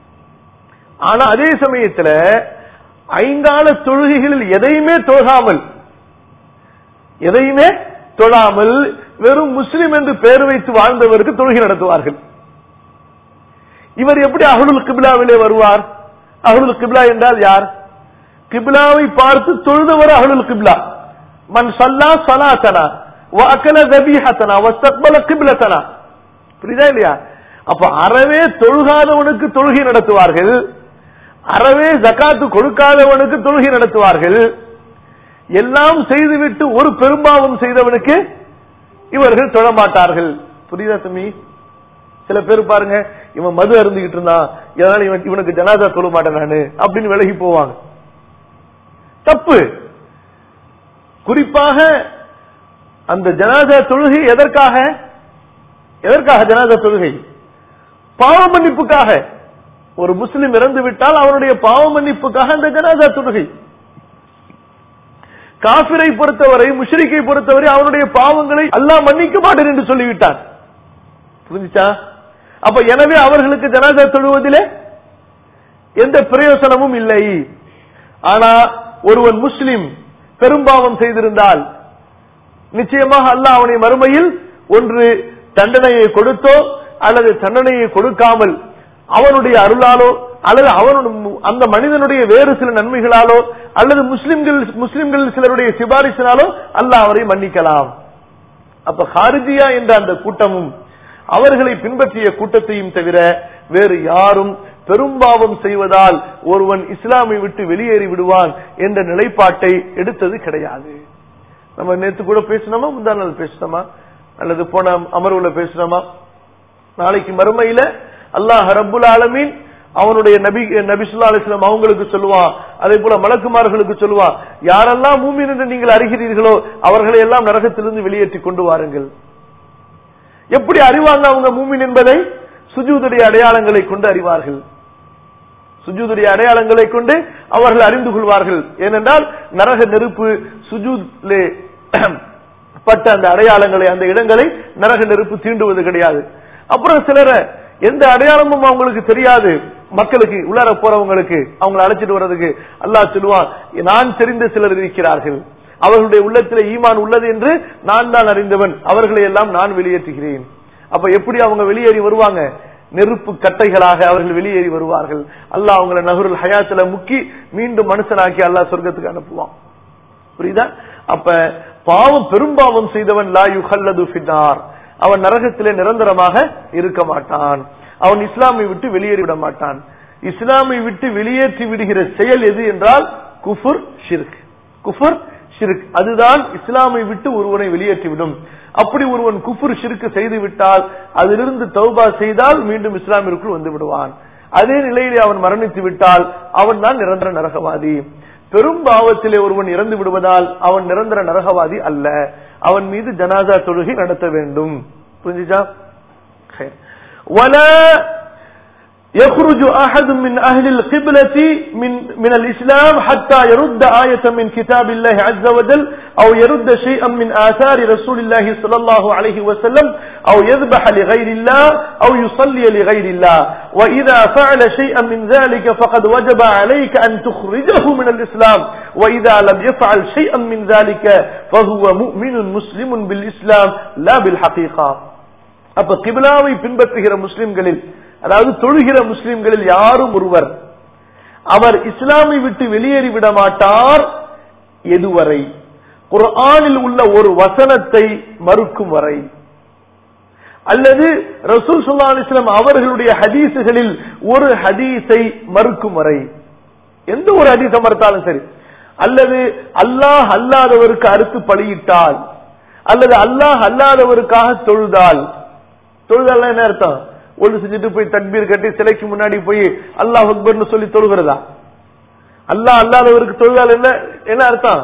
ஆனா அதே சமயத்துல ஐங்கால தொழுகைகளில் எதையுமே தொழாமல் எதையுமே தொழாமல் வெறும் முஸ்லிம் என்று பெயர் வைத்து வாழ்ந்தவருக்கு தொழுகை நடத்துவார்கள் இவர் எப்படி அகலுல் கிபிலாவிலே வருவார் அகலுல் கிபிலா என்றால் யார் கிபிலாவை பார்த்து தொழுதவர் அகலுல் கிபிலா மன் சல்லா சலாத்தனா வஅக்கல தபீஹத்தனா வஸ்தக்பல கிபிலத்தனா புரியுதா இல்லையா அப்ப அறவே தொழுகாதவனுக்கு தொழுகை நடத்துவார்கள் அறவே ஜகாத்து கொடுக்காதவனுக்கு தொழுகை நடத்துவார்கள் எல்லாம் செய்துவிட்டு ஒரு பெரும்பாவம் செய்தவனுக்கு இவர்கள் தொழ மாட்டார்கள் புரியுதா தம்பி சில பேர் பாருங்க இவன் மது அருந்திக்கிட்டு இருந்தான் இதனால இவன் இவனுக்கு ஜனாதா சொல்ல மாட்டேன் நானு அப்படின்னு விலகி போவாங்க தப்பு குறிப்பாக அந்த ஜனாதா தொழுகை எதற்காக எதற்காக ஜனாதா தொழுகை பாவ மன்னிப்புக்காக ஒரு முஸ்லிம் இறந்து விட்டால் அவருடைய பாவ மன்னிப்புக்காக அந்த ஜனாதா தொழுகை காபிரை பொறுத்தவரை முஷ்ரிக்கை பொறுத்தவரை அவனுடைய பாவங்களை அல்லாஹ் மன்னிக்க மாட்டேன் என்று சொல்லிவிட்டான் புரிஞ்சுச்சா அப்ப எனவே அவர்களுக்கு ஜனாதா தொழுவதிலே எந்த பிரயோசனமும் இல்லை ஆனா ஒருவன் முஸ்லிம் பெரும்பாவம் செய்திருந்தால் நிச்சயமாக அல்லாஹ் அவனை மறுமையில் ஒன்று தண்டனையை கொடுத்தோ அல்லது தண்டனையை கொடுக்காமல் அவனுடைய அருளாலோ அல்லது அவனோட அந்த மனிதனுடைய வேறு சில நன்மைகளாலோ அல்லது முஸ்லிம்கள் முஸ்லிம்கள் சிலருடைய சிபாரிசினாலோ அல்லாஹ் அவரை மன்னிக்கலாம் அப்ப ஹாரிஜியா என்ற அந்த கூட்டமும் அவர்களை பின்பற்றிய கூட்டத்தையும் தவிர வேறு யாரும் பெரும்பாவம் செய்வதால் ஒருவன் இஸ்லாமை விட்டு வெளியேறி விடுவான் என்ற நிலைப்பாட்டை எடுத்தது கிடையாது நம்ம நேத்து கூட பேசினோமா முந்தா நாள் பேசினோமா அல்லது போன அமர்வுல பேசினோமா நாளைக்கு மறுமையில அல்லாஹ் ரப்புல் ஆலமீன் அவனுடைய நபி நபி சொல்லா அலிஸ்லாம் அவங்களுக்கு சொல்லுவான் அதே போல மலக்குமார்களுக்கு சொல்லுவான் யாரெல்லாம் மூமின் என்று நீங்கள் அறிகிறீர்களோ அவர்களை எல்லாம் நரகத்திலிருந்து வெளியேற்றி கொண்டு வாருங்கள் எப்படி அறிவாங்க அவங்க மூமின் என்பதை சுஜூதுடைய அடையாளங்களை கொண்டு அறிவார்கள் சுஜூதுடைய அடையாளங்களை கொண்டு அவர்கள் அறிந்து கொள்வார்கள் ஏனென்றால் நரக நெருப்பு சுஜூத்லே பட்ட அந்த அடையாளங்களை அந்த இடங்களை நரக நெருப்பு தீண்டுவது கிடையாது அப்புறம் சிலர எந்த அடையாளமும் அவங்களுக்கு தெரியாது மக்களுக்கு உள்ளார போறவங்களுக்கு அவங்களை அழைச்சிட்டு வர்றதுக்கு அல்லாஹ் சொல்லுவான் நான் தெரிந்த சிலர் இருக்கிறார்கள் அவர்களுடைய உள்ளத்தில் ஈமான் உள்ளது என்று நான் தான் அறிந்தவன் அவர்களை எல்லாம் நான் வெளியேற்றுகிறேன் அப்ப எப்படி அவங்க வெளியேறி வருவாங்க நெருப்பு கட்டைகளாக அவர்கள் வெளியேறி வருவார்கள் அல்லாஹ் அவங்களை நகருல் ஹயாத்துல முக்கி மீண்டும் மனுஷனாக்கி அல்லாஹ் சொர்க்கத்துக்கு அனுப்புவான் புரியுதா அப்ப பாவம் பெரும்பாவம் செய்தவன் லா யுஹல்லது ஃபின்னார் அவன் நரகத்திலே நிரந்தரமாக இருக்க மாட்டான் அவன் இஸ்லாமை விட்டு வெளியேறி விட மாட்டான் இஸ்லாமை விட்டு வெளியேற்றி விடுகிற செயல் எது என்றால் குஃபுர் ஷிர்க் குஃபுர் ஷிர்க் அதுதான் இஸ்லாமை விட்டு ஒருவனை வெளியேற்றிவிடும் அப்படி ஒருவன் குஃபுர் ஷிர்க் செய்து விட்டால் அதிலிருந்து தௌபா செய்தால் மீண்டும் இஸ்லாமிற்குள் வந்து விடுவான் அதே நிலையிலே அவன் மரணித்து விட்டால் அவன் தான் நிரந்தர நரகவாதி பெரும் பாவத்திலே ஒருவன் இறந்து விடுவதால் அவன் நிரந்தர நரகவாதி அல்ல அவன் மீது ஜனாதா தொழுகை நடத்த வேண்டும் புரிஞ்சுச்சா வல يخرج أحد من أهل القبلة من من الإسلام حتى يرد آية من كتاب الله عز وجل أو يرد شيئا من آثار رسول الله صلى الله عليه وسلم أو يذبح لغير الله أو يصلي لغير الله وإذا فعل شيئا من ذلك فقد وجب عليك أن تخرجه من الإسلام وإذا لم يفعل شيئا من ذلك فهو مؤمن مسلم بالإسلام لا بالحقيقة அப்ப கிபிலாவை பின்பற்றுகிற முஸ்லிம்களில் அதாவது தொழுகிற முஸ்லிம்களில் யாரும் ஒருவர் அவர் இஸ்லாமை விட்டு வெளியேறி விட மாட்டார் எதுவரை குர்ஆனில் உள்ள ஒரு வசனத்தை மறுக்கும் வரை அல்லது ரசூல் சுல்லா அலிஸ்லாம் அவர்களுடைய ஹதீசுகளில் ஒரு ஹதீஸை மறுக்கும் வரை எந்த ஒரு ஹதீஸை மறுத்தாலும் சரி அல்லது அல்லாஹ் அல்லாதவருக்கு அறுத்து பலியிட்டால் அல்லது அல்லாஹ் அல்லாதவருக்காக தொழுதால் தொழுதால் என்ன அர்த்தம் ஒன்று செஞ்சுட்டு போய் தக்பீர் கட்டி சிலைக்கு முன்னாடி போய் அல்லாஹ் அக்பர்னு சொல்லி தொழுகிறதா அல்லாஹ் அல்லாதவருக்கு தொழுதால் என்ன என்ன அர்த்தம்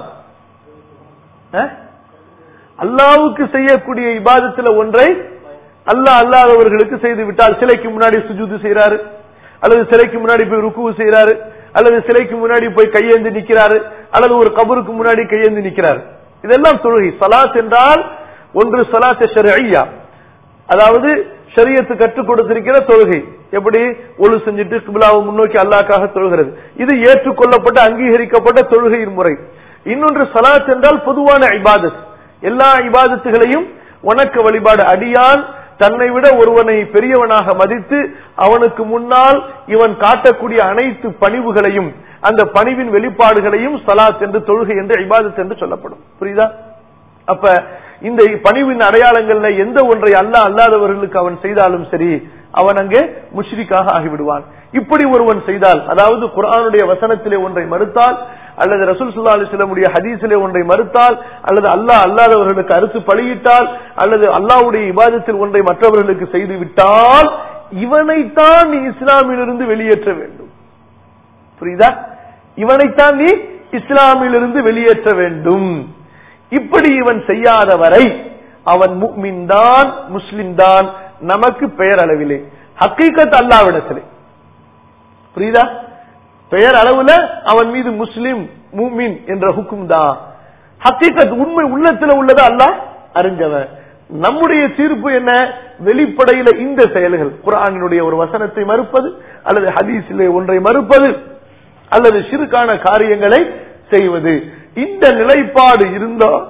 அஹ்? அல்லாவுக்கு செய்யக்கூடிய இபாதத்துல ஒன்றை அல்லாஹ் அல்லாதவர்களுக்கு செய்து விட்டால் சிலைக்கு முன்னாடி சுஜூது செய்யறாரு அல்லது சிலைக்கு முன்னாடி போய் ருக்கு செய்யறாரு அல்லது சிலைக்கு முன்னாடி போய் கையேந்தி நிக்கிறாரு அல்லது ஒரு கபருக்கு முன்னாடி கையேந்தி நிக்கிறாரு இதெல்லாம் தொழுகை சலாத் என்றால் ஒன்று சலாத் ஷர்ஐயா அதாவது ஷரியத்து கற்றுக் கொடுத்திருக்கிற தொழுகை எப்படி ஒழு செஞ்சுட்டு கிபிலாவை முன்னோக்கி அல்லாக்காக தொழுகிறது இது ஏற்றுக்கொள்ளப்பட்ட அங்கீகரிக்கப்பட்ட தொழுகையின் முறை இன்னொன்று சலாத் என்றால் பொதுவான இபாதத் எல்லா இபாதத்துகளையும் வணக்க வழிபாடு அடியான் தன்னை விட ஒருவனை பெரியவனாக மதித்து அவனுக்கு முன்னால் இவன் காட்டக்கூடிய அனைத்து பணிவுகளையும் அந்த பணிவின் வெளிப்பாடுகளையும் சலாத் என்று தொழுகை என்று இபாதத் என்று சொல்லப்படும் புரியுதா அப்ப இந்த பணிவின் அடையாளங்கள்ல எந்த ஒன்றை அல்லாஹ் அல்லாதவர்களுக்கு அவன் செய்தாலும் சரி அவன் அங்கே முஷ்ரிக்காக ஆகிவிடுவான் இப்படி ஒருவன் செய்தால் அதாவது குர்ஆனுடைய வசனத்திலே ஒன்றை மறுத்தால் அல்லது ரசூல் சுல்லா அலிஸ்லமுடைய ஹதீஸிலே ஒன்றை மறுத்தால் அல்லது அல்லாஹ் அல்லாதவர்களுக்கு அறுத்து பழியிட்டால் அல்லது அல்லாஹ்வுடைய இபாதத்தில் ஒன்றை மற்றவர்களுக்கு செய்து விட்டால் இவனைத்தான் நீ இஸ்லாமிலிருந்து வெளியேற்ற வேண்டும் புரியுதா இவனைத்தான் நீ இஸ்லாமிலிருந்து வெளியேற்ற வேண்டும் இப்படி இவன் செய்யாத வரை அவன் முக்மின் தான் முஸ்லிம் தான் நமக்கு பெயர் அளவிலே ஹக்கீக்கத் அல்லாவிடத்திலே புரியுதா பெயர் அளவுல அவன் மீது முஸ்லிம் மூமின் என்ற ஹுக்கும் தான் ஹக்கீக்கத் உண்மை உள்ளத்துல உள்ளது அல்லாஹ் அறிஞ்சவன் நம்முடைய தீர்ப்பு என்ன வெளிப்படையில இந்த செயல்கள் குரானினுடைய ஒரு வசனத்தை மறுப்பது அல்லது ஹதீஸிலே ஒன்றை மறுப்பது அல்லது சிறுக்கான காரியங்களை செய்வது இந்த நிலைப்பாடு இருந்தால்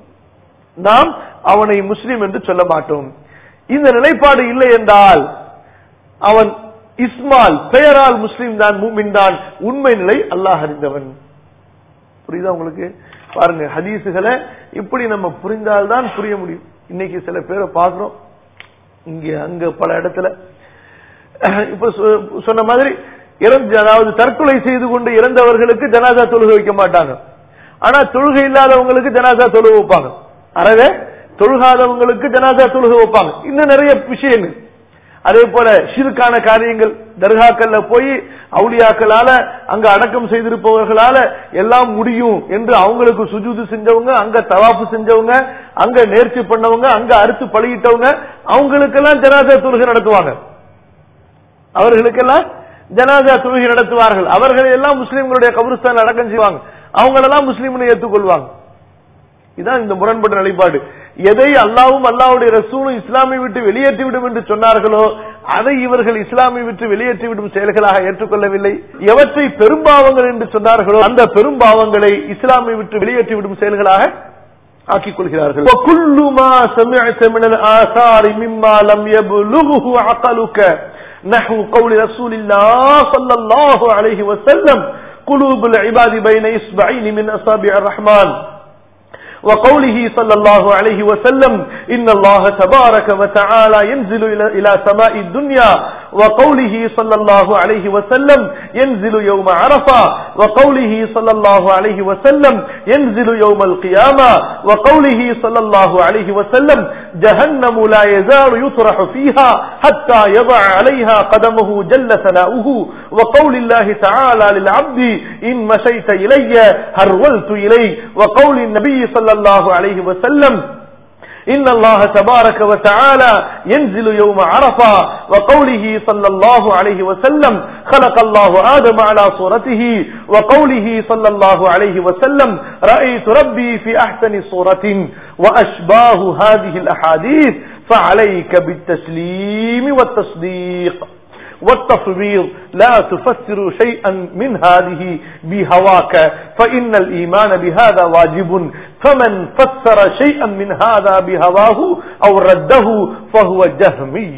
நாம் அவனை முஸ்லிம் என்று சொல்ல மாட்டோம் இந்த நிலைப்பாடு இல்லை என்றால் அவன் இஸ்மால் பெயரால் முஸ்லிம் தான் மூமின் தான் உண்மை நிலை அல்லாஹ் அறிந்தவன் புரியுதா உங்களுக்கு பாருங்க ஹதீசுகளை இப்படி நம்ம புரிந்தால்தான் புரிய முடியும் இன்னைக்கு சில பேரை பார்க்கிறோம் இங்க அங்க பல இடத்துல இப்ப சொ- சொன்ன மாதிரி இறந்து அதாவது தற்கொலை செய்து கொண்டு இறந்தவர்களுக்கு ஜனாதா தொழுகை வைக்க மாட்டாங்க ஆனா தொழுகை இல்லாதவங்களுக்கு ஜனாதா தொழுகை வைப்பாங்க அறவே தொழுகாதவங்களுக்கு ஜனாதா தொழுகை வைப்பாங்க இன்னும் நிறைய விஷயங்கள் அதே போல ஷிருக்கான காரியங்கள் தர்காக்கள்ல போய் அவுளியாக்களால அங்க அடக்கம் செய்திருப்பவர்களால எல்லாம் முடியும் என்று அவங்களுக்கு சுஜூது செஞ்சவங்க அங்க தவாப்பு செஞ்சவங்க அங்க நேர்ச்சி பண்ணவங்க அங்க அறுத்து பழகிட்டவங்க அவங்களுக்கெல்லாம் ஜனாதா தொழுகை நடத்துவாங்க அவர்களுக்கெல்லாம் ஜனாதா தொழுகை நடத்துவார்கள் அவர்களை எல்லாம் முஸ்லிம்களுடைய கபருஸ்தான் அடக்கம் செய்வாங்க அவங்களெல்லாம் முஸ்லீம்னு ஏற்றுக்கொள்வாங்க இதான் இந்த முரண்பட்ட நிலைப்பாடு எதை அல்லாவும் அல்லாவுடைய ரசூலும் இஸ்லாமை விட்டு வெளியேற்றிவிடும் என்று சொன்னார்களோ அதை இவர்கள் இஸ்லாமை விட்டு வெளியேற்றிவிடும் செயல்களாக ஏற்றுக்கொள்ளவில்லை எவற்றை பெரும்பாவங்கள் என்று சொன்னார்களோ அந்த பெரும்பாவங்களை இஸ்லாமை விட்டு வெளியேற்றிவிடும் செயல்களாக ஆக்கிக் கொள்கிறார்கள் وَكُلُّ مَا سَمِعْتَ مِنَ الْآثَارِ مِمَّا لَمْ يَبْلُغْهُ عَقَلُكَ نحو قول رسول الله صلى الله عليه وسلم قلوب العباد بين إصبعين من أصابع الرحمن وقوله صلى الله عليه وسلم إن الله تبارك وتعالى ينزل إلى إلى سماء الدنيا وقوله صلى الله عليه وسلم ينزل يوم عرفة وقوله صلى الله عليه وسلم ينزل يوم القيامة وقوله صلى الله عليه وسلم جهنم لا يزال يطرح فيها حتى يضع عليها قدمه جل ثناؤه وقول الله تعالى للعبد إن مشيت إلي هرولت إلي وقول النبي صلى الله عليه وسلم إن الله تبارك وتعالى ينزل يوم عرفة وقوله صلى الله عليه وسلم خلق الله آدم على صورته وقوله صلى الله عليه وسلم رأيت ربي في أحسن صورة وأشباه هذه الأحاديث فعليك بالتسليم والتصديق والتفويض لا تفسر شيئا من هذه بهواك فإن الإيمان بهذا واجب فمن فسر شيئا من هذا بهواه أو رده فهو جهمي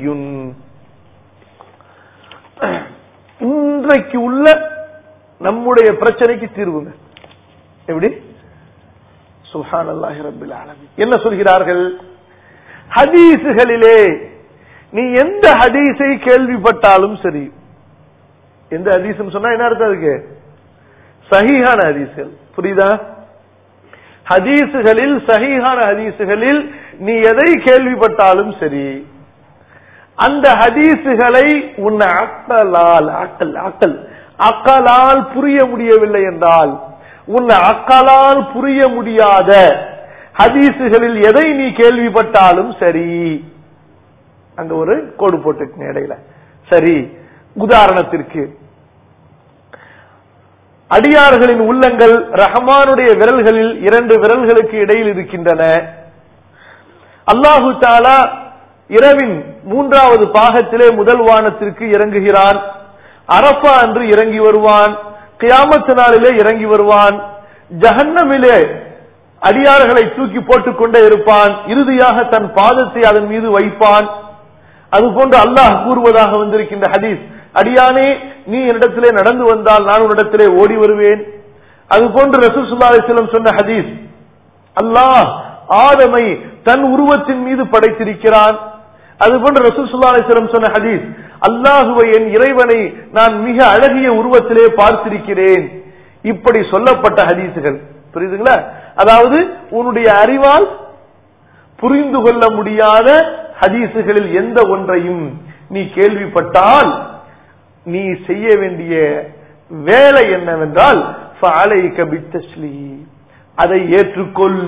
இன்றைக்கு உள்ள நம்முடைய பிரச்சனைக்கு தீர்வுங்க எப்படி சுஹான் அல்லாஹி ரபில் ஆலமீன் என்ன சொல்கிறார்கள் ஹதீசுகளிலே நீ எந்த ஹதீஸை கேள்விப்பட்டாலும் சரி எந்த ஹதீஸ் சொன்னா என்ன அர்த்தம் அதுக்கு சஹீஹான ஹதீஸ்கள் புரியுதா ஹதீசுகளில் சஹீஹான ஹதீசுகளில் நீ எதை கேள்விப்பட்டாலும் சரி அந்த ஹதீசுகளை உன்னை அக்கலால் அக்கல் அக்கல் அக்கலால் புரிய முடியவில்லை என்றால் உன்னை அக்கலால் புரிய முடியாத ஹதீசுகளில் எதை நீ கேள்விப்பட்டாலும் சரி அங்க ஒரு கோடு போட்டுக்குங்க இடையில சரி உதாரணத்திற்கு அடியார்களின் உள்ளங்கள் ரஹமானுடைய விரல்களில் இரண்டு விரல்களுக்கு இடையில் இருக்கின்றன அல்லாஹு தாலா இரவின் மூன்றாவது பாகத்திலே முதல் வானத்திற்கு இறங்குகிறான் அரப்பா அன்று இறங்கி வருவான் கியாமத்து நாளிலே இறங்கி வருவான் ஜஹன்னமிலே அடியார்களை தூக்கி போட்டுக் கொண்டே இருப்பான் இறுதியாக தன் பாதத்தை அதன் மீது வைப்பான் அதுபோன்று அல்லாஹ் கூறுவதாக வந்திருக்கின்ற ஹதீஸ் அடியானே நீ என்னிடத்திலே நடந்து வந்தால் நான் உன்னிடத்திலே ஓடி வருவேன் அதுபோன்று ரசூல் சுல்லா அலிஸ்லம் சொன்ன ஹதீஸ் அல்லாஹ் ஆதமை தன் உருவத்தின் மீது படைத்திருக்கிறான் அதுபோன்று ரசூல் சுல்லா அலிஸ்லம் சொன்ன ஹதீஸ் அல்லாஹுவை என் இறைவனை நான் மிக அழகிய உருவத்திலே பார்த்திருக்கிறேன் இப்படி சொல்லப்பட்ட ஹதீசுகள் புரியுதுங்களா அதாவது உன்னுடைய அறிவால் புரிந்து கொள்ள முடியாத ஹதீசுகளில் எந்த ஒன்றையும் நீ கேள்விப்பட்டால் நீ செய்ய வேண்டிய வேலை என்னவென்றால் அதை ஏற்றுக்கொள்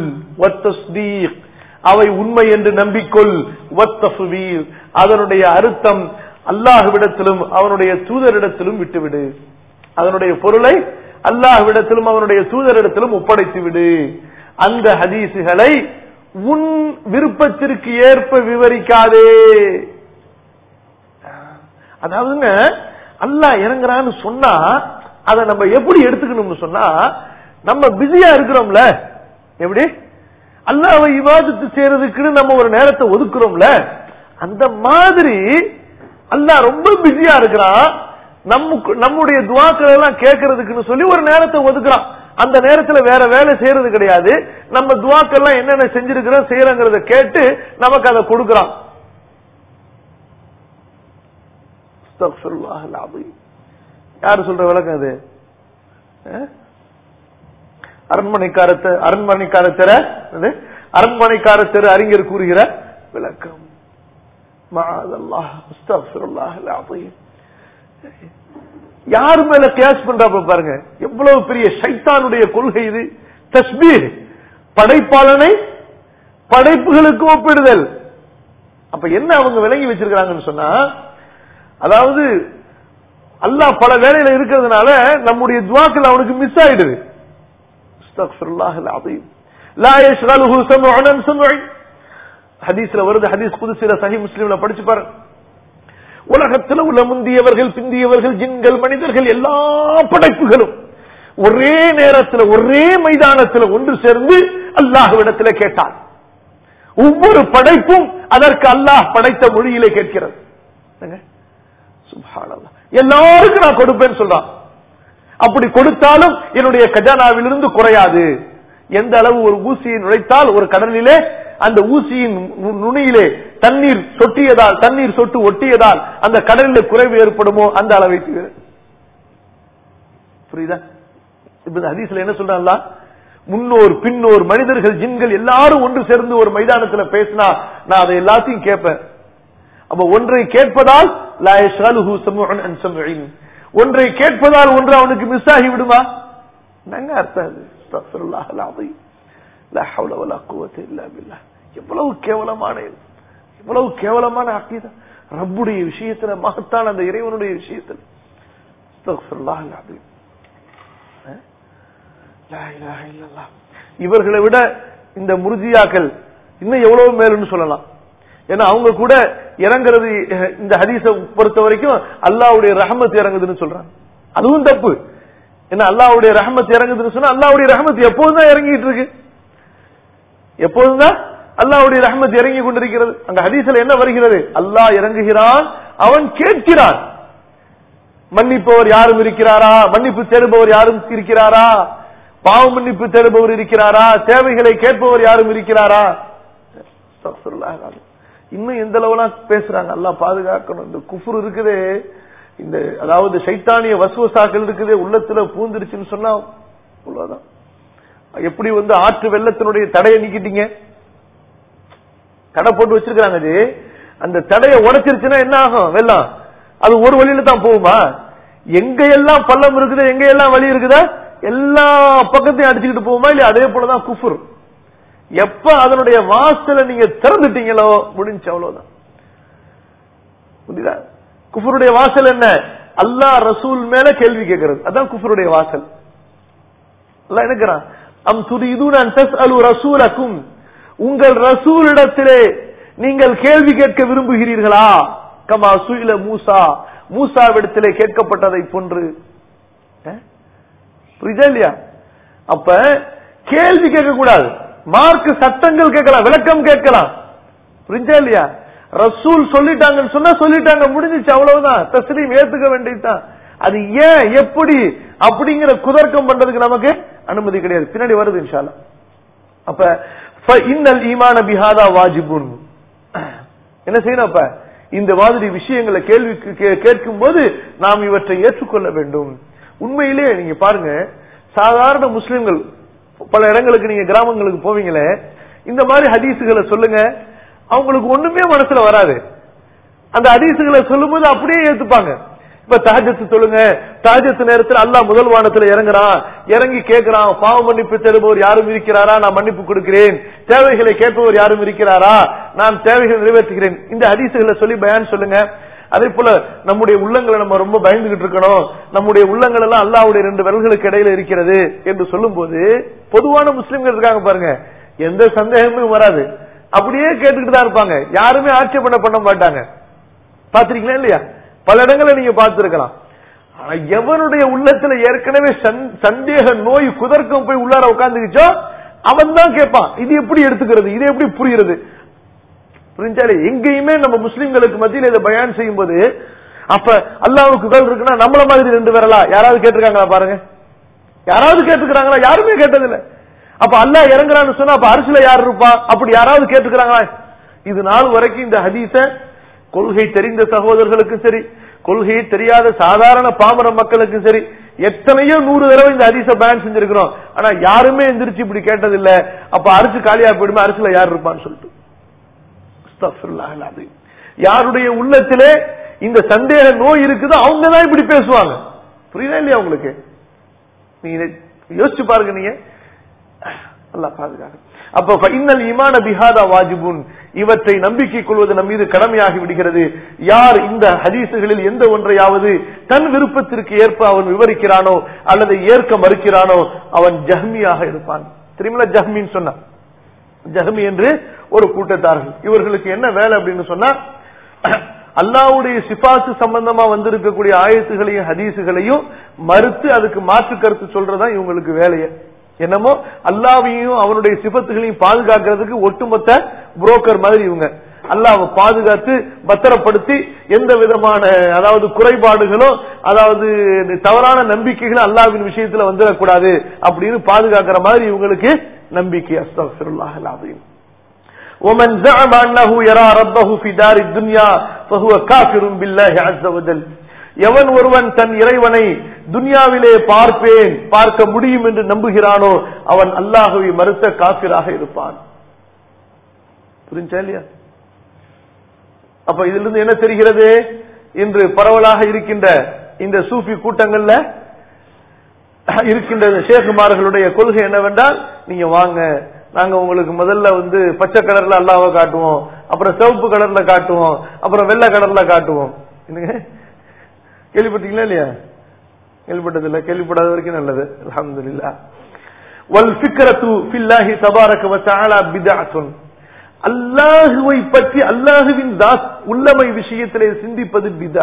அவை உண்மை என்று நம்பிக்கொள் அதனுடைய அர்த்தம் அல்லாஹுவிடத்திலும் அவனுடைய தூதரிடத்திலும் விட்டுவிடு அதனுடைய பொருளை அல்லாஹுவிடத்திலும் அவனுடைய தூதரிடத்திலும் ஒப்படைத்து விடு அந்த ஹதீசுகளை உன் விருப்பத்திற்கு ஏற்ப விவரிக்காதே அதாவதுங்க அல்லாஹ் இறங்குறான்னு சொன்னா அதை நம்ம எப்படி எடுத்துக்கணும்னு சொன்னா நம்ம பிஸியா இருக்கிறோம்ல எப்படி அல்லாவை விவாதத்து செய்யறதுக்குன்னு நம்ம ஒரு நேரத்தை ஒதுக்குறோம்ல அந்த மாதிரி அல்லாஹ் ரொம்ப பிஸியா இருக்கிறான் நமக்கு நம்முடைய துவாக்கள் எல்லாம் கேட்கறதுக்குன்னு சொல்லி ஒரு நேரத்தை ஒதுக்குறான் அந்த நேரத்துல வேற வேலை செய்யறது கிடையாது நம்ம துவாக்கெல்லாம் என்னென்ன செஞ்சிருக்கிறோம் செய்யறங்கிறத கேட்டு நமக்கு அதை கொடுக்கறான் யாரு சொல்ற விளக்கம் அது அரண்மனைக்காரத்தை அரண்மனைக்காரத்தர அரண்மனைக்காரத்தர் அறிஞர் கூறுகிற விளக்கம் யாரு மேல கேஸ் பண்றாப்ப பாருங்க எவ்வளவு பெரிய சைத்தானுடைய கொள்கை இது தஸ்பீர் படைப்பாளனை படைப்புகளுக்கு ஒப்பிடுதல் அப்ப என்ன அவங்க விளங்கி வச்சிருக்காங்கன்னு சொன்னா அதாவது அல்லாஹ் பல வேலையில இருக்கிறதுனால நம்முடைய துவாக்கள் அவனுக்கு மிஸ் ஆயிடுது ஹதீஸ்ல வருது ஹதீஸ் புதுசில சஹி முஸ்லீம்ல படிச்சு பாருங்க உலகத்தில் உள்ள முந்தியவர்கள் பிந்தியவர்கள் ஜின்கள் மனிதர்கள் எல்லா படைப்புகளும் ஒரே நேரத்தில் ஒரே மைதானத்தில் ஒன்று சேர்ந்து அல்லாஹுவிடத்தில் கேட்டான் ஒவ்வொரு படைப்பும் அதற்கு அல்லாஹ் படைத்த மொழியிலே கேட்கிறது எல்லாருக்கும் நான் கொடுப்பேன்னு சொல்றான் அப்படி கொடுத்தாலும் என்னுடைய கஜானாவிலிருந்து குறையாது எந்த அளவு ஒரு ஊசியை நுழைத்தால் ஒரு கடலிலே அந்த ஊசியின் நுனியிலே தண்ணீர் சொட்டியதால் தண்ணீர் சொட்டு ஒட்டியதால் அந்த கடலில் குறைவு ஏற்படுமோ அந்த அளவை புரியுதா இப்ப ஹதீஸ்ல என்ன சொல்றாங்களா முன்னோர் பின்னோர் மனிதர்கள் ஜின்கள் எல்லாரும் ஒன்று சேர்ந்து ஒரு மைதானத்துல பேசினா நான் அதை எல்லாத்தையும் கேட்பேன் அப்ப ஒன்றை கேட்பதால் ஒன்றை கேட்பதால் ஒன்று அவனுக்கு மிஸ் ஆகி விடுமா நாங்க அர்த்தம் அது எவ்வளவு கேவலமான இது எவ்வளவு கேவலமான அக்கீதா ரப்புடைய விஷயத்துல மகத்தான அந்த இறைவனுடைய விஷயத்தில் அஸ்தக்ஃபிருல்லாஹ் அல்-அஸீம். அஹ்? லா இலாஹ இல்லல்லாஹ். இவர்களை விட இந்த முர்ஜியாக்கள் இன்னும் எவ்வளவு மேலுன்னு சொல்லலாம் ஏன்னா அவங்க கூட இறங்குறது அஹ், இந்த ஹதீஸ பொறுத்த வரைக்கும் அல்லாஹ்வுடைய ரஹமத் இறங்குதுன்னு சொல்றாங்க அதுவும் தப்பு என்ன அல்லாஹ்வுடைய ரஹமத் இறங்குதுன்னு சொன்னா அல்லாஹ்வுடைய ரஹமத் எப்போதும் தான் இறங்கிட்டு இருக்கு எப்போதும் தான் அல்லாஹ்வுடைய ரஹமத் இறங்கி கொண்டிருக்கிறது அந்த ஹதீஸ்ல என்ன வருகிறது அல்லாஹ் இறங்குகிறான் அவன் கேட்கிறான் மன்னிப்பவர் யாரும் இருக்கிறாரா மன்னிப்பு தேடுபவர் யாரும் இருக்கிறாரா பாவ மன்னிப்பு தேடுபவர் இருக்கிறாரா தேவைகளை கேட்பவர் யாரும் இருக்கிறாரா அஸ்தக்ஃபிருல்லாஹ் அல்-அலீம். இன்னும் எந்த அளவுலாம் பேசுறாங்க அல்லாஹ் பாதுகாக்கணும் இந்த குஃபுர் இருக்குதே இந்த அதாவது சைத்தானிய வசுவசாக்கள் இருக்குதே உள்ளத்துல பூந்துருச்சுன்னு சொன்னா அவ்வளவுதான் எப்படி வந்து ஆற்று வெள்ளத்தினுடைய தடையை நீக்கிட்டீங்க தடை போட்டு வச்சிருக்காங்க அது அந்த தடையை உடைச்சிருச்சுன்னா என்ன ஆகும் வெள்ளம் அது ஒரு வழியில தான் போகுமா எங்க எல்லாம் பள்ளம் இருக்குது எங்க எல்லாம் வழி இருக்குதா எல்லா பக்கத்தையும் அடிச்சுக்கிட்டு போகுமா இல்ல அதே போலதான் குஃபுர் எப்ப அதனுடைய வாசலை நீங்க திறந்துட்டீங்களோ முடிஞ்சு அவ்வளவுதான் புரியுதா குஃபருடைய வாசல் என்ன அல்லாஹ் ரசூல் மேல கேள்வி கேட்கிறது அதான் குஃபருடைய வாசல் அல்லாஹ் என்னக்கிறான் அம் துரிதுன அன் தஸ்அலு ரசூலக்கும் உங்கள் ரசூலிடத்திலே நீங்கள் கேள்வி கேட்க விரும்புகிறீர்களா கமா சுயில மூசா மூசாவிடத்திலே கேட்கப்பட்டதை போன்று அஹ்? புரியுதா இல்லையா அப்ப கேள்வி கேட்க கூடாது மார்க் சட்டங்கள் கேட்கலாம் விளக்கம் கேட்கலாம் புரிஞ்சா இல்லையா ரசூல் சொல்லிட்டாங்கன்னு சொன்னா சொல்லிட்டாங்க முடிஞ்சிச்சு அவ்வளவுதான் தஸ்லீம் ஏத்துக்க வேண்டியதுதான் அது ஏன் எப்படி அப்படிங்கிற குதர்க்கம் பண்றதுக்கு நமக்கு அனுமதி கிடையாது பின்னாடி வருது இன்ஷால்லா அப்ப ஃப இன்னல் ஈமான பிஹாதா வாஜிபுன் என்ன செய்யணும் அப்ப இந்த மாதிரி விஷயங்களை கேள்வி கேட்கும் போது நாம் இவற்றை ஏற்றுக்கொள்ள வேண்டும் உண்மையிலே நீங்க பாருங்க சாதாரண முஸ்லிம்கள் பல இடங்களுக்கு நீங்க கிராமங்களுக்கு போவீங்களே இந்த மாதிரி ஹதீசுகளை சொல்லுங்க அவங்களுக்கு ஒண்ணுமே மனசுல வராது அந்த ஹதீசுகளை சொல்லும்போது அப்படியே ஏத்துப்பாங்க இப்ப தஹஜத்து சொல்லுங்க தஹஜத்து நேரத்தில் அல்லாஹ் முதல் வானத்துல இறங்குறான் இறங்கி கேட்கிறான் பாவ மன்னிப்பு தருபவர் யாரும் இருக்கிறாரா நான் மன்னிப்பு கொடுக்கிறேன் தேவைகளை கேட்பவர் யாரும் இருக்கிறாரா நான் தேவைகளை நிறைவேற்றுகிறேன் இந்த ஹதீசுகளை சொல்லி பயான் சொல்லுங்க அதே போல நம்முடைய உள்ளங்களை நம்ம ரொம்ப பயந்துகிட்டு இருக்கணும் நம்முடைய உள்ளங்கள் எல்லாம் அல்லாவுடைய ரெண்டு விரல்களுக்கு இடையில இருக்கிறது என்று சொல்லும் போது பொதுவான முஸ்லிம்கள் இருக்காங்க பாருங்க எந்த சந்தேகமும் வராது அப்படியே கேட்டுக்கிட்டு தான் இருப்பாங்க யாருமே ஆட்சேபனை பண்ண மாட்டாங்க பாத்திருக்கீங்களா இல்லையா பல இடங்களை நீங்க பார்த்திருக்கலாம் ஆனா எவனுடைய உள்ளத்துல ஏற்கனவே சந்- சந்தேக நோய் குதர்க்கம் போய் உள்ளார உட்காந்துக்கிச்சோ அவன் தான் கேட்பான் இது எப்படி எடுத்துக்கிறது இது எப்படி புரியுறது புரிஞ்சாலே எங்கேயுமே நம்ம முஸ்லிம்களுக்கு மத்தியில் இதை பயான் செய்யும் போது அப்ப அல்லாவுக்கு குரல் இருக்குன்னா நம்மள மாதிரி ரெண்டு பேரலா யாராவது கேட்டிருக்காங்களா பாருங்க யாராவது கேட்டுக்கிறாங்களா யாருமே கேட்டதில்ல அப்ப அல்லாஹ் இறங்குறான்னு சொன்னா அப்ப அரசுல யார் இருப்பா அப்படி யாராவது கேட்டுக்கிறாங்களா இது நாள் வரைக்கும் இந்த ஹதீஸ கொள்கை தெரிந்த சகோதரர்களுக்கும் சரி கொள்கையை தெரியாத சாதாரண பாமர மக்களுக்கும் சரி எத்தனையோ நூறு தடவை இந்த ஹதீஸ பயன் செஞ்சிருக்கிறோம் ஆனா யாருமே எந்திரிச்சு இப்படி கேட்டதில்ல அப்ப அரிசி காலியா போயிடுமே அரசுல யார் இருப்பான்னு சொல்லிட்டு அஸ்தக்ஃபிருல்லாஹ் அல்-அஸீம். யாருடைய உள்ளத்திலே இந்த சந்தேக நோய் இருக்குதோ அவங்க தான் இப்படி பேசுவாங்க புரியுதா இல்லையா உங்களுக்கு நீங்க யோசிச்சு பாருங்க நீங்க அல்லாஹ் பாதுகாக்க அப்ப இன்னல் ஈமான பிஹாதா வாஜிபுன் இவற்றை நம்பிக்கை கொள்வது நம் மீது கடமையாகி விடுகிறது யார் இந்த ஹதீசுகளில் எந்த ஒன்றையாவது தன் விருப்பத்திற்கு ஏற்ப அவன் விவரிக்கிறானோ அல்லது ஏற்க மறுக்கிறானோ அவன் ஜஹ்மியாக இருப்பான் தெரியுமில ஜஹ்மின்னு சொன்னான் ஜஹமி என்று ஒரு கூட்டத்தார்கள் இவர்களுக்கு என்ன வேலை அப்படின்னு சொன்னா அல்லாவுடைய சிபாசு சம்பந்தமா வந்திருக்கக்கூடிய ஆயத்துகளையும் ஹதீசுகளையும் மறுத்து அதுக்கு மாற்று கருத்து சொல்றதுதான் இவங்களுக்கு வேலையை என்னமோ அல்லாவையும் அவனுடைய சிபத்துகளையும் பாதுகாக்கிறதுக்கு ஒட்டுமொத்த புரோக்கர் மாதிரி இவங்க அல்லாவை பாதுகாத்து பத்திரப்படுத்தி எந்த விதமான அதாவது குறைபாடுகளோ அதாவது தவறான நம்பிக்கைகளும் அல்லாவின் விஷயத்துல வந்துடக்கூடாது அப்படின்னு பாதுகாக்கிற மாதிரி இவங்களுக்கு நம்பிக்கை அஸ்தக்ஃபிருல்லாஹ் அல்-அஸீம் ومن زعم انه يرى ربه في دار الدنيا فهو كافر بالله عز وجل எவன் ஒருவன் தன் இறைவனை துன்யாவிலே பார்ப்பேன் பார்க்க முடியும் என்று நம்புகிறானோ அவன் அல்லாஹுவை மறுத்த காபிராக இருப்பான் புரிஞ்சா இல்லையா அப்ப இதுல இருந்து என்ன தெரிகிறது இன்று பரவலாக இருக்கின்ற இந்த சூஃபி கூட்டங்கள்ல இருக்கின்ற ஷேகுமார்களுடைய கொள்கை என்னவென்றால் நீங்க வாங்க நாங்க உங்களுக்கு முதல்ல வந்து பச்சை கலர்ல அல்லாவை காட்டுவோம் அப்புறம் சிவப்பு கலர்ல காட்டுவோம் அப்புறம் வெள்ளை கலர்ல காட்டுவோம் என்னங்க கேள்விப்பட்டீங்களா இல்லையா கேள்விப்பட்டது இல்ல கேள்விப்படாத வரைக்கும் நல்லது அல்ஹம்துலில்லாஹ் வல் ஃபிக்ரத்து ஃபில்லாஹி தபாரக வ தஆலா பித்அத்துன் அல்லாஹுவை பற்றி அல்லாஹுவின் தாஸ் உள்ளமை விஷயத்திலே சிந்திப்பது பிதா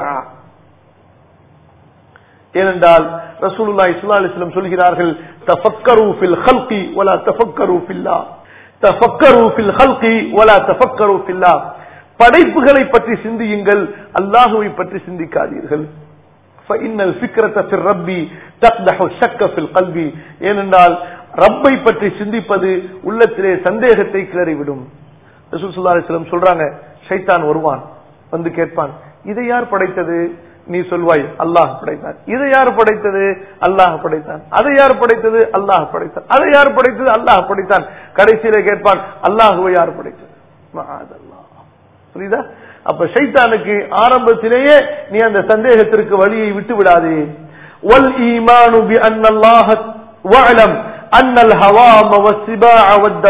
ஏனென்றால் ரசூலுல்லாஹி ஸல்லல்லாஹு அலைஹி வஸல்லம் சொல்கிறார்கள் தஃபக்கரு ஃபில் ஹல்கி வலா தஃபக்கரு ஃபில்லா தஃபக்கரு ஃபில் ஹல்கி வலா தஃபக்கரு ஃபில்லா படைப்புகளை பற்றி சிந்தியுங்கள் அல்லாஹுவை பற்றி சிந்திக்காதீர்கள் فإن الفكرة في الرب تقدح الشك في القلب ஏனென்றால் ரப்பை பற்றி சிந்திப்பது உள்ளத்திலே சந்தேகத்தை கிளறிவிடும் ரசூல் ஸல்லல்லாஹு அலைஹி வஸல்லம் சொல்றாங்க ஷைத்தான் வருவான் வந்து கேட்பான் இதை யார் படைத்தது நீ சொல்வாய் அல்லாஹ் படைத்தான் இதை யார் படைத்தது அல்லாஹ் படைத்தான் அதை யார் படைத்தது அல்லாஹ் படைத்தான் அதை யார் படைத்தது அல்லாஹ் படைத்தான் கடைசியில கேட்பான் அல்லாஹுவை யார் படைத்தது மஆதல்லாஹ். புரியுதா அப்ப ஷைத்தானுக்கு ஆரம்பத்திலேயே நீ அந்த சந்தேகத்திற்கு வழியை விட்டு விடாதே வல் ஈமானு பி அன்னல்லாஹ வஅலம் أن الهوام والسباع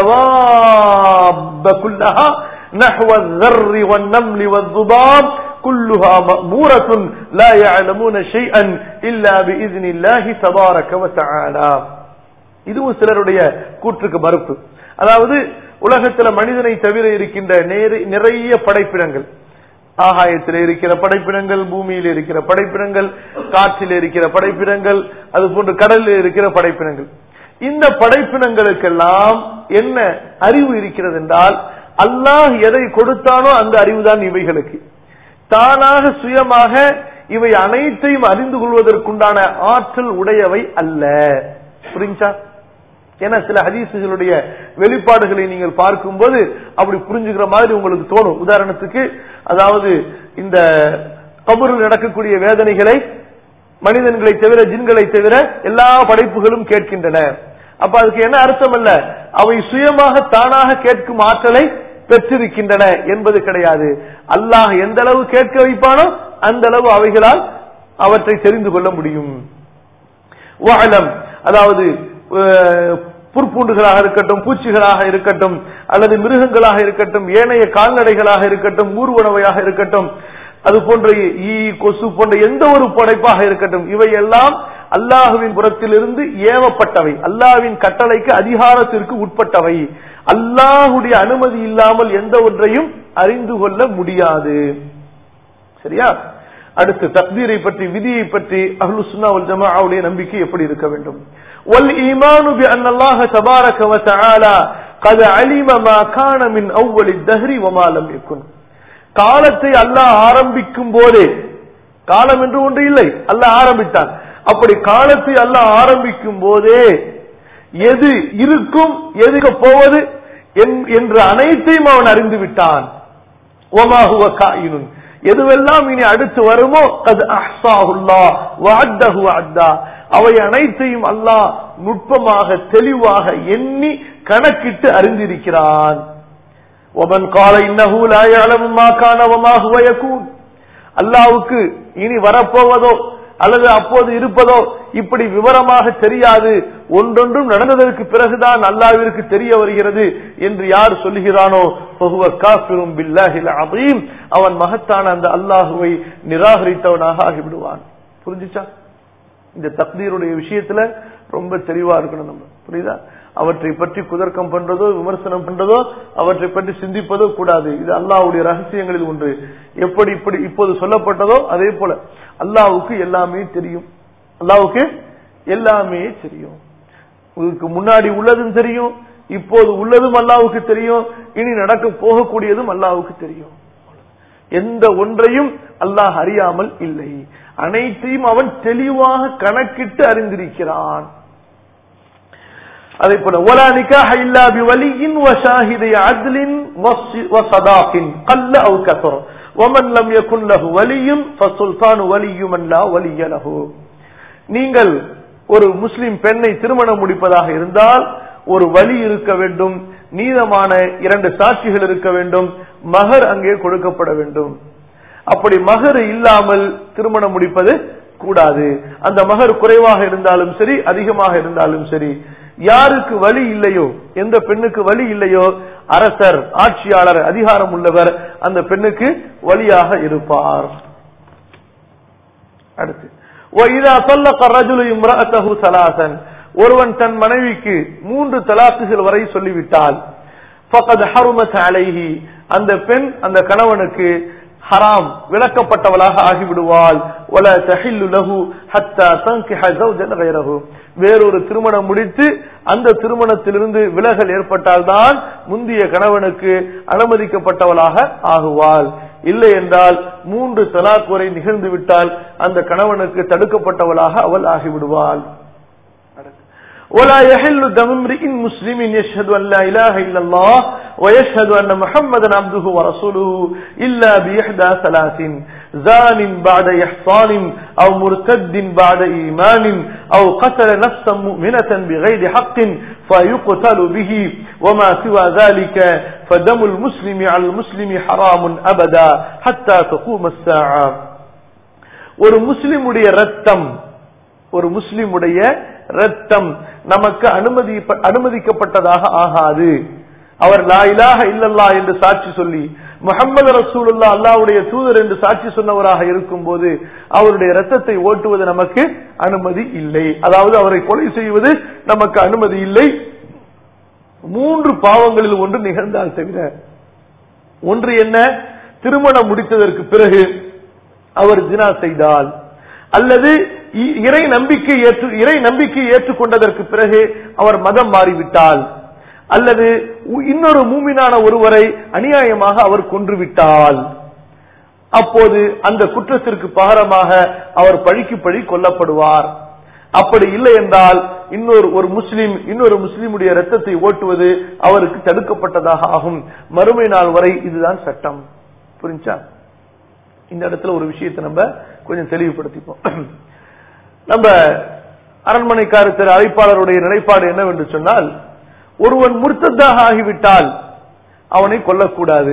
والدواب كلها نحو الذر والنمل والذباب كلها مأمورة لا يعلمون شيئا إلا بإذن الله تبارك وتعالى இதுவும் சிலருடைய கூற்றுக்கு மறுப்பு அதாவது உலகத்துல மனிதனை தவிர இருக்கின்ற நேர- நிறைய படைப்பினங்கள் ஆகாயத்தில் இருக்கிற படைப்பினங்கள் பூமியில் இருக்கிற படைப்பினங்கள் காற்றில் இருக்கிற படைப்பினங்கள் அது போன்று கடலில் இருக்கிற படைப்பினங்கள் இந்த படைப்பினங்களுக்கெல்லாம் என்ன அறிவு இருக்கிறது என்றால் அல்லாஹ் எதை கொடுத்தானோ அந்த அறிவுதான் இவைகளுக்கு தானாக சுயமாக இவை அனைத்தையும் அறிந்து கொள்வதற்குண்டான ஆற்றல் உடையவை அல்ல புரிஞ்சா ஏன்னா சில ஹதீசுகளுடைய வெளிப்பாடுகளை நீங்கள் பார்க்கும்போது அப்படி புரிஞ்சுக்கிற மாதிரி உங்களுக்கு தோணும் உதாரணத்துக்கு அதாவது இந்த கபூரில் நடக்கக்கூடிய வேதனைகளை மனிதன்களை தவிர ஜின்களை தவிர எல்லா படைப்புகளும் கேட்கின்றன அப்ப அதுக்கு என்ன அர்த்தம் அல்ல அவை சுயமாக தானாக கேட்கும் ஆற்றலை பெற்றிருக்கின்றன என்பது கிடையாது அல்லாஹ் எந்த அளவு கேட்க வைப்பானோ அந்த அளவு அவைகளால் அவற்றை தெரிந்து கொள்ள முடியும் வாழம் அதாவது அஹ், புற்பூண்டுகளாக இருக்கட்டும் பூச்சிகளாக இருக்கட்டும் அல்லது மிருகங்களாக இருக்கட்டும் ஏனைய கால்நடைகளாக இருக்கட்டும் ஊர்வனவையாக இருக்கட்டும் அது போன்ற ஈ கொசு போன்ற எந்த ஒரு படைப்பாக இருக்கட்டும் இவை எல்லாம் அல்லாஹுவின் புறத்திலிருந்து ஏவப்பட்டவை அல்லாஹ்வின் கட்டளைக்கு அதிகாரத்திற்கு உட்பட்டவை அல்லாஹுடைய அனுமதி இல்லாமல் எந்த ஒன்றையும் அறிந்து கொள்ள முடியாது சரியா அடுத்து தக்தீரை பற்றி விதியை பற்றி அஹ்லு சுன்னா வல் ஜமாஅவுடைய நம்பிக்கை எப்படி இருக்க வேண்டும் வல் ஈமானு பி அன் அல்லாஹ் தபாரக வ தஆலா قد علم ما كان من اول الدهر وما لم يكن காலத்தை அல்லாஹ் ஆரம்பிக்கும் போதே காலம் என்று ஒன்று இல்லை அல்லாஹ் ஆரம்பித்தான் அப்படி காலத்தை அல்லாஹ் ஆரம்பிக்கும் போதே எது இருக்கும் எதுக்கு போவது என்- என்ற அனைத்தையும் அவன் அறிந்து விட்டான் وما هو كائن எதுவெல்லாம் இனி அடுத்து வருமோ அது அஹ்சாஹுல்லா வஅத்தஹு அத்தா அவை அனைத்தையும் அல்லாஹ் நுட்பமாக தெளிவாக எண்ணி கணக்கிட்டு அறிந்திருக்கிறான் ومن قال انه لا يعلم ما كان وما هو يكون அல்லாஹ்வுக்கு இனி வரப்போவதோ அல்லது அப்போது இருப்பதோ இப்படி விவரமாக தெரியாது ஒன்றொன்றும் நடந்ததற்கு பிறகுதான் அல்லாஹ்விற்கு தெரிய வருகிறது என்று யார் சொல்லுகிறானோ ஃபஹுவ காஃபிரும் பில்லாஹில் அதீம் அவன் மகத்தான அந்த அல்லாஹுவை நிராகரித்தவனாக ஆகிவிடுவான் புரிஞ்சுச்சா இந்த தக்தீருடைய விஷயத்துல ரொம்ப தெளிவா இருக்கணும் நம்ம புரியுதா அவற்றை பற்றி குதர்க்கம் பண்றதோ விமர்சனம் பண்றதோ அவற்றை பற்றி சிந்திப்பதோ கூடாது இது அல்லாஹ்வுடைய ரகசியங்களில் ஒன்று எப்படி இப்படி இப்போது சொல்லப்பட்டதோ அதே போல அல்லாஹ்வுக்கு எல்லாமே தெரியும் அல்லாஹ்வுக்கு எல்லாமே தெரியும் உங்களுக்கு முன்னாடி உள்ளதும் தெரியும் இப்போது உள்ளதும் அல்லாஹ்வுக்கு தெரியும் இனி நடக்க போகக்கூடியதும் அல்லாஹ்வுக்கு தெரியும் எந்த ஒன்றையும் அல்லாஹ் அறியாமல் இல்லை அனைத்தையும் அவன் தெளிவாக கணக்கிட்டு அறிந்திருக்கிறான் அதே போல ஒலா நிக்காஹ இல்லா பிவலியின் வஷாஹிதை அத்லின் வசதாக்கின் கல்ல அவு கசர் ومن لم يكن له ولي فالسلطان ولي من لا ولي له நீங்கள் ஒரு முஸ்லிம் பெண்ணை திருமணம் முடிப்பதாக இருந்தால் ஒரு வழி இருக்க வேண்டும் நீதமான இரண்டு சாட்சிகள் இருக்க வேண்டும் மகர் அங்கே கொடுக்கப்பட வேண்டும் அப்படி மகர் இல்லாமல் திருமணம் முடிப்பது கூடாது அந்த மகர் குறைவாக இருந்தாலும் சரி அதிகமாக இருந்தாலும் சரி யாருக்கு வழி இல்லையோ எந்த பெண்ணுக்கு வழி இல்லையோ அரசர் ஆட்சியாளர் அதிகாரம் உள்ளவர் அந்த பெண்ணுக்கு வழியாக இருப்பார் அடுத்து وَإِذَا طَلَّقَ الرَّجُلُ امْرَأَتَهُ ثَلَاثًا ஒருவன் தன் மனைவிக்கு மூன்று தலாக்குகள் வரை சொல்லிவிட்டால் فَقَدْ حَرُمَتْ عَلَيْهِ அந்த பெண் அந்த கணவனுக்கு ஹராம் விளக்கப்பட்டவளாக ஆகிவிடுவாள் وَلَا تَحِلُّ لَهُ حَتَّى تَنكِحَ زَوْجًا غَيْرَهُ வேறொரு திருமணம் முடித்து அந்த திருமணத்திலிருந்து விலகல் ஏற்பட்டால்தான் முந்திய கணவனுக்கு அனுமதிக்கப்பட்டவளாக ஆகுவாள் இல்லை என்றால் மூன்று தலாக் வரை நிகழ்ந்து விட்டால் அந்த கணவனுக்கு தடுக்கப்பட்டவளாக அவள் ஆகிவிடுவாள் ولا يحل دم امرئ مسلم يشهد ان لا اله الا الله ويشهد ان محمدا عبده ورسوله الا باحدى ثلاث زان بعد احصان او مرتد بعد ايمان او قتل نفسا مؤمنه بغير حق فيقتل به وما سوى ذلك فدم المسلم على المسلم حرام ابدا حتى تقوم الساعه ஒரு முஸ்லிமுடைய ரத்தம் ஒரு முஸ்லிமுடைய ரத்தம் நமக்கு அனுமதி அனுமதிக்கப்பட்டதாக ஆகாது அவர் லா இலாஹ இல்லல்லா என்று சாட்சி சொல்லி முகமது ரசூலுல்லா அல்லாவுடைய தூதர் என்று சாட்சி சொன்னவராக இருக்கும் போது அவருடைய ரத்தத்தை ஓட்டுவது நமக்கு அனுமதி இல்லை அதாவது அவரை கொலை செய்வது நமக்கு அனுமதி இல்லை மூன்று பாவங்களில் ஒன்று நிகழ்ந்தால் தவிர ஒன்று என்ன திருமணம் முடித்ததற்கு பிறகு அவர் ஜினா செய்தால் அல்லது இறை நம்பிக்கை ஏற்று இறை நம்பிக்கை ஏற்றுக்கொண்டதற்கு பிறகு அவர் மதம் மாறிவிட்டால் அல்லது இன்னொரு மூமினான ஒருவரை அநியாயமாக அவர் கொன்றுவிட்டால் அப்போது அந்த குற்றத்திற்கு பகரமாக அவர் பழிக்கு பழி கொல்லப்படுவார் அப்படி இல்லை என்றால் இன்னொரு ஒரு முஸ்லீம் இன்னொரு முஸ்லீமுடைய ரத்தத்தை ஓட்டுவது அவருக்கு தடுக்கப்பட்டதாக ஆகும் மறுமை நாள் வரை இதுதான் சட்டம் புரிஞ்சா இந்த இடத்துல ஒரு விஷயத்தை நம்ம கொஞ்சம் தெளிவுபடுத்திப்போம் நம்ம அரண்மனைக்கார திரு அழைப்பாளருடைய நிலைப்பாடு என்னவென்று சொன்னால் ஒருவன் முர்த்ததாக ஆகிவிட்டால் அவனை கொல்லக்கூடாது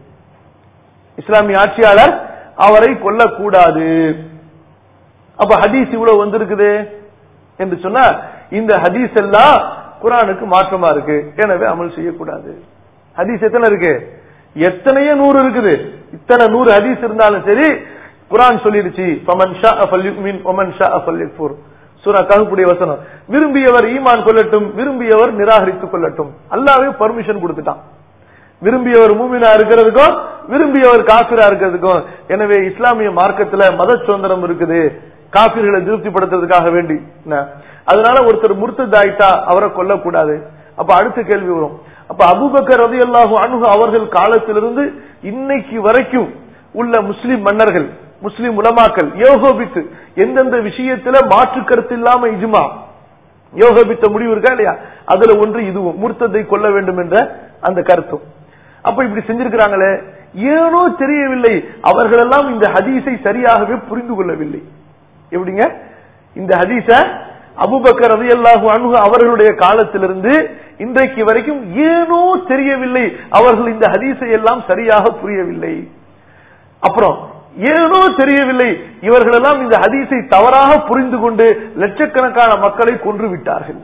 இஸ்லாமிய ஆட்சியாளர் அவரை கொல்லக்கூடாது அப்ப ஹதீஸ் இவ்வளவு வந்திருக்குது என்று சொன்னா இந்த ஹதீஸ் எல்லாம் குரானுக்கு மாற்றமா இருக்கு எனவே அமல் செய்யக்கூடாது ஹதீஸ் எத்தனை இருக்கு எத்தனையோ நூறு இருக்குது இத்தனை நூறு ஹதீஸ் இருந்தாலும் சரி குரான் சொல்லிடுச்சு பமன் ஷா அஃபல்யுமின் ஒமன் ஷா அஃபல்யுக்ஃபுர் சூரா கஹுடைய வசனம் விரும்பியவர் ஈமான் கொள்ளட்டும் விரும்பியவர் நிராகரித்துக் கொள்ளட்டும் அல்லாவே பர்மிஷன் கொடுத்துட்டான் விரும்பியவர் மூமினா இருக்கிறதுக்கும் விரும்பியவர் காபிரா இருக்கிறதுக்கும் எனவே இஸ்லாமிய மார்க்கத்துல மத சுதந்திரம் இருக்குது காபிர்களை திருப்திப்படுத்துறதுக்காக வேண்டி அதனால ஒருத்தர் முர்த்ததாயிட்டா அவரை கொல்லக்கூடாது அப்ப அடுத்த கேள்வி வரும் அப்ப அபுபக்கர் ரவி அல்லாஹூ அணுகு அவர்கள் காலத்திலிருந்து இன்னைக்கு வரைக்கும் உள்ள முஸ்லிம் மன்னர்கள் முஸ்லிம் உலமாக்கள் யோகோபித்து எந்தெந்த விஷயத்துல மாற்று கருத்து இல்லாம இஜுமா யோகபித்த முடிவு இருக்கா இல்லையா அதுல ஒன்று இதுவும் முர்த்தத்தை கொள்ள வேண்டும் என்ற அந்த கருத்தும் அப்ப இப்படி செஞ்சிருக்கிறாங்களே ஏனோ தெரியவில்லை அவர்களெல்லாம் இந்த ஹதீஸை சரியாகவே புரிந்து கொள்ளவில்லை எப்படிங்க இந்த ஹதீஸ அபுபக்கர் ரவி அல்லாஹு அணுகு அவர்களுடைய காலத்திலிருந்து இன்றைக்கு வரைக்கும் ஏனோ தெரியவில்லை அவர்கள் இந்த ஹதீஸை எல்லாம் சரியாக புரியவில்லை அப்புறம் ஏனோ தெரியவில்லை இவர்களெல்லாம் இந்த ஹதீஸை தவறாக புரிந்து கொண்டு லட்சக்கணக்கான மக்களை கொன்று விட்டார்கள்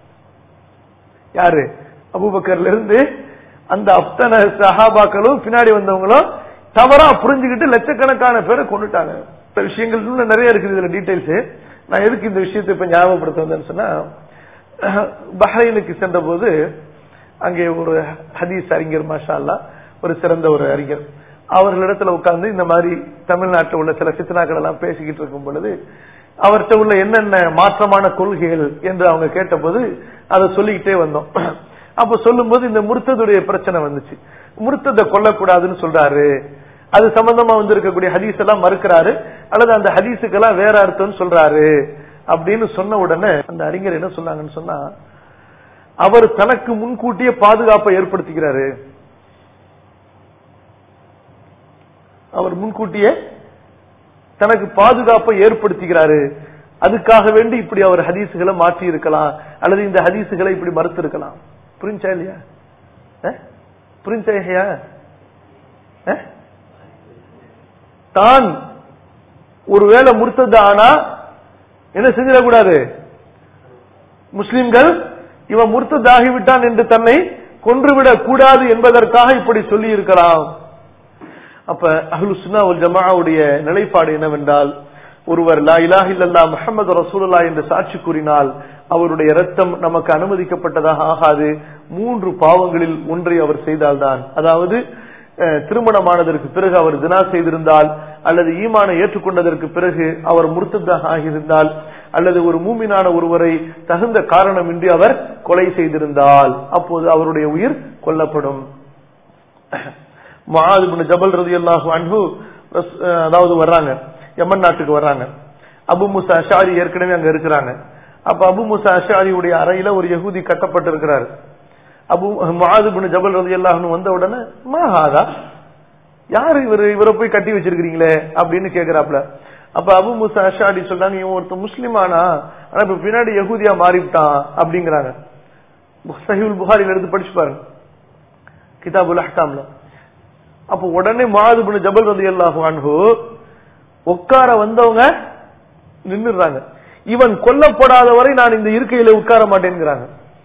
யாரு அபுபக்கர்ல இருந்து அந்த அத்தனை சஹாபாக்களும் பின்னாடி வந்தவங்களும் தவறா புரிஞ்சுக்கிட்டு லட்சக்கணக்கான பேரை கொண்டுட்டாங்க இந்த விஷயங்கள் இன்னும் நிறைய இருக்குது இதுல டீடைல்ஸ் நான் எதுக்கு இந்த விஷயத்தை இப்ப ஞாபகப்படுத்த வந்தேன்னு சொன்னா பஹ்ரைனுக்கு சென்ற போது அங்கே ஒரு ஹதீஸ் அறிஞர் மாஷா அல்லா ஒரு சிறந்த ஒரு அறிஞர் அவர்களிடத்துல உட்கார்ந்து இந்த மாதிரி தமிழ்நாட்டில் உள்ள சில சித்தனாக்கள் எல்லாம் பேசிக்கிட்டு இருக்கும் பொழுது அவர்கிட்ட உள்ள என்னென்ன மாற்றமான கொள்கைகள் என்று அவங்க கேட்டபோது அதை சொல்லிக்கிட்டே வந்தோம் அப்ப சொல்லும்போது இந்த முருத்ததுடைய பிரச்சனை வந்துச்சு முருத்தத்தை கொல்லக்கூடாதுன்னு சொல்றாரு அது சம்பந்தமா வந்து இருக்கக்கூடிய ஹதீஸ் எல்லாம் மறுக்கிறாரு அல்லது அந்த ஹதீஸுக்கெல்லாம் வேற அர்த்தம்னு சொல்றாரு அப்படின்னு சொன்ன உடனே அந்த அறிஞர் என்ன சொன்னாங்கன்னு சொன்னா அவர் தனக்கு முன்கூட்டியே பாதுகாப்பை ஏற்படுத்திக்கிறாரு அவர் முன்கூட்டியே தனக்கு பாதுகாப்பை ஏற்படுத்துகிறாரு அதுக்காக வேண்டி இப்படி அவர் ஹதீசுகளை மாற்றி இருக்கலாம் அல்லது இந்த ஹதீசுகளை இப்படி மறுத்து இருக்கலாம் புரிஞ்சா இல்லையா புரிஞ்சா இல்லையா தான் ஒருவேளை முர்த்தது ஆனா என்ன செஞ்சிடக்கூடாது முஸ்லிம்கள் இவன் முர்த்ததாகிவிட்டான் என்று தன்னை கொன்றுவிடக் கூடாது என்பதற்காக இப்படி சொல்லி இருக்கலாம் அப்ப அஹ்லு சுன்னா வல் ஜமாவுடைய நிலைப்பாடு என்னவென்றால் ஒருவர் லா இலாஹ இல்லல்லா முஹம்மது ரசூலுல்லாஹ் என்று சாட்சி கூறினால் அவருடைய ரத்தம் நமக்கு அனுமதிக்கப்பட்டதாக ஆகாது மூன்று பாவங்களில் ஒன்றை அவர் செய்தால்தான் அதாவது அஹ், திருமணமானதற்கு பிறகு அவர் தினா செய்திருந்தால் அல்லது ஈமானை ஏற்றுக்கொண்டதற்கு பிறகு அவர் முர்த்ததாக ஆகியிருந்தால் அல்லது ஒரு மூமினான ஒருவரை தகுந்த காரணமின்றி அவர் கொலை செய்திருந்தால் அப்போது அவருடைய உயிர் கொல்லப்படும் முஆது இப்னு ஜபல் ரலியல்லாஹு அன்ஹு ரஸ்- அஹ் அதாவது வர்றாங்க யமன் நாட்டுக்கு வர்றாங்க அபு முசா அஷாரி ஏற்கனவே அங்க இருக்கிறாங்க அப்ப அபு முசா அஷாரியுடைய அறையில ஒரு யகூதி கட்டப்பட்டிருக்கிறார் அபு முஆது இப்னு ஜபல் ரலியல்லாஹு அன்ஹு வந்த உடனே மா ஹாதா யாரு இவரு இவரை போய் கட்டி வச்சிருக்கீங்களே அப்படின்னு கேக்குறாப்ல அப்ப அபு முசா அஷாரி சொல்றாங்க இவன் ஒருத்தன் முஸ்லிமானா ஆனா இப்ப பின்னாடி யகூதியா மாறிவிட்டான் அப்படிங்கிறாங்க சஹீல் புகாரில எடுத்து படிச்சு பாருங்க கிதாபுல் அஹ்காம்ல அப்ப உடனே மாதுபுன ஜபல் ரதி அல்லாஹு அன்ஹு உட்கார வந்தவங்க நின்னுறாங்க இவன் கொல்லப்படாத வரை நான் இந்த இருக்கையில உட்கார மாட்டேங்கிறாங்க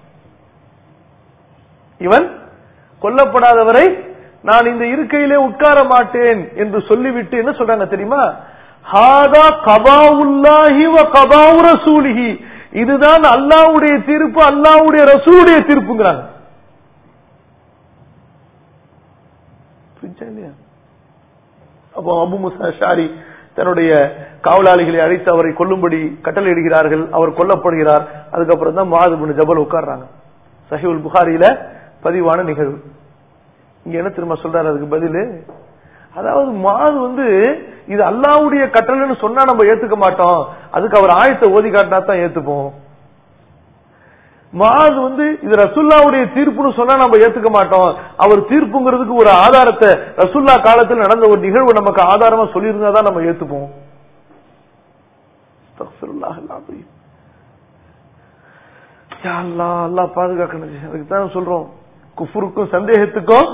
இவன் கொல்லப்படாத வரை நான் இந்த இருக்கையிலே உட்கார மாட்டேன் என்று சொல்லிவிட்டு என்ன சொல்றாங்க தெரியுமா ஹாதா கபாவுல்லாஹி வ கபாவு ரசூலிஹி இதுதான் அல்லாஹ்வுடைய தீர்ப்பு அல்லாஹ்வுடைய ரசூலுடைய தீர்ப்புங்கிறாங்க புரிஞ்சா இல்லையா? அப்போ அபு முசா ஷாரி தன்னுடைய காவலாளிகளை அழைத்து அவரை கொல்லும்படி கட்டளையிடுகிறார்கள் அவர் கொல்லப்படுகிறார் அதுக்கப்புறம் தான் மாதுபுன் ஜபல் உட்கார்றாங்க சஹிவுல் புகாரியில பதிவான நிகழ்வு இங்க என்ன திரும்ப சொல்றாரு அதுக்கு பதிலு அதாவது மாது வந்து இது அல்லாவுடைய கட்டளைன்னு சொன்னா நம்ம ஏத்துக்க மாட்டோம் அதுக்கு அவர் ஆயத்தை ஓதி காட்டினா தான் ஏத்துப்போம் மாது வந்து இது ரசுல்லாவுடைய தீர்ப்புன்னு சொன்னா நம்ம ஏத்துக்க மாட்டோம் அவர் தீர்ப்புங்கிறதுக்கு ஒரு ஆதாரத்தை ரசுல்லா காலத்தில் நடந்த ஒரு நிகழ்வு நமக்கு ஆதாரமா சொல்லியிருந்தா தான் நம்ம ஏத்துப்போம் அஸ்தக்ஃபிருல்லாஹ் அல்-அஸீம். யா அல்லாஹ், அல்லாஹ் பாதுகாக்கணும் அதுக்கு தான் சொல்றோம் குஃபுருக்கும் சந்தேகத்துக்கும்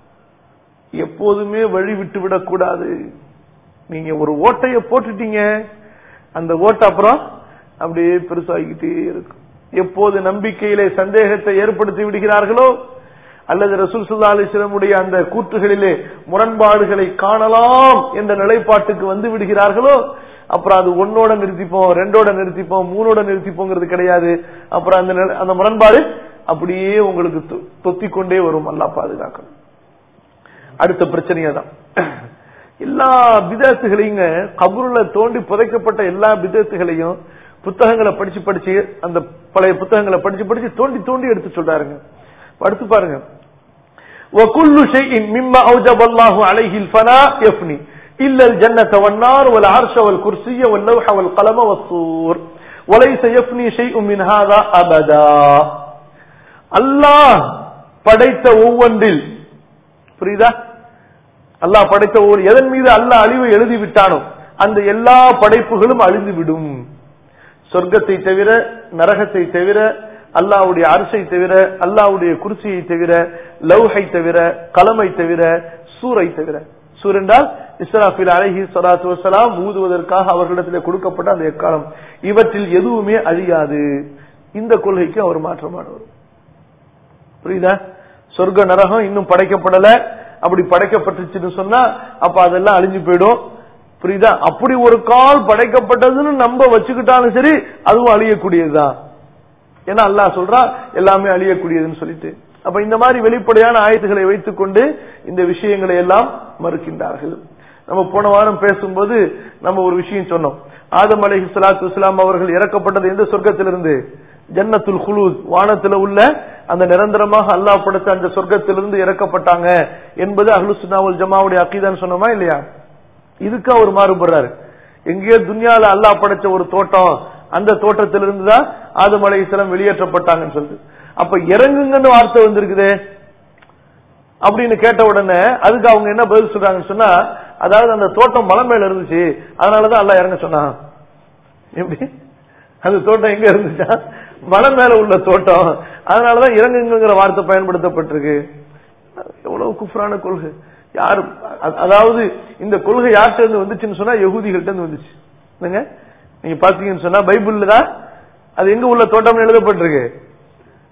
எப்போதுமே வழி விட்டு விடக்கூடாது நீங்க ஒரு ஓட்டைய போட்டுட்டீங்க அந்த ஓட்டை அப்புறம் அப்படியே பெருசாகிக்கிட்டே இருக்கும் எப்போது நம்பிக்கையிலே சந்தேகத்தை ஏற்படுத்தி விடுகிறார்களோ அல்லது ரசூல் சுல்லா அலிஸ்லமுடைய அந்த கூற்றுகளிலே முரண்பாடுகளை காணலாம் என்ற நிலைப்பாட்டுக்கு வந்து விடுகிறார்களோ அப்புறம் அது ஒன்னோட நிறுத்திப்போம் ரெண்டோட நிறுத்திப்போம் மூணோட நிறுத்திப்போங்கிறது கிடையாது அப்புறம் அந்த நில- அந்த முரண்பாடு அப்படியே உங்களுக்கு தொ- தொத்திக் கொண்டே வரும் அல்லா பாதுகாக்கணும் அடுத்த பிரச்சனையே தான் எல்லா பிதத்துகளையும் கபூர்ல தோண்டி புதைக்கப்பட்ட எல்லா பிதத்துகளையும் புத்தகங்களை படிச்சு படிச்சு அந்த பழைய புத்தகங்களை படிச்சு படிச்சு தோண்டி தோண்டி எடுத்து சொல்றாருங்க அடுத்து பாருங்க وكل شيء مما أوجب الله عليه الفناء يفني إلا الجنة والنار والعرش والكرسي واللوح والقلم والصور وليس يفني شيء من هذا أبدا அல்லாஹ் படைத்த ஒவ்வொன்றில் புரியுதா அல்லாஹ் படைத்த ஒவ்வொரு எதன் மீது அல்லாஹ் அழிவை எழுதி விட்டானோ அந்த எல்லா படைப்புகளும் அழிந்து விடும் சொர்க்கத்தை தவிர நரகத்தை தவிர அல்லாஹ்வுடைய அரசை தவிர அல்லாஹ்வுடைய குர்சியை தவிர லவ்ஹை தவிர கலமை தவிர சூரை தவிர சூர் என்றால் இஸ்ராஃபில் அலைஹி ஸலாத்து வஸலாம் ஊதுவதற்காக அவர்களிடத்தில் கொடுக்கப்பட்ட அந்த எக்காலம் இவற்றில் எதுவுமே அழியாது இந்த கொள்கைக்கு அவர் மாற்றமானவர் புரியுதா சொர்க்க நரகம் இன்னும் படைக்கப்படல அப்படி படைக்கப்பட்டுச்சுன்னு சொன்னா அப்ப அதெல்லாம் அழிஞ்சு போயிடும் புரியுதா அப்படி ஒரு கால் படைக்கப்பட்டதுன்னு நம்ம வச்சுக்கிட்டாலும் சரி அதுவும் அழியக்கூடியதுதான் ஏன்னா அல்லாஹ் சொல்றா எல்லாமே அழியக்கூடியதுன்னு சொல்லிட்டு அப்ப இந்த மாதிரி வெளிப்படையான ஆயத்துகளை வைத்துக் கொண்டு இந்த விஷயங்களை எல்லாம் மறுக்கின்றார்கள் நம்ம போன வாரம் பேசும்போது நம்ம ஒரு விஷயம் சொன்னோம் ஆதம் அலைஹி ஸலாத்து வஸலாம் அவர்கள் இறக்கப்பட்டது எந்த சொர்க்கத்திலிருந்து ஜன்னத்துல் குலூத் வானத்துல உள்ள அந்த நிரந்தரமாக அல்லாஹ் படைத்த அந்த சொர்க்கத்திலிருந்து இறக்கப்பட்டாங்க என்பது அஹ்லு சுன்னாவுல் ஜமாவுடைய அக்கீதான்னு சொன்னோமா இல்லையா இதுக்கு அவர் மாறுபடுறாரு எங்கேயோ துன்யால அல்லாஹ் படைச்ச ஒரு தோட்டம் அந்த தோட்டத்திலிருந்து தான் ஆதம் அலைஹிஸ்ஸலாம் வெளியேற்றப்பட்டாங்கன்னு சொல்லிட்டு அப்ப இறங்குங்கன்னு வார்த்தை வந்திருக்குதே அப்படின்னு கேட்ட உடனே அதுக்கு அவங்க என்ன பதில் சொல்றாங்கன்னு சொன்னா அதாவது அந்த தோட்டம் மலை மேல இருந்துச்சு அதனாலதான் அல்லாஹ் இறங்க சொன்னான் எப்படி அந்த தோட்டம் எங்க இருந்துச்சா மலை மேல உள்ள தோட்டம் அதனாலதான் இறங்குங்கிற வார்த்தை பயன்படுத்தப்பட்டிருக்கு எவ்வளவு குஃப்ரான கொள்கை யாரு அ- அதாவது இந்த கொள்கை யார்கிட்ட இருந்து வந்துச்சுன்னு சொன்னா யகூதிகள்ட்ட இருந்து வந்துச்சு என்னங்க நீங்க பாத்தீங்கன்னு சொன்னா பைபிள்ல தான் அது எங்க உள்ள தோட்டம் எழுதப்பட்டிருக்கு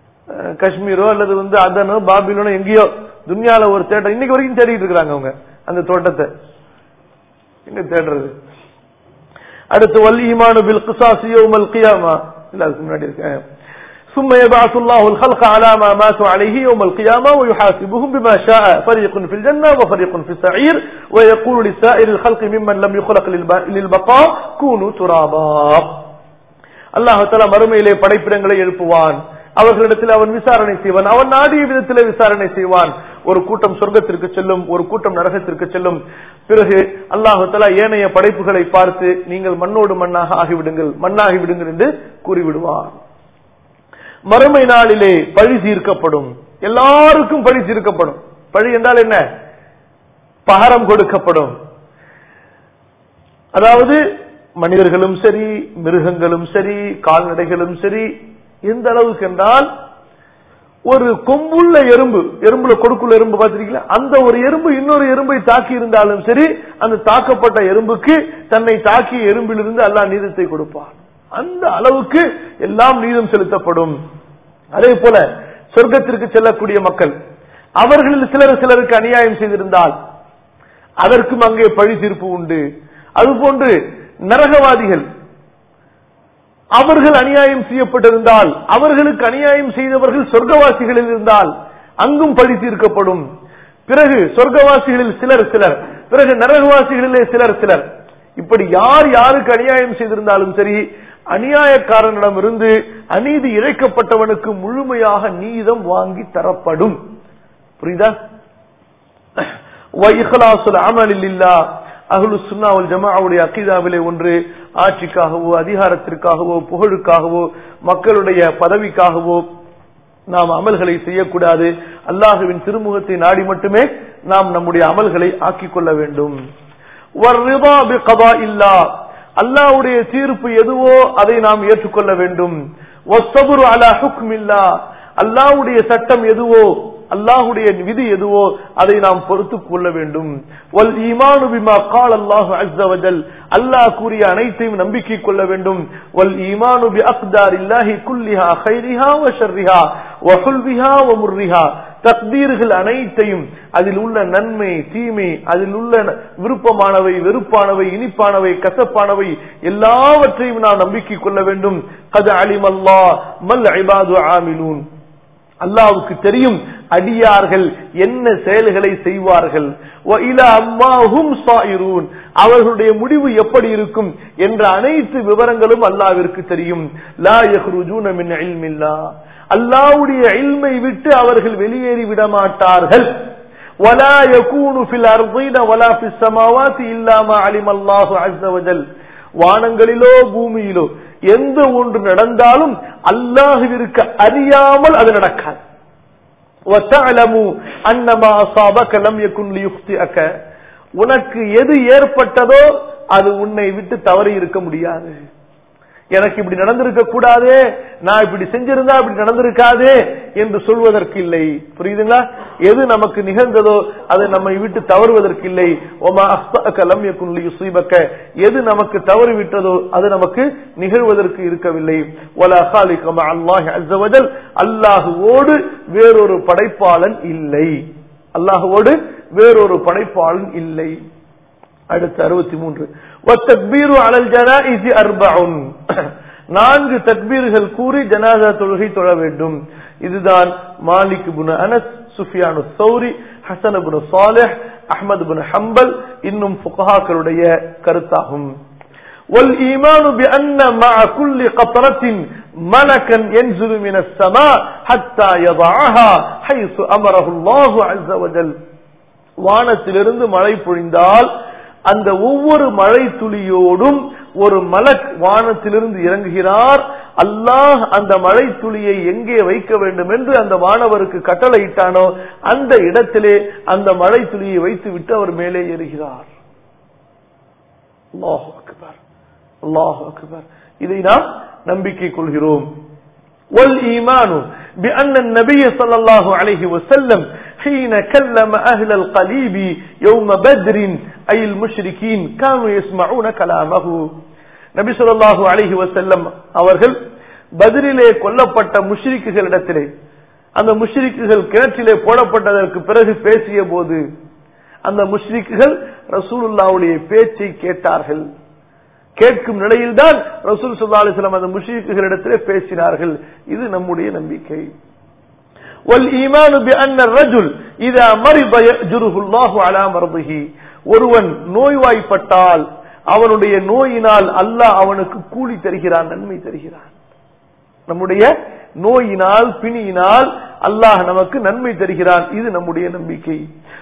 அஹ், காஷ்மீரோ அல்லது வந்து அதனோ பாபிலோனோ எங்கேயோ துன்யால ஒரு தேட்டம் இன்னைக்கு வரைக்கும் தேடிட்டு இருக்காங்க அவங்க அந்த தோட்டத்தை எங்க தேடுறது அடுத்து வல் ஈமானு பில் கிசாசி யௌமல் கியாமா இல்ல அதுக்கு முன்னாடி இருக்கேன் ثم يبعث الله الخلق على ما ماتوا عليه يوم القيامة ويحاسبهم بما شاء فريق في الجنة وفريق في السعير ويقول لسائر الخلق ممن لم يخلق للب- للبقاء كونوا ترابا அல்லாஹ் தஆலா மறுமையிலே படைப்பிடங்களை எழுப்புவான் அவர்களிடத்தில் அவன் விசாரணை செய்வான் அவன் நாடிய விதத்திலே விசாரணை செய்வான் ஒரு கூட்டம் சொர்க்கத்திற்கு செல்லும் ஒரு கூட்டம் நரகத்திற்கு செல்லும் பிறகு அல்லாஹ் தஆலா ஏனைய படைப்புகளை பார்த்து நீங்கள் மண்ணோடு மண்ணாக ஆகிவிடுங்கள் மண்ணாகி விடுங்கள் என்று கூறிவிடுவான் மறுமை நாளிலே பழி தீர்க்கப்படும் எல்லாருக்கும் பழி தீர்க்கப்படும் பழி என்றால் என்ன பகரம் கொடுக்கப்படும் அதாவது மனிதர்களும் சரி மிருகங்களும் சரி கால்நடைகளும் சரி எந்த அளவுக்கு என்றால் ஒரு கொம்புள்ள எறும்பு எறும்புல கொடுக்குள்ள எறும்பு பார்த்திருக்கீங்களா அந்த ஒரு எறும்பு இன்னொரு எறும்பை தாக்கி இருந்தாலும் சரி அந்த தாக்கப்பட்ட எறும்புக்கு தன்னை தாக்கிய எறும்பிலிருந்து அல்லாஹ் நீதத்தை கொடுப்பான் அந்த அளவுக்கு எல்லாம் நீதம் செலுத்தப்படும் அதே போல சொர்க்கத்திற்கு செல்லக்கூடிய மக்கள் அவர்களில் சிலர் சிலருக்கு அநியாயம் செய்திருந்தால் அதற்கும் அங்கே பழி தீர்ப்பு உண்டு அதுபோன்று நரகவாதிகள் அவர்கள் அநியாயம் செய்யப்பட்டிருந்தால் அவர்களுக்கு அநியாயம் செய்தவர்கள் சொர்க்கவாசிகளில் இருந்தால் அங்கும் பழி தீர்க்கப்படும் பிறகு சொர்க்கவாசிகளில் சிலர் சிலர் பிறகு நரகவாசிகளிலே சிலர் சிலர் இப்படி யார் யாருக்கு அநியாயம் செய்திருந்தாலும் சரி அநியாயக்காரனிடமிருந்து அநீதி இழைக்கப்பட்டவனுக்கு முழுமையாக நீதம் வாங்கி தரப்படும் புரியுதா வைஹலாசுல் அமலில் இல்லா அஹ்லு சுன்னாவல் ஜமாவுடைய அக்கீதாவிலே ஒன்று ஆட்சிக்காகவோ அதிகாரத்திற்காகவோ புகழுக்காகவோ மக்களுடைய பதவிக்காகவோ நாம் அமல்களை செய்யக்கூடாது அல்லாஹுவின் திருமுகத்தை நாடி மட்டுமே நாம் நம்முடைய அமல்களை ஆக்கிக் கொள்ள வேண்டும் வர்ரிதா பிகதா இல்லா அல்லாஹ்வுடைய தீர்ப்பு எதுவோ அதை நாம் ஏற்றுக்கொள்ள வேண்டும் வஸ்ஸபுரு அலா ஹுக்மில்லா அல்லாஹ்வுடைய சட்டம் எதுவோ அல்லாஹ்வுடைய விதி எதுவோ அதை நாம் பொறுத்துக் கொள்ள வேண்டும் வல் ஈமானு பிமா கால் அல்லாஹு அஸ்ஸ வஜல் அல்லாஹ் கூறிய அனைத்தையும் நம்பிக்கை கொள்ள வேண்டும் வல் ஈமானு பி அக்தார் இல்லாஹி குல்லிஹா கைரிஹா வ ஷர்ரிஹா வ ஹுல்விஹா வ முர்ரிஹா தக்தீர்கள் அனைத்தையும் அதில் உள்ள நன்மை தீமை அதில் உள்ள விருப்பமானவை வெறுப்பானவை இனிப்பானவை கசப்பானவை எல்லாவற்றையும் நாம் நம்பிக்கை கொள்ள வேண்டும் கது அலிமல்லா மல் ஐபாது ஆமிலூன் அல்லாவுக்கு தெரியும் அடியார்கள் என்ன செயல்களை செய்வார்கள் அவர்களுடைய முடிவு எப்படி இருக்கும் என்ற அனைத்து விவரங்களும் அல்லாவிற்கு தெரியும் லா யஹ்ருஜூன மின் இல்மில்லா அல்லாவுடைய இல்மை விட்டு அவர்கள் வெளியேறி விட மாட்டார்கள் ولا يكون في الارضين ولا في السماوات الا ما علم الله عز وجل வானங்களிலோ பூமியிலோ எந்த ஒன்று நடந்தாலும் அல்லாஹுவிற்கு அறியாமல் அது நடக்காது وَتَعْلَمُوا أَنَّ مَا أَصَابَكَ لَمْ يَكُنْ لِيُخْطِئَكَ உனக்கு எது ஏற்பட்டதோ அது உன்னை விட்டு தவறி இருக்க முடியாது எனக்கு இப்படி நடந்திருக்க கூடாதே நான் இப்படி செஞ்சிருந்தா இப்படி நடந்திருக்காதே என்று சொல்வதற்கு இல்லை புரியுதுங்களா எது நமக்கு நிகழ்ந்ததோ அது நம்மை விட்டு தவறுவதற்கு இல்லை ஒமா அஸ்தகம் யுசீபக்க எது நமக்கு தவறு விட்டதோ அது நமக்கு நிகழ்வதற்கு இருக்கவில்லை ஒலா காலிகமா அல்லாஹ் அஸ்ஸவஜல் அல்லாஹுவோடு வேறொரு படைப்பாளன் இல்லை அல்லாஹுவோடு வேறொரு படைப்பாளன் இல்லை அடுத்து அறுபத்தி மூன்று தக்பீரு அலல் ஜனாஇசி அர்பஉன் நான்கு தக்பீர்கள் கூறி ஜனாதா தொழுகை தொழ வேண்டும் இதுதான் மாலிக் புன அனஸ் சுஃபியானு சௌரி ஹசன் புன சாலிஹ் அஹ்மது புன ஹம்பல் இன்னும் புகஹாக்களுடைய கருத்தாகும் والإيمان بأن مع كل قطرة ملكا ينزل من السماء حتى يضعها حيث أمره الله عز وجل வானத்திலிருந்து மழை பொழிந்தால் அந்த ஒவ்வொரு மழை துளியோடும் ஒரு மலக் வானத்திலிருந்து இறங்குகிறார் அல்லாஹ் அந்த மழை துளியை எங்கே வைக்க வேண்டும் என்று அந்த வானவருக்கு கட்டளையிட்டானோ அந்த இடத்திலே அந்த மழை துளியை வைத்து விட்டு அவர் மேலே ஏறுகிறார் அல்லாஹ் அக்பர் அல்லாஹ் அக்பர் இதை நாம் நம்பிக்கை கொள்கிறோம் والإيمان بأن النبي صلى الله عليه وسلم حين كلم أهل القليب يوم بدر أي المشركين كانوا يسمعون كلامه நபி சொல்லாஹு அலஹி வசல்லம் அவர்கள் பதிரிலே கொல்லப்பட்ட முஷ்ரிக்குகளிடத்திலே அந்த முஷ்ரிக்குகள் கிணற்றிலே போடப்பட்டதற்கு பிறகு பேசிய போது அந்த முஷ்ரிக்குகள் ரசூலுல்லாவுடைய பேச்சை கேட்டார்கள் கேட்கும் நிலையில்தான் ரசூல் சுல்லா அலிஸ்லாம் அந்த முஷ்ரிக்குகளிடத்திலே பேசினார்கள் இது நம்முடைய நம்பிக்கை والإيمان بأن الرجل إذا مرض يأجره الله على مرضه ஒருவன் நோய்வாய்ப்பட்டால் அவனுடைய நோயினால் அல்லாஹ் அவனுக்கு கூலி தருகிறான் நன்மை தருகிறான் நம்முடைய நோயினால் பிணியினால் அல்லாஹ் நமக்கு நன்மை தருகிறான் இது நம்முடைய நம்பிக்கை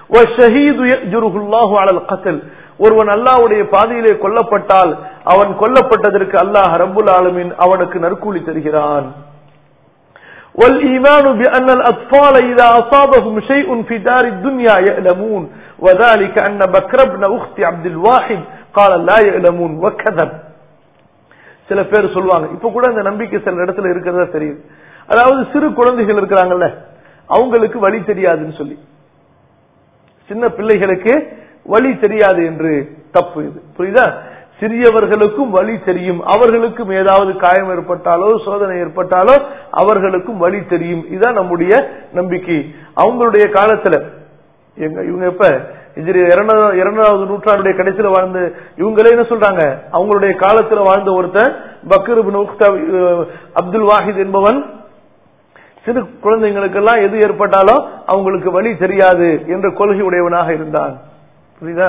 ஒருவன் அல்லாஹ்வுடைய பாதையிலே கொல்லப்பட்டால் அவன் கொல்லப்பட்டதற்கு அல்லாஹ் ரப்புல் ஆலமின் அவனுக்கு நற்கூலி தருகிறான் والإيمان بأن الأطفال إذا أصابهم شيء في دار الدنيا يعلمون وذلك أن بكر بن أخت عبد الواحد قال لا يعلمون وكذب சில பேர் சொல்லுவாங்க இப்ப கூட அந்த நம்பிக்கை சில இடத்துல இருக்கிறதா தெரியுது அதாவது சிறு குழந்தைகள் இருக்கிறாங்கல்ல அவங்களுக்கு வழி தெரியாதுன்னு சொல்லி சின்ன பிள்ளைகளுக்கு வழி தெரியாது என்று தப்பு இது புரியுதா சிறியவர்களுக்கும் வழி தெரியும் அவர்களுக்கும் ஏதாவது காயம் ஏற்பட்டாலோ சோதனை ஏற்பட்டாலோ அவர்களுக்கும் வழி தெரியும் இதுதான் நம்முடைய நம்பிக்கை அவங்களுடைய காலத்துல எங்க இவங்க எப்ப இஜிரி இரண்டாவது நூற்றாண்டுடைய கடைசியில வாழ்ந்து இவங்களே என்ன சொல்றாங்க அவங்களுடைய காலத்துல வாழ்ந்த ஒருத்தன் பக்கர் அப்துல் வாஹித் என்பவன் சிறு குழந்தைங்களுக்கெல்லாம் எது ஏற்பட்டாலும் அவங்களுக்கு வழி தெரியாது என்ற கொள்கை உடையவனாக இருந்தான் புரியுதா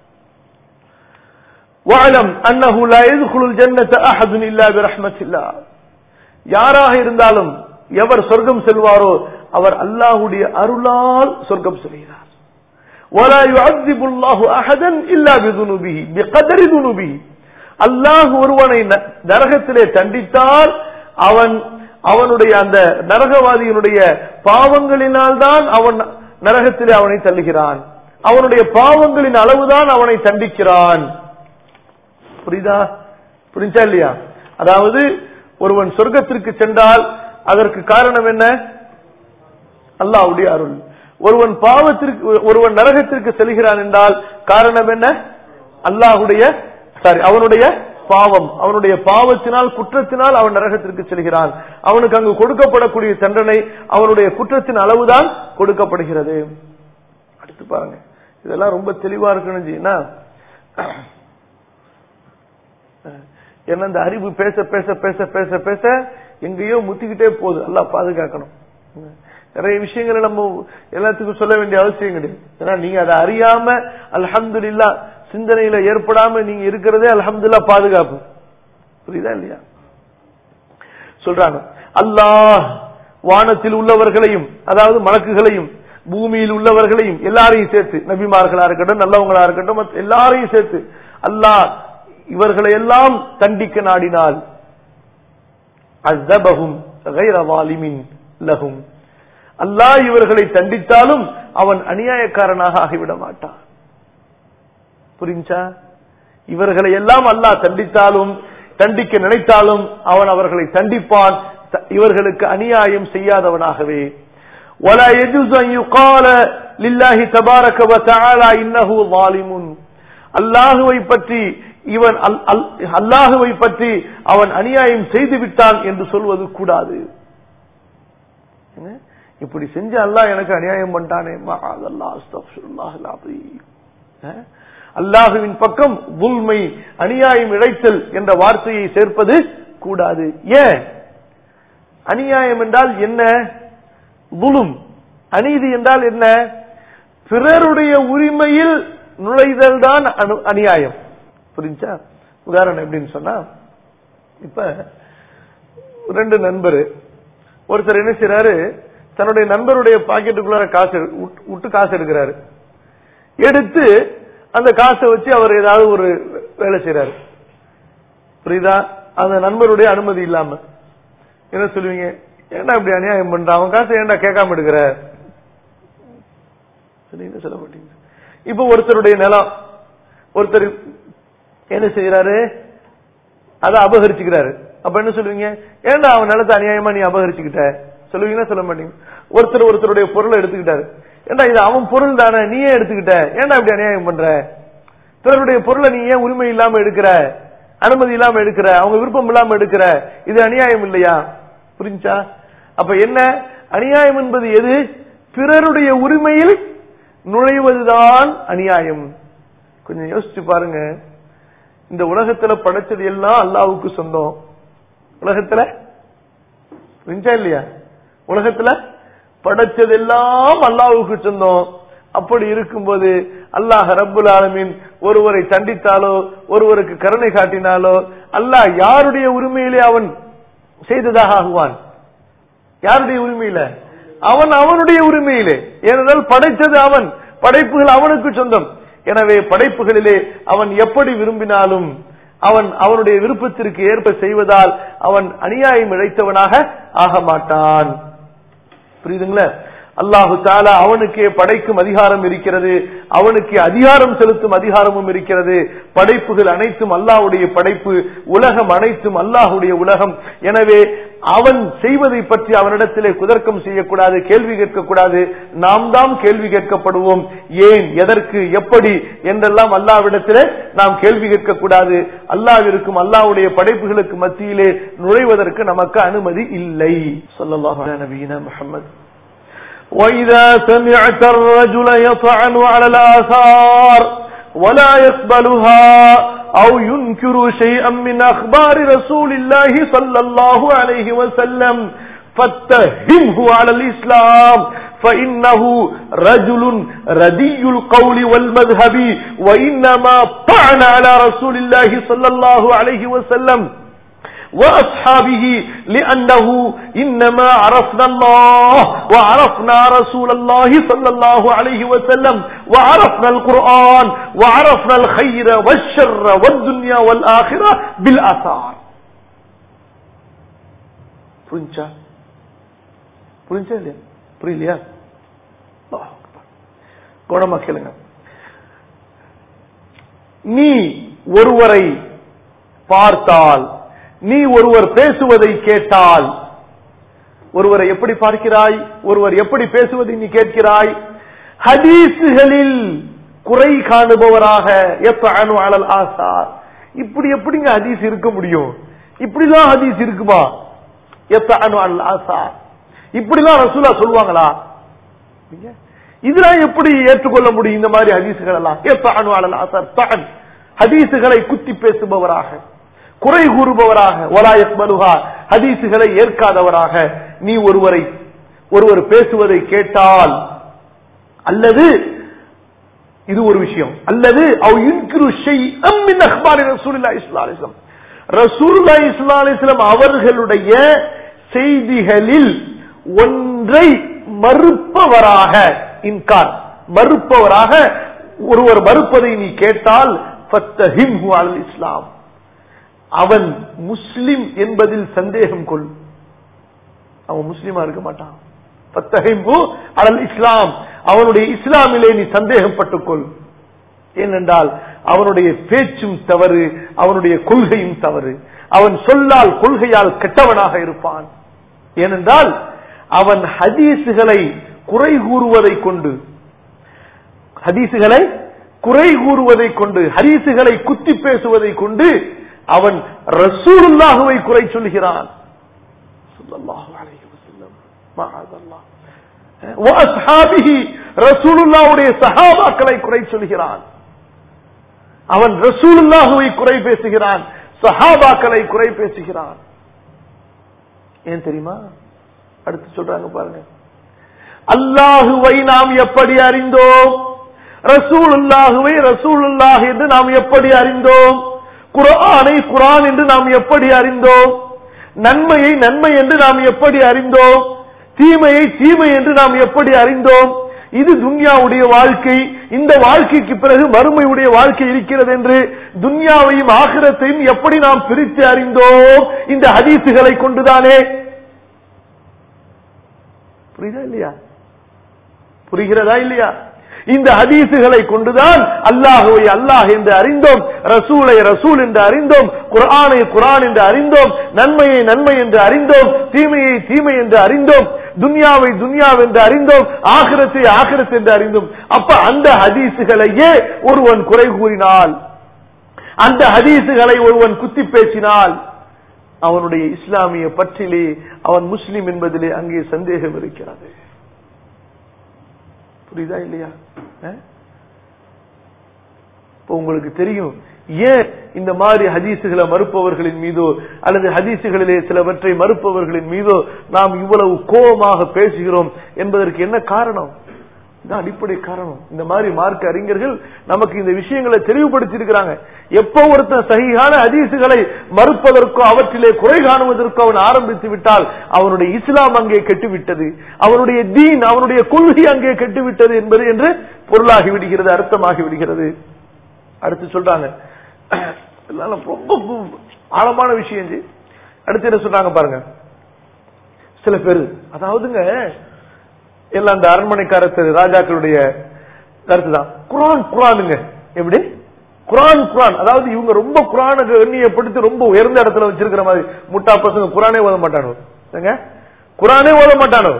واعلم انه لا يدخل الجنه احد الا برحمه الله யாராக இருந்தாலும் எவர் சொர்க்கம் செல்வாரோ அவர் அல்லாஹ்வுடைய அருளால் சொர்க்கம் செல்கிறார் ولا يعذب الله احدا الا بذنوبه بقدر ذنوبه அல்லாஹ் ஒருவனை நரகத்திலே தண்டித்தால் அவன் அவனுடைய அந்த நரகவாதியினுடைய பாவங்களினால் தான் அவன் நரகத்திலே அவனை தள்ளுகிறான் அவனுடைய பாவங்களின் அளவுதான் அவனை தண்டிக்கிறான் புரியுதா புரிஞ்சா இல்லையா அதாவது ஒருவன் சொர்க்கத்திற்கு சென்றால் அதற்கு காரணம் என்ன அல்லாவுடைய அருள் ஒருவன் பாவத்திற்கு ஒருவன் நரகத்திற்கு செல்கிறான் என்றால் காரணம் என்ன அல்லாஹுடைய சாரி அவனுடைய பாவம் அவனுடைய பாவத்தினால் குற்றத்தினால் அவன் நரகத்திற்கு செல்கிறான் அவனுக்கு அங்கு கொடுக்கப்படக்கூடிய தண்டனை அவனுடைய குற்றத்தின் அளவுதான் கொடுக்கப்படுகிறது அடுத்து பாருங்க இதெல்லாம் ரொம்ப தெளிவா இருக்கணும் என்ன இந்த அறிவு பேச பேச பேச பேச பேச எங்கேயோ முத்திக்கிட்டே போகுது நல்லா பாதுகாக்கணும் நிறைய விஷயங்களை நம்ம எல்லாத்துக்கும் சொல்ல வேண்டிய அவசியம் கிடையாது ஏன்னா நீங்க அதை அறியாம அல்ஹம்துல்லா சிந்தனையில ஏற்படாம நீங்க இருக்கிறதே அல்ஹம்துல்லா பாதுகாப்பு புரியுதா இல்லையா சொல்றாங்க அல்லாஹ் வானத்தில் உள்ளவர்களையும் அதாவது மலக்குகளையும் பூமியில் உள்ளவர்களையும் எல்லாரையும் சேர்த்து நபிமார்களா இருக்கட்டும் நல்லவங்களா இருக்கட்டும் எல்லாரையும் சேர்த்து அல்லாஹ் இவர்களை எல்லாம் தண்டிக்க நாடினால் அஸ்தபஹும் லஹும் அல்லாஹ் இவர்களை தண்டித்தாலும் அவன் அநியாயக்காரனாக ஆகிவிட மாட்டான் புரிஞ்சா இவர்களை எல்லாம் அல்லாஹ் தண்டித்தாலும் தண்டிக்க நினைத்தாலும் அவன் அவர்களை தண்டிப்பான் இவர்களுக்கு அநியாயம் செய்யாதவனாகவே ولا يجوز أن يقال لله تبارك وتعالى إنه ظالم அல்லாஹுவை பற்றி இவன் அல்லாஹுவை பற்றி அவன் அநியாயம் செய்து விட்டான் என்று சொல்வது கூடாது இப்படி செஞ்ச அல்லாஹ் எனக்கு அநியாயம் பண்ணிட்டானே அல்லாஹுவின் பக்கம் உள்மை அநியாயம் இழைத்தல் என்ற வார்த்தையை சேர்ப்பது கூடாது ஏன் அநியாயம் என்றால் என்ன புலும் அநீதி என்றால் என்ன பிறருடைய உரிமையில் நுழைதல் தான் அநியாயம் புரிஞ்சா உதாரணம் எப்படின்னு சொன்னா இப்ப ரெண்டு நண்பர் ஒருத்தர் என்ன செய்யறாரு தன்னுடைய நண்பருடைய பாக்கெட்டுக்குள்ளார காசு விட்டு காசு எடுக்கிறாரு எடுத்து அந்த காசை வச்சு அவர் ஏதாவது ஒரு வேலை செய்யறாரு புரியுதா அந்த நண்பருடைய அனுமதி இல்லாம என்ன சொல்லுவீங்க ஏன்டா இப்படி அநியாயம் பண்ற அவன் காசை ஏன்டா கேட்காம எடுக்கிற சொல்ல மாட்டீங்க இப்ப ஒருத்தருடைய நிலம் ஒருத்தர் என்ன செய்யறாரு அதை அபகரிச்சுக்கிறாரு அப்ப என்ன சொல்லுவீங்க ஏன்டா அவன் நிலத்தை அநியாயமா நீ அபகரிச்சுக்கிட்ட சொல்லுவீங்கன்னா சொல்ல மாட்டீங்க ஒருத்தர் ஒருத்தருடைய பொருளை எடுத்துக்கிட்டாரு ஏன்டா இது அவன் பொருள் தானே நீயே எடுத்துக்கிட்ட ஏன்டா இப்படி அநியாயம் பண்ற பிறருடைய பொருளை நீ ஏன் உரிமை இல்லாம எடுக்கிற அனுமதி இல்லாம எடுக்கிற அவங்க விருப்பம் இல்லாம எடுக்கிற இது அநியாயம் இல்லையா புரிஞ்சா அப்ப என்ன அநியாயம் என்பது எது பிறருடைய உரிமையில் நுழைவதுதான் அநியாயம் கொஞ்சம் யோசிச்சு பாருங்க இந்த உலகத்துல படைச்சது எல்லாம் அல்லாவுக்கு சொந்தம் உலகத்துல புரிஞ்சா இல்லையா உலகத்துல படைச்சதெல்லாம் அல்லாவுக்கு சொந்தம் அப்படி இருக்கும்போது அல்லாஹ் ரப்புல் ஆலமீன் ஒருவரை தண்டித்தாலோ ஒருவருக்கு கருணை காட்டினாலோ அல்லாஹ் யாருடைய உரிமையிலே அவன் செய்ததாக ஆகுவான் யாருடைய உரிமையில அவன் அவனுடைய உரிமையிலே ஏனென்றால் படைத்தது அவன் படைப்புகள் அவனுக்கு சொந்தம் எனவே படைப்புகளிலே அவன் எப்படி விரும்பினாலும் அவன் அவனுடைய விருப்பத்திற்கு ஏற்ப செய்வதால் அவன் அநியாயம் இழைத்தவனாக ஆக மாட்டான் புரியுதுங்களா அல்லாஹு தாலா அவனுக்கே படைக்கும் அதிகாரம் இருக்கிறது அவனுக்கு அதிகாரம் செலுத்தும் அதிகாரமும் இருக்கிறது படைப்புகள் அனைத்தும் அல்லாஹ்வுடைய படைப்பு உலகம் அனைத்தும் அல்லாஹ்வுடைய உலகம் எனவே அவன் செய்வதை பற்றி அவனிடத்திலே குதர்க்கம் செய்யக்கூடாது கேள்வி கேட்கக்கூடாது நாம் தான் கேள்வி கேட்கப்படுவோம் ஏன் எதற்கு எப்படி என்றெல்லாம் அல்லாவிடத்திலே நாம் கேள்வி கேட்கக்கூடாது அல்லாவிற்கும் அல்லாஹ்வுடைய படைப்புகளுக்கு மத்தியிலே நுழைவதற்கு நமக்கு அனுமதி இல்லை சொல்லல்லாஹு அலா நபியினா முஹம்மது وإذا سمعت الرجل يطعن على الآثار ولا يقبلها أو ينكر شيئا من أخبار رسول الله صلى الله عليه وسلم فاتهمه على الإسلام فإنه رجل ردي القول والمذهب وإنما طعن على رسول الله صلى الله عليه وسلم وأصحابه لأنه إنما عرفنا الله وعرفنا رسول الله صلى الله عليه وسلم وعرفنا القرآن وعرفنا الخير والشر والدنيا والآخرة بالآثار புரிஞ்சா புரிஞ்சா இல்லையா புரியலையா குணமா கேளுங்க நீ ஒருவரை பார்த்தால் நீ ஒருவர் பேசுவதை கேட்டால் ஒருவரை எப்படி பார்க்கிறாய் ஒருவர் எப்படி பேசுவதை நீ கேட்கிறாய் ஹதீசுகளில் குறை காணுபவராக எப்ப அலல் ஆசார் இப்படி எப்படிங்க ஹதீஸ் இருக்க முடியும் இப்படிதான் ஹதீஸ் இருக்குமா எப்ப அலல் ஆசார் இப்படிலாம் ரசூலா சொல்லுவாங்களா இதெல்லாம் எப்படி ஏற்றுக்கொள்ள முடியும் இந்த மாதிரி ஹதீசுகள் எல்லாம் எப்ப அலல் ஆசார் தான் ஹதீசுகளை குத்தி பேசுபவராக குறை கூறுபவராக ஒலாயக்மலுகா ஹதீசுகளை ஏற்காதவராக நீ ஒருவரை ஒருவர் பேசுவதை கேட்டால் அல்லது இது ஒரு விஷயம் அல்லது அவ் இன்கிரு ஷைஅம் மின் அக்பாரி ரசூலுல்லாஹி ஸல்லல்லாஹு அலைஹி வஸல்லம் ரசூலுல்லாஹி ஸல்லல்லாஹு அலைஹி வஸல்லம் அவர்களுடைய செய்திகளில் ஒன்றை மறுப்பவராக இன்கார் மறுப்பவராக ஒருவர் மறுப்பதை நீ கேட்டால் ஃபத்தஹிம்ஹு அலல் இஸ்லாம் அவன் முஸ்லிம் என்பதில் சந்தேகம் கொள் அவன் முஸ்லிமா இருக்க மாட்டான் பத்தகைம்பு அலல் இஸ்லாம் அவனுடைய இஸ்லாமிலே நீ சந்தேகப்பட்டுக் கொள் ஏனென்றால் அவனுடைய பேச்சும் தவறு அவனுடைய கொள்கையும் தவறு அவன் சொல்லால் கொள்கையால் கெட்டவனாக இருப்பான் ஏனென்றால் அவன் ஹதீசுகளை குறை கூறுவதை கொண்டு ஹதீசுகளை குறை கூறுவதை கொண்டு ஹதீசுகளை குத்தி பேசுவதை கொண்டு அவன் ரசூலுல்லாஹுவை குறை சொல்கிறான் ரசூலுல்லாவுடைய சஹாபாக்களை குறை சொல்கிறான் அவன் ரசூலுல்லாஹுவை குறை பேசுகிறான் சஹாபாக்களை குறை பேசுகிறான் ஏன் தெரியுமா அடுத்து சொல்றாங்க பாருங்க அல்லாஹுவை நாம் எப்படி அறிந்தோம் ரசூலுல்லாஹுவை ரசூலுல்லாஹ் என்று நாம் எப்படி அறிந்தோம் குரானை குரான் என்று நாம் எப்படி அறிந்தோம் நன்மையை நன்மை என்று நாம் எப்படி அறிந்தோம் தீமையை தீமை என்று நாம் எப்படி அறிந்தோம் இது துன்யாவுடைய வாழ்க்கை இந்த வாழ்க்கைக்கு பிறகு மறுமையுடைய வாழ்க்கை இருக்கிறது என்று துன்யாவையும் ஆகிரத்தையும் எப்படி நாம் பிரித்து அறிந்தோம் இந்த ஹதீசுகளை கொண்டுதானே புரியுதா இல்லையா புரிகிறதா இல்லையா இந்த ஹதீசுகளை கொண்டுதான் அல்லாஹுவை அல்லாஹ் என்று அறிந்தோம் ரசூலை ரசூல் என்று அறிந்தோம் குரானை குரான் என்று அறிந்தோம் நன்மையை நன்மை என்று அறிந்தோம் தீமையை தீமை என்று அறிந்தோம் துன்யாவை துன்யா என்று அறிந்தோம் ஆகிரத்தை ஆகிரத் என்று அறிந்தோம் அப்ப அந்த ஹதீசுகளையே ஒருவன் குறை கூறினால் அந்த ஹதீசுகளை ஒருவன் குத்தி பேசினால் அவனுடைய இஸ்லாமிய பற்றிலே அவன் முஸ்லிம் என்பதிலே அங்கே சந்தேகம் இருக்கிறது புரியுதா இல்லையா அஹ்? இப்ப உங்களுக்கு தெரியும் ஏன் இந்த மாதிரி ஹதீசுகளை மறுப்பவர்களின் மீதோ அல்லது ஹதீசுகளிலே சிலவற்றை மறுப்பவர்களின் மீதோ நாம் இவ்வளவு கோபமாக பேசுகிறோம் என்பதற்கு என்ன காரணம் இதுதான் அடிப்படை காரணம் இந்த மாதிரி மார்க்க அறிஞர்கள் நமக்கு இந்த விஷயங்களை தெளிவுபடுத்தி இருக்கிறாங்க எப்போ ஒருத்தன் சகியான ஹதீசுகளை மறுப்பதற்கோ அவற்றிலே குறை காணுவதற்கோ அவன் ஆரம்பித்து விட்டால் அவனுடைய இஸ்லாம் அங்கே கெட்டுவிட்டது அவனுடைய தீன் அவனுடைய கொள்கை அங்கே கெட்டுவிட்டது என்பது என்று பொருளாகி விடுகிறது அர்த்தமாகி விடுகிறது அடுத்து சொல்றாங்க இதெல்லாம் ரொம்ப ஆழமான விஷயம் இது. அடுத்து என்ன சொல்றாங்க பாருங்க சில பேர் அதாவதுங்க எல்லாம் அந்த அரண்மனைக்காரத்து ராஜாக்களுடைய கருத்து தான் குரான் குரானுங்க எப்படி குரான் குரான் அதாவது இவங்க ரொம்ப குரானை கண்ணியப்படுத்தி ரொம்ப உயர்ந்த இடத்துல வச்சிருக்கிற மாதிரி முட்டா பசங்க குரானே ஓத மாட்டானோ ஏங்க? குரானே ஓத மாட்டானோ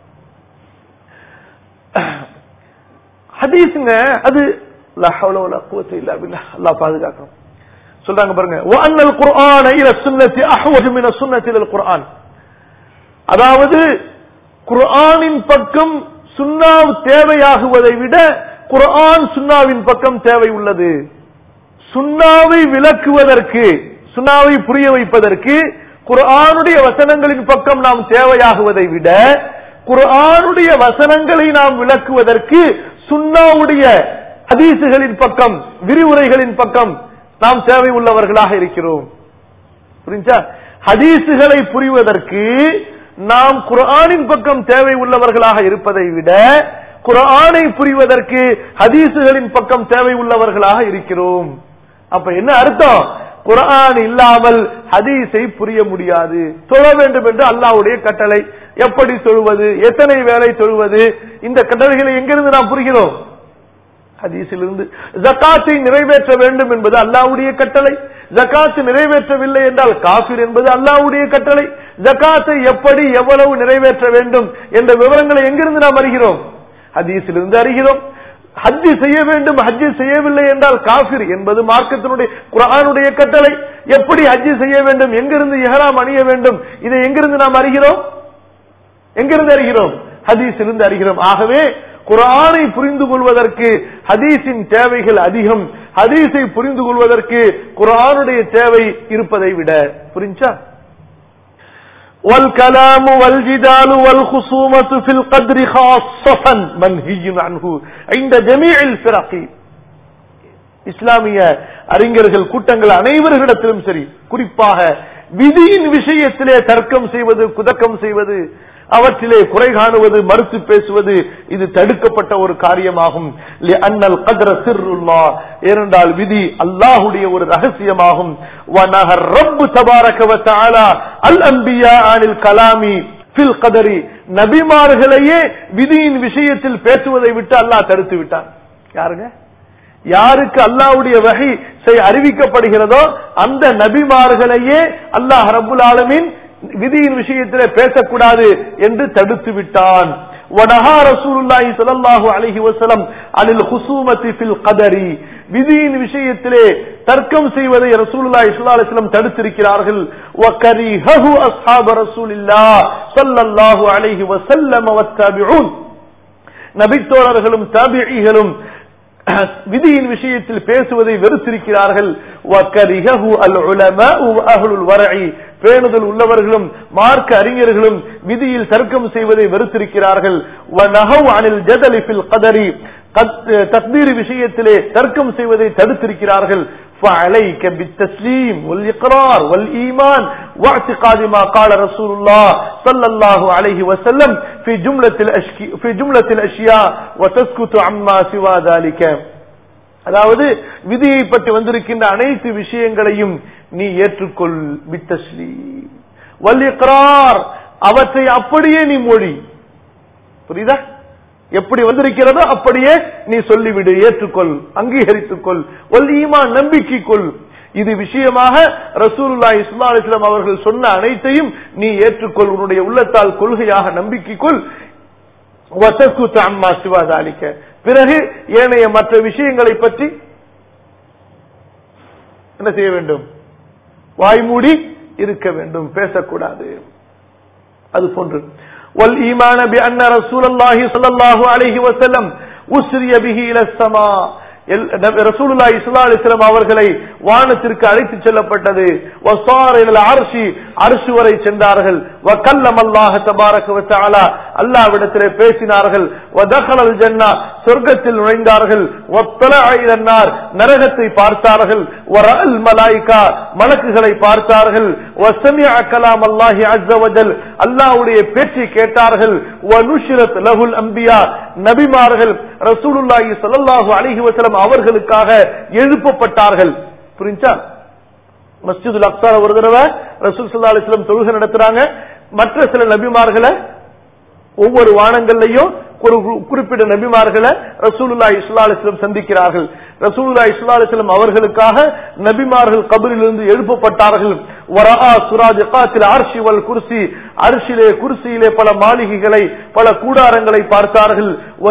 ஹதீஸுங்க அது லா ஹவ்ல வலா குவத்த இல்லா பில்லாஹ் அல்லாஹ் பாதுகாக்கணும் சொல்றாங்க பாருங்க وان القران الى السنه احوج من السنه الى القران அதாவது குர்ஆனின் பக்கம் சுன்னா தேவையாகுவதை விட குர்ஆன் சுன்னாவின் பக்கம் தேவை உள்ளது சுன்னாவை விளக்குவதற்கு சுன்னாவை புரிய வைப்பதற்கு குர்ஆனுடைய வசனங்களின் பக்கம் நாம் தேவையாகுவதை விட குர்ஆனுடைய வசனங்களை நாம் விளக்குவதற்கு சுன்னாவுடைய ஹதீசுகளின் பக்கம் விரிவுரைகளின் பக்கம் நாம் தேவை உள்ளவர்களாக இருக்கிறோம் புரிஞ்சா ஹதீசுகளை புரிவதற்கு நாம் குர்ஆனின் பக்கம் தேவை உள்ளவர்களாக இருப்பதை விட குர்ஆனை புரிவதற்கு ஹதீசுகளின் பக்கம் தேவை உள்ளவர்களாக இருக்கிறோம் அப்ப என்ன அர்த்தம் குர்ஆன் இல்லாமல் ஹதீஸை புரிய முடியாது தொழ வேண்டும் என்று அல்லாஹ்வுடைய கட்டளை எப்படி தொழுவது எத்தனை வேலை தொழுவது இந்த கட்டளைகளை எங்கிருந்து நாம் புரிகிறோம் ஹதீஸிலிருந்து ஜக்காத்தை நிறைவேற்ற வேண்டும் என்பது அல்லாஹ்வுடைய கட்டளை ஜக்காத்து நிறைவேற்றவில்லை என்றால் காஃபிர் என்பது அல்லாஹ்வுடைய கட்டளை ஜக்காத்தை எப்படி எவ்வளவு நிறைவேற்ற வேண்டும் என்ற விவரங்களை எங்கிருந்து நாம் அறிகிறோம் ஹதீஸிலிருந்து அறிகிறோம் ஹஜ்ஜி செய்ய வேண்டும் ஹஜ்ஜி செய்யவில்லை என்றால் காஃபிர் என்பது மார்க்கத்தினுடைய குர்ஆனுடைய கட்டளை எப்படி ஹஜ்ஜி செய்ய வேண்டும் எங்கிருந்து இஹ்ராம் அணிய வேண்டும் இதை எங்கிருந்து நாம் அறிகிறோம் எங்கிருந்து அறிகிறோம் ஹதீஸிலிருந்து அறிகிறோம் ஆகவே குர்ஆனை புரிந்து கொள்வதற்கு ஹதீஸின் தேவைகள் அதிகம் ஹதீஸை புரிந்து கொள்வதற்கு குர்ஆனுடைய தேவை இருப்பதை விட புரிஞ்சா والكلام والجدال والخصومة في القدر خاصة منهي عنه عند جميع الفرق இஸ்லாமிய அறிஞர்கள் கூட்டங்கள் அனைவர்களிடத்திலும் சரி குறிப்பாக விதியின் விஷயத்திலே தர்க்கம் செய்வது குதக்கம் செய்வது அவற்றிலே குறை காணுவது மறுத்து பேசுவது இது தடுக்கப்பட்ட ஒரு காரியமாகும் அன்னல் கதிர சிறுல்லா ஏனென்றால் விதி அல்லாஹுடைய ஒரு ரகசியமாகும் வனஹர் ரப்பு தபாரக வ தஆலா அல் அன்பியா அனில் கலாமி ஃபில் கதரி நபிமார்களையே விதியின் விஷயத்தில் பேசுவதை விட்டு அல்லாஹ் தடுத்து விட்டான் யாருங்க யாருக்கு அல்லாஹ்வுடைய வகை அறிவிக்கப்படுகிறதோ அந்த நபிமார்களையே அல்லாஹ் ரப்புல் ஆலமீன் விதியின் விஷயத்திலே பேசக்கூடாது என்று தடுத்து விட்டான் وَنَهَى رَسُولُ اللَّهِ صَلَّى اللَّهُ عَلَيْهِ وَسَلَّمْ عَنِ الْخُصُومَةِ فِي الْقَدَرِ விதியின் விஷயத்திலே தர்க்கம் செய்வதை ரசூலுல்லாஹி ஸல்லல்லாஹு அலைஹி வஸல்லம் தடுத்திருக்கிறார்கள் وَكَرِهَهُ أَصْحَابُ رَسُولِ اللَّهِ صَلَّى اللَّهُ عَلَيْهِ وَسَلَّمَ وَالتَّابِعُونَ நபித்தோழர்களும் தாபிஈகளும் விதியின் விஷயத்தில் பேசுவதை வெறுத்திருக்கிறார்கள் وَكَرِهَهُ الْعُلَمَاءُ وَأَهْلُ الْوَرْعِ பேணுதல் உள்ளவர்களும் மார்க்க அறிஞர்களும் விதியில் தர்க்கம் செய்வதை வெறுத்திருக்கிறார்கள் وَنَهَوْا عَنِ الْجَدَلِ فِي الْقَدَرِ தக்தீர் விஷயத்திலே தர்க்கம் செய்வதை தடுத்திருக்கிறார்கள் فعليك بالتسليم والإقرار والإيمان واعتقاد ما قال رسول الله صلى الله عليه وسلم في جملة, الأشك... في جملة الأشياء وتسكت عما سوى ذلك அதாவது விதியை பற்றி வந்திருக்கின்ற அனைத்து விஷயங்களையும் நீ ஏற்றுக்கொள் பித்தஸ்லி வல்லிக்ரார் அவற்றை அப்படியே நீ மொழி புரியுதா எப்படி வந்திருக்கிறதோ அப்படியே நீ சொல்லிவிடு ஏற்றுக்கொள் அங்கீகரித்துக் கொள் ஒல் ஈமான் நம்பிக்கை கொள் இது விஷயமாக ரசூலுல்லா இஸ்மா அலிஸ்லாம் அவர்கள் சொன்ன அனைத்தையும் நீ ஏற்றுக்கொள் உன்னுடைய உள்ளத்தால் கொள்கையாக நம்பிக்கை கொள் அம்மா சிவாதாலிக்க பிறகு ஏனைய மற்ற விஷயங்களை பற்றி என்ன செய்ய வேண்டும் வாய் மூடி இருக்க வேண்டும் பேசக்கூடாது அது போன்று والإيمان بأن رسول الله صلى الله عليه وسلم أسري به إلى السماء ரசூலுல்லா இஸ்லா அலிஸ்லாம் அவர்களை வானத்திற்கு அழைத்து செல்லப்பட்டது அரசி அரசு வரை சென்றார்கள் வக்கல்லம் அல்லாஹ தபாரக வத்தாலா அல்லாவிடத்திலே பேசினார்கள் வதகலல் ஜன்னா சொர்க்கத்தில் நுழைந்தார்கள் ஒத்தலார் நரகத்தை பார்த்தார்கள் வரல் மலாய்கா மலக்குகளை பார்த்தார்கள் வசமியா கலாம் அல்லாஹி அஸ்ஸவஜல் அல்லாஹ்வுடைய பேச்சை கேட்டார்கள் வனுஷிரத் லஹுல் அம்பியா நபிமார்கள் ரசூலுல்லாஹி ஸல்லல்லாஹு அலைஹி வஸல்லம் அவர்களுக்காக எழுப்பப்பட்டார்கள் புரிஞ்சா மஸ்ஜிதுல் அக்ஸால ஒரு தடவை ரசூல் ஸல்லல்லாஹு அலைஹி வஸல்லம் தொழுகை நடத்துறாங்க மற்ற சில நபிமார்களை ஒவ்வொரு வானங்கள்லயும் ஒரு குறிப்பிட்ட நபிமார்களை ரசூலுல்லா இஸ்லா அலிஸ்லம் சந்திக்கிறார்கள் ரசூலுல்லா இஸ்லா அலிஸ்லம் அவர்களுக்காக நபிமார்கள் கபரிலிருந்து எழுப்பப்பட்டார்கள் வரா சுராஜ் அர்ஷி வல் குர்சி அரிசிலே குர்சியிலே பல மாளிகைகளை பல கூடாரங்களை பார்த்தார்கள்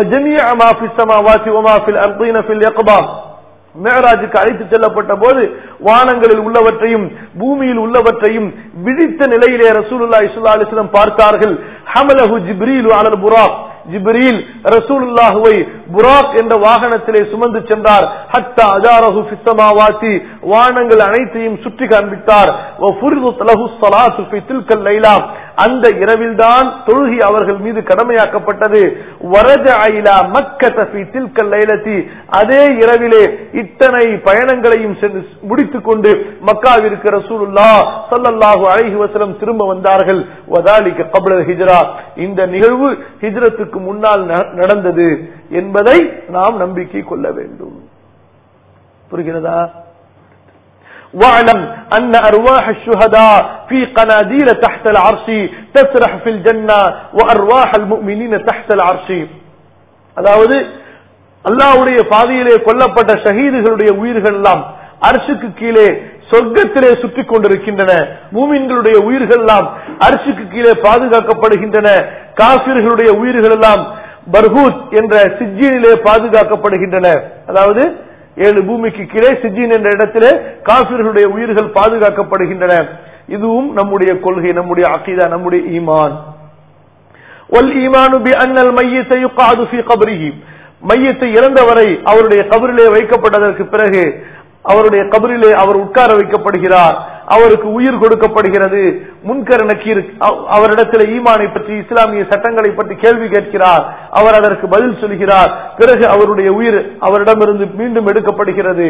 மேராஜுக்கு அழைத்து செல்லப்பட்ட போது வானங்களில் உள்ளவற்றையும் பூமியில் உள்ளவற்றையும் விழித்த நிலையிலே ரசூலுல்லா இஸ்லா அலிஸ்லம் பார்த்தார்கள் ஹமலஹு ஜிப்ரீலு அலல் புராக் ஜிப்ரீல் ரசூலுல்லாஹுவை புராக் என்ற வாகனத்திலே சுமந்து சென்றார் ஹத்தா அஜாரஹு ஃபிஸ்ஸமாவாத்தி வானங்கள் அனைத்தையும் சுற்றி காண்பித்தார் வ ஃபுரிதுத் லஹு ஸலாத்து ஃபி தில்கல் லைலா அந்த இரவில்தான் தொழுகை அவர்கள் மீது கடமையாக்கப்பட்டது வரஜ ஐலா மக்கத ஃபி தில்கல் லைலத்தி அதே இரவிலே இத்தனை பயணங்களையும் முடித்துக் கொண்டு மக்காவிற்கு ரசூலுல்லா ஸல்லல்லாஹு அலைஹி வஸல்லம் திரும்ப வந்தார்கள் வதாலிக கப்ல ஹிஜ்ரா இந்த நிகழ்வு ஹிஜ்ரத்துக்கு முன்னால் நடந்தது என்பதை நாம் நம்பிக்கை கொள்ள வேண்டும் புரிகிறதா واعلم أن أرواح الشهداء في قناديل تحت العرش تسرح في الجنة وأرواح المؤمنين تحت العرش அதாவது அல்லாவுடைய பாதையிலே கொல்லப்பட்ட ஷஹீதுகளுடைய உயிர்கள் எல்லாம் அரசுக்கு கீழே சொர்க்கத்திலே சுற்றி கொண்டிருக்கின்றன மூமின்களுடைய உயிர்கள் எல்லாம் அரசுக்கு கீழே பாதுகாக்கப்படுகின்றன காபிர்களுடைய உயிர்கள் எல்லாம் பர்ஹூத் என்ற சிஜினிலே பாதுகாக்கப்படுகின்றன அதாவது ஏழு பூமிக்கு கீழே சிஜின் என்ற இடத்திலே காபிர்களுடைய உயிர்கள் பாதுகாக்கப்படுகின்றன இதுவும் நம்முடைய கொள்கை நம்முடைய அகீதா நம்முடைய ஈமான் والإيمان بأن الميت يقعد في قبره மையத்தை இறந்தவரை அவருடைய கபரிலே வைக்கப்பட்டதற்கு பிறகு அவருடைய கபரிலே அவர் உட்கார வைக்கப்படுகிறார் அவருக்கு உயிர் கொடுக்கப்படுகிறது முன்கர் நக்கீர் அவரிடத்தில் ஈமானை பற்றி இஸ்லாமிய சட்டங்களை பற்றி கேள்வி கேட்கிறார் அவர் அதற்கு பதில் சொல்கிறார் பிறகு அவருடைய உயிர் அவரிடமிருந்து மீண்டும் எடுக்கப்படுகிறது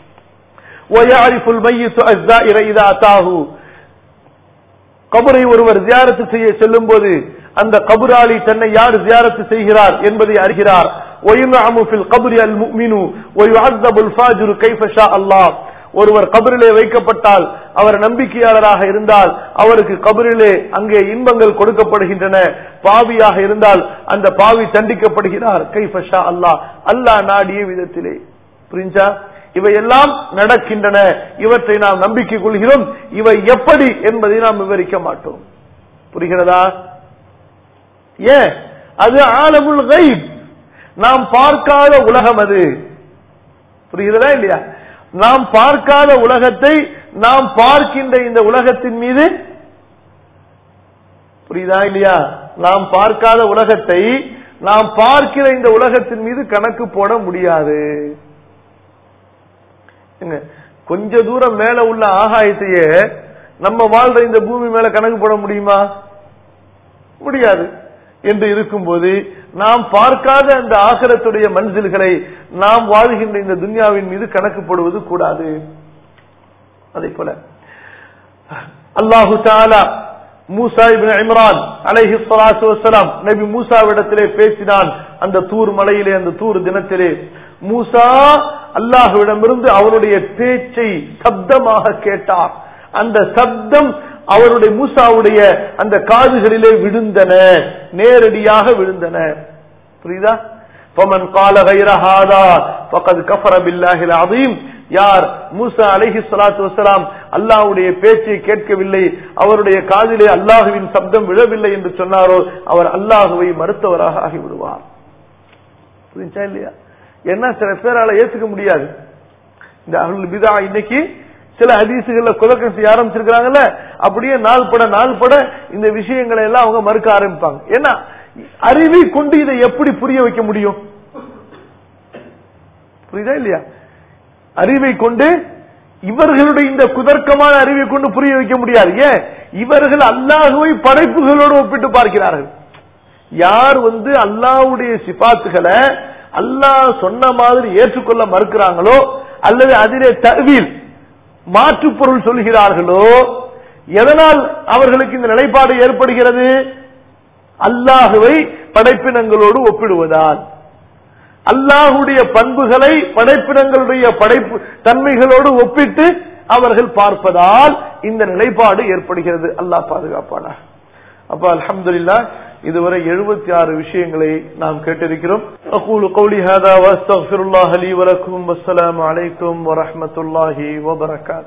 கபரை ஒருவர் ஜியாரத்து செய்ய செல்லும் போது அந்த கபுராளி தன்னை யார் ஜியாரத்து செய்கிறார் என்பதை அறிகிறார் ஒருவர் கபரிலே வைக்கப்பட்டால் அவர் நம்பிக்கையாளராக இருந்தால் அவருக்கு கபரிலே அங்கே இன்பங்கள் கொடுக்கப்படுகின்றன பாவியாக இருந்தால் அந்த பாவி தண்டிக்கப்படுகிறார் கைஃபஷா அல்லாஹ் அல்லாஹ் நாடிய விதத்திலே புரிஞ்சா இவையெல்லாம் நடக்கின்றன இவற்றை நாம் நம்பிக்கை கொள்கிறோம் இவை எப்படி என்பதை நாம் விவரிக்க மாட்டோம் புரிகிறதா ஏன் அது ஆலமுல் கைப் நாம் பார்க்காத உலகம் அது புரிகிறதா இல்லையா நாம் பார்க்காத உலகத்தை நாம் பார்க்கின்ற இந்த உலகத்தின் மீது புரியுதா இல்லையா நாம் பார்க்காத உலகத்தை நாம் பார்க்கிற இந்த உலகத்தின் மீது கணக்கு போட முடியாது கொஞ்ச தூரம் மேல உள்ள ஆகாயத்தையே நம்ம வாழ்ற இந்த பூமி மேல கணக்கு போட முடியுமா முடியாது என்று இருக்கும்போது நாம் பார்க்காத அந்த ஆகரத்துடைய மன்சில்களை நாம் வாழ்கின்ற இந்த துன்யாவின் மீது கணக்கு போடுவது கூடாது அதே போல அல்லாஹு தாலா மூசா இபின் இம்ரான் அலைஹி ஸலாத்து வஸலாம் நபி மூசாவிடத்திலே பேசினான் அந்த தூர் மலையிலே அந்த தூர் தினத்திலே மூசா அல்லாஹுவிடமிருந்து அவருடைய பேச்சை சப்தமாக கேட்டார் அந்த சப்தம் அவருடைய மூசாவுடைய அந்த காதுகளிலே விழுந்தன நேரடியாக விழுந்தன புரியுதா فمن قال غير هذا فقد كفر بالله العظيم யார் மூசா அலைஹி ஸலாத்து வஸலாம் அல்லாஹ்வுடைய பேச்சை கேட்கவில்லை அவருடைய காதிலே அல்லாஹுவின் சப்தம் விழவில்லை என்று சொன்னாரோ அவர் அல்லாஹுவை மறுத்தவராக ஆகிவிடுவார் புரிஞ்சா இல்லையா என்ன சில பேரால ஏத்துக்க முடியாது இந்த அருள் பிதா இன்னைக்கு சில ஹதீசுகள்ல குதர்க்கம் செய்ய ஆரம்பிச்சிருக்காங்கல்ல அப்படியே நாள் பட நாள் பட இந்த விஷயங்களை எல்லாம் அவங்க மறுக்க ஆரம்பிப்பாங்க ஏன்னா அறிவை கொண்டு இதை எப்படி புரிய வைக்க முடியும் புரியுதா இல்லையா அறிவை கொண்டு இவர்களுடைய இந்த குதர்க்கமான அறிவை கொண்டு புரிய வைக்க முடியாது ஏன் இவர்கள் அல்லாஹுவை படைப்புகளோடு ஒப்பிட்டு பார்க்கிறார்கள் யார் வந்து அல்லாஹ்வுடைய சிபாத்துகளை அல்லாஹ் சொன்ன மாதிரி ஏற்றுக்கொள்ள மறுக்கிறாங்களோ அல்லது அதிலே தவில் மாற்று பொருள் சொல்கிறார்களோ எதனால் அவர்களுக்கு இந்த நிலைப்பாடு ஏற்படுகிறது அல்லாஹுவை படைப்பினங்களோடு ஒப்பிடுவதால் அல்லாஹுடைய பண்புகளை படைப்பினங்களுடைய படைப்பு தன்மைகளோடு ஒப்பிட்டு அவர்கள் பார்ப்பதால் இந்த நிலைப்பாடு ஏற்படுகிறது அல்லாஹ் பாதுகாப்பானா அப்ப அல்ஹம்துலில்லா இதுவரை எழுபத்தி ஆறு விஷயங்களை நாம் கேட்டிருக்கிறோம் அகூலு கௌலி ஹாதா வஸ்தக்ஃபிருல்லாஹ் லீ வலக்கும் வஸ்ஸலாமு அலைக்கும் வரஹ்மத்துல்லாஹி வபரகாத்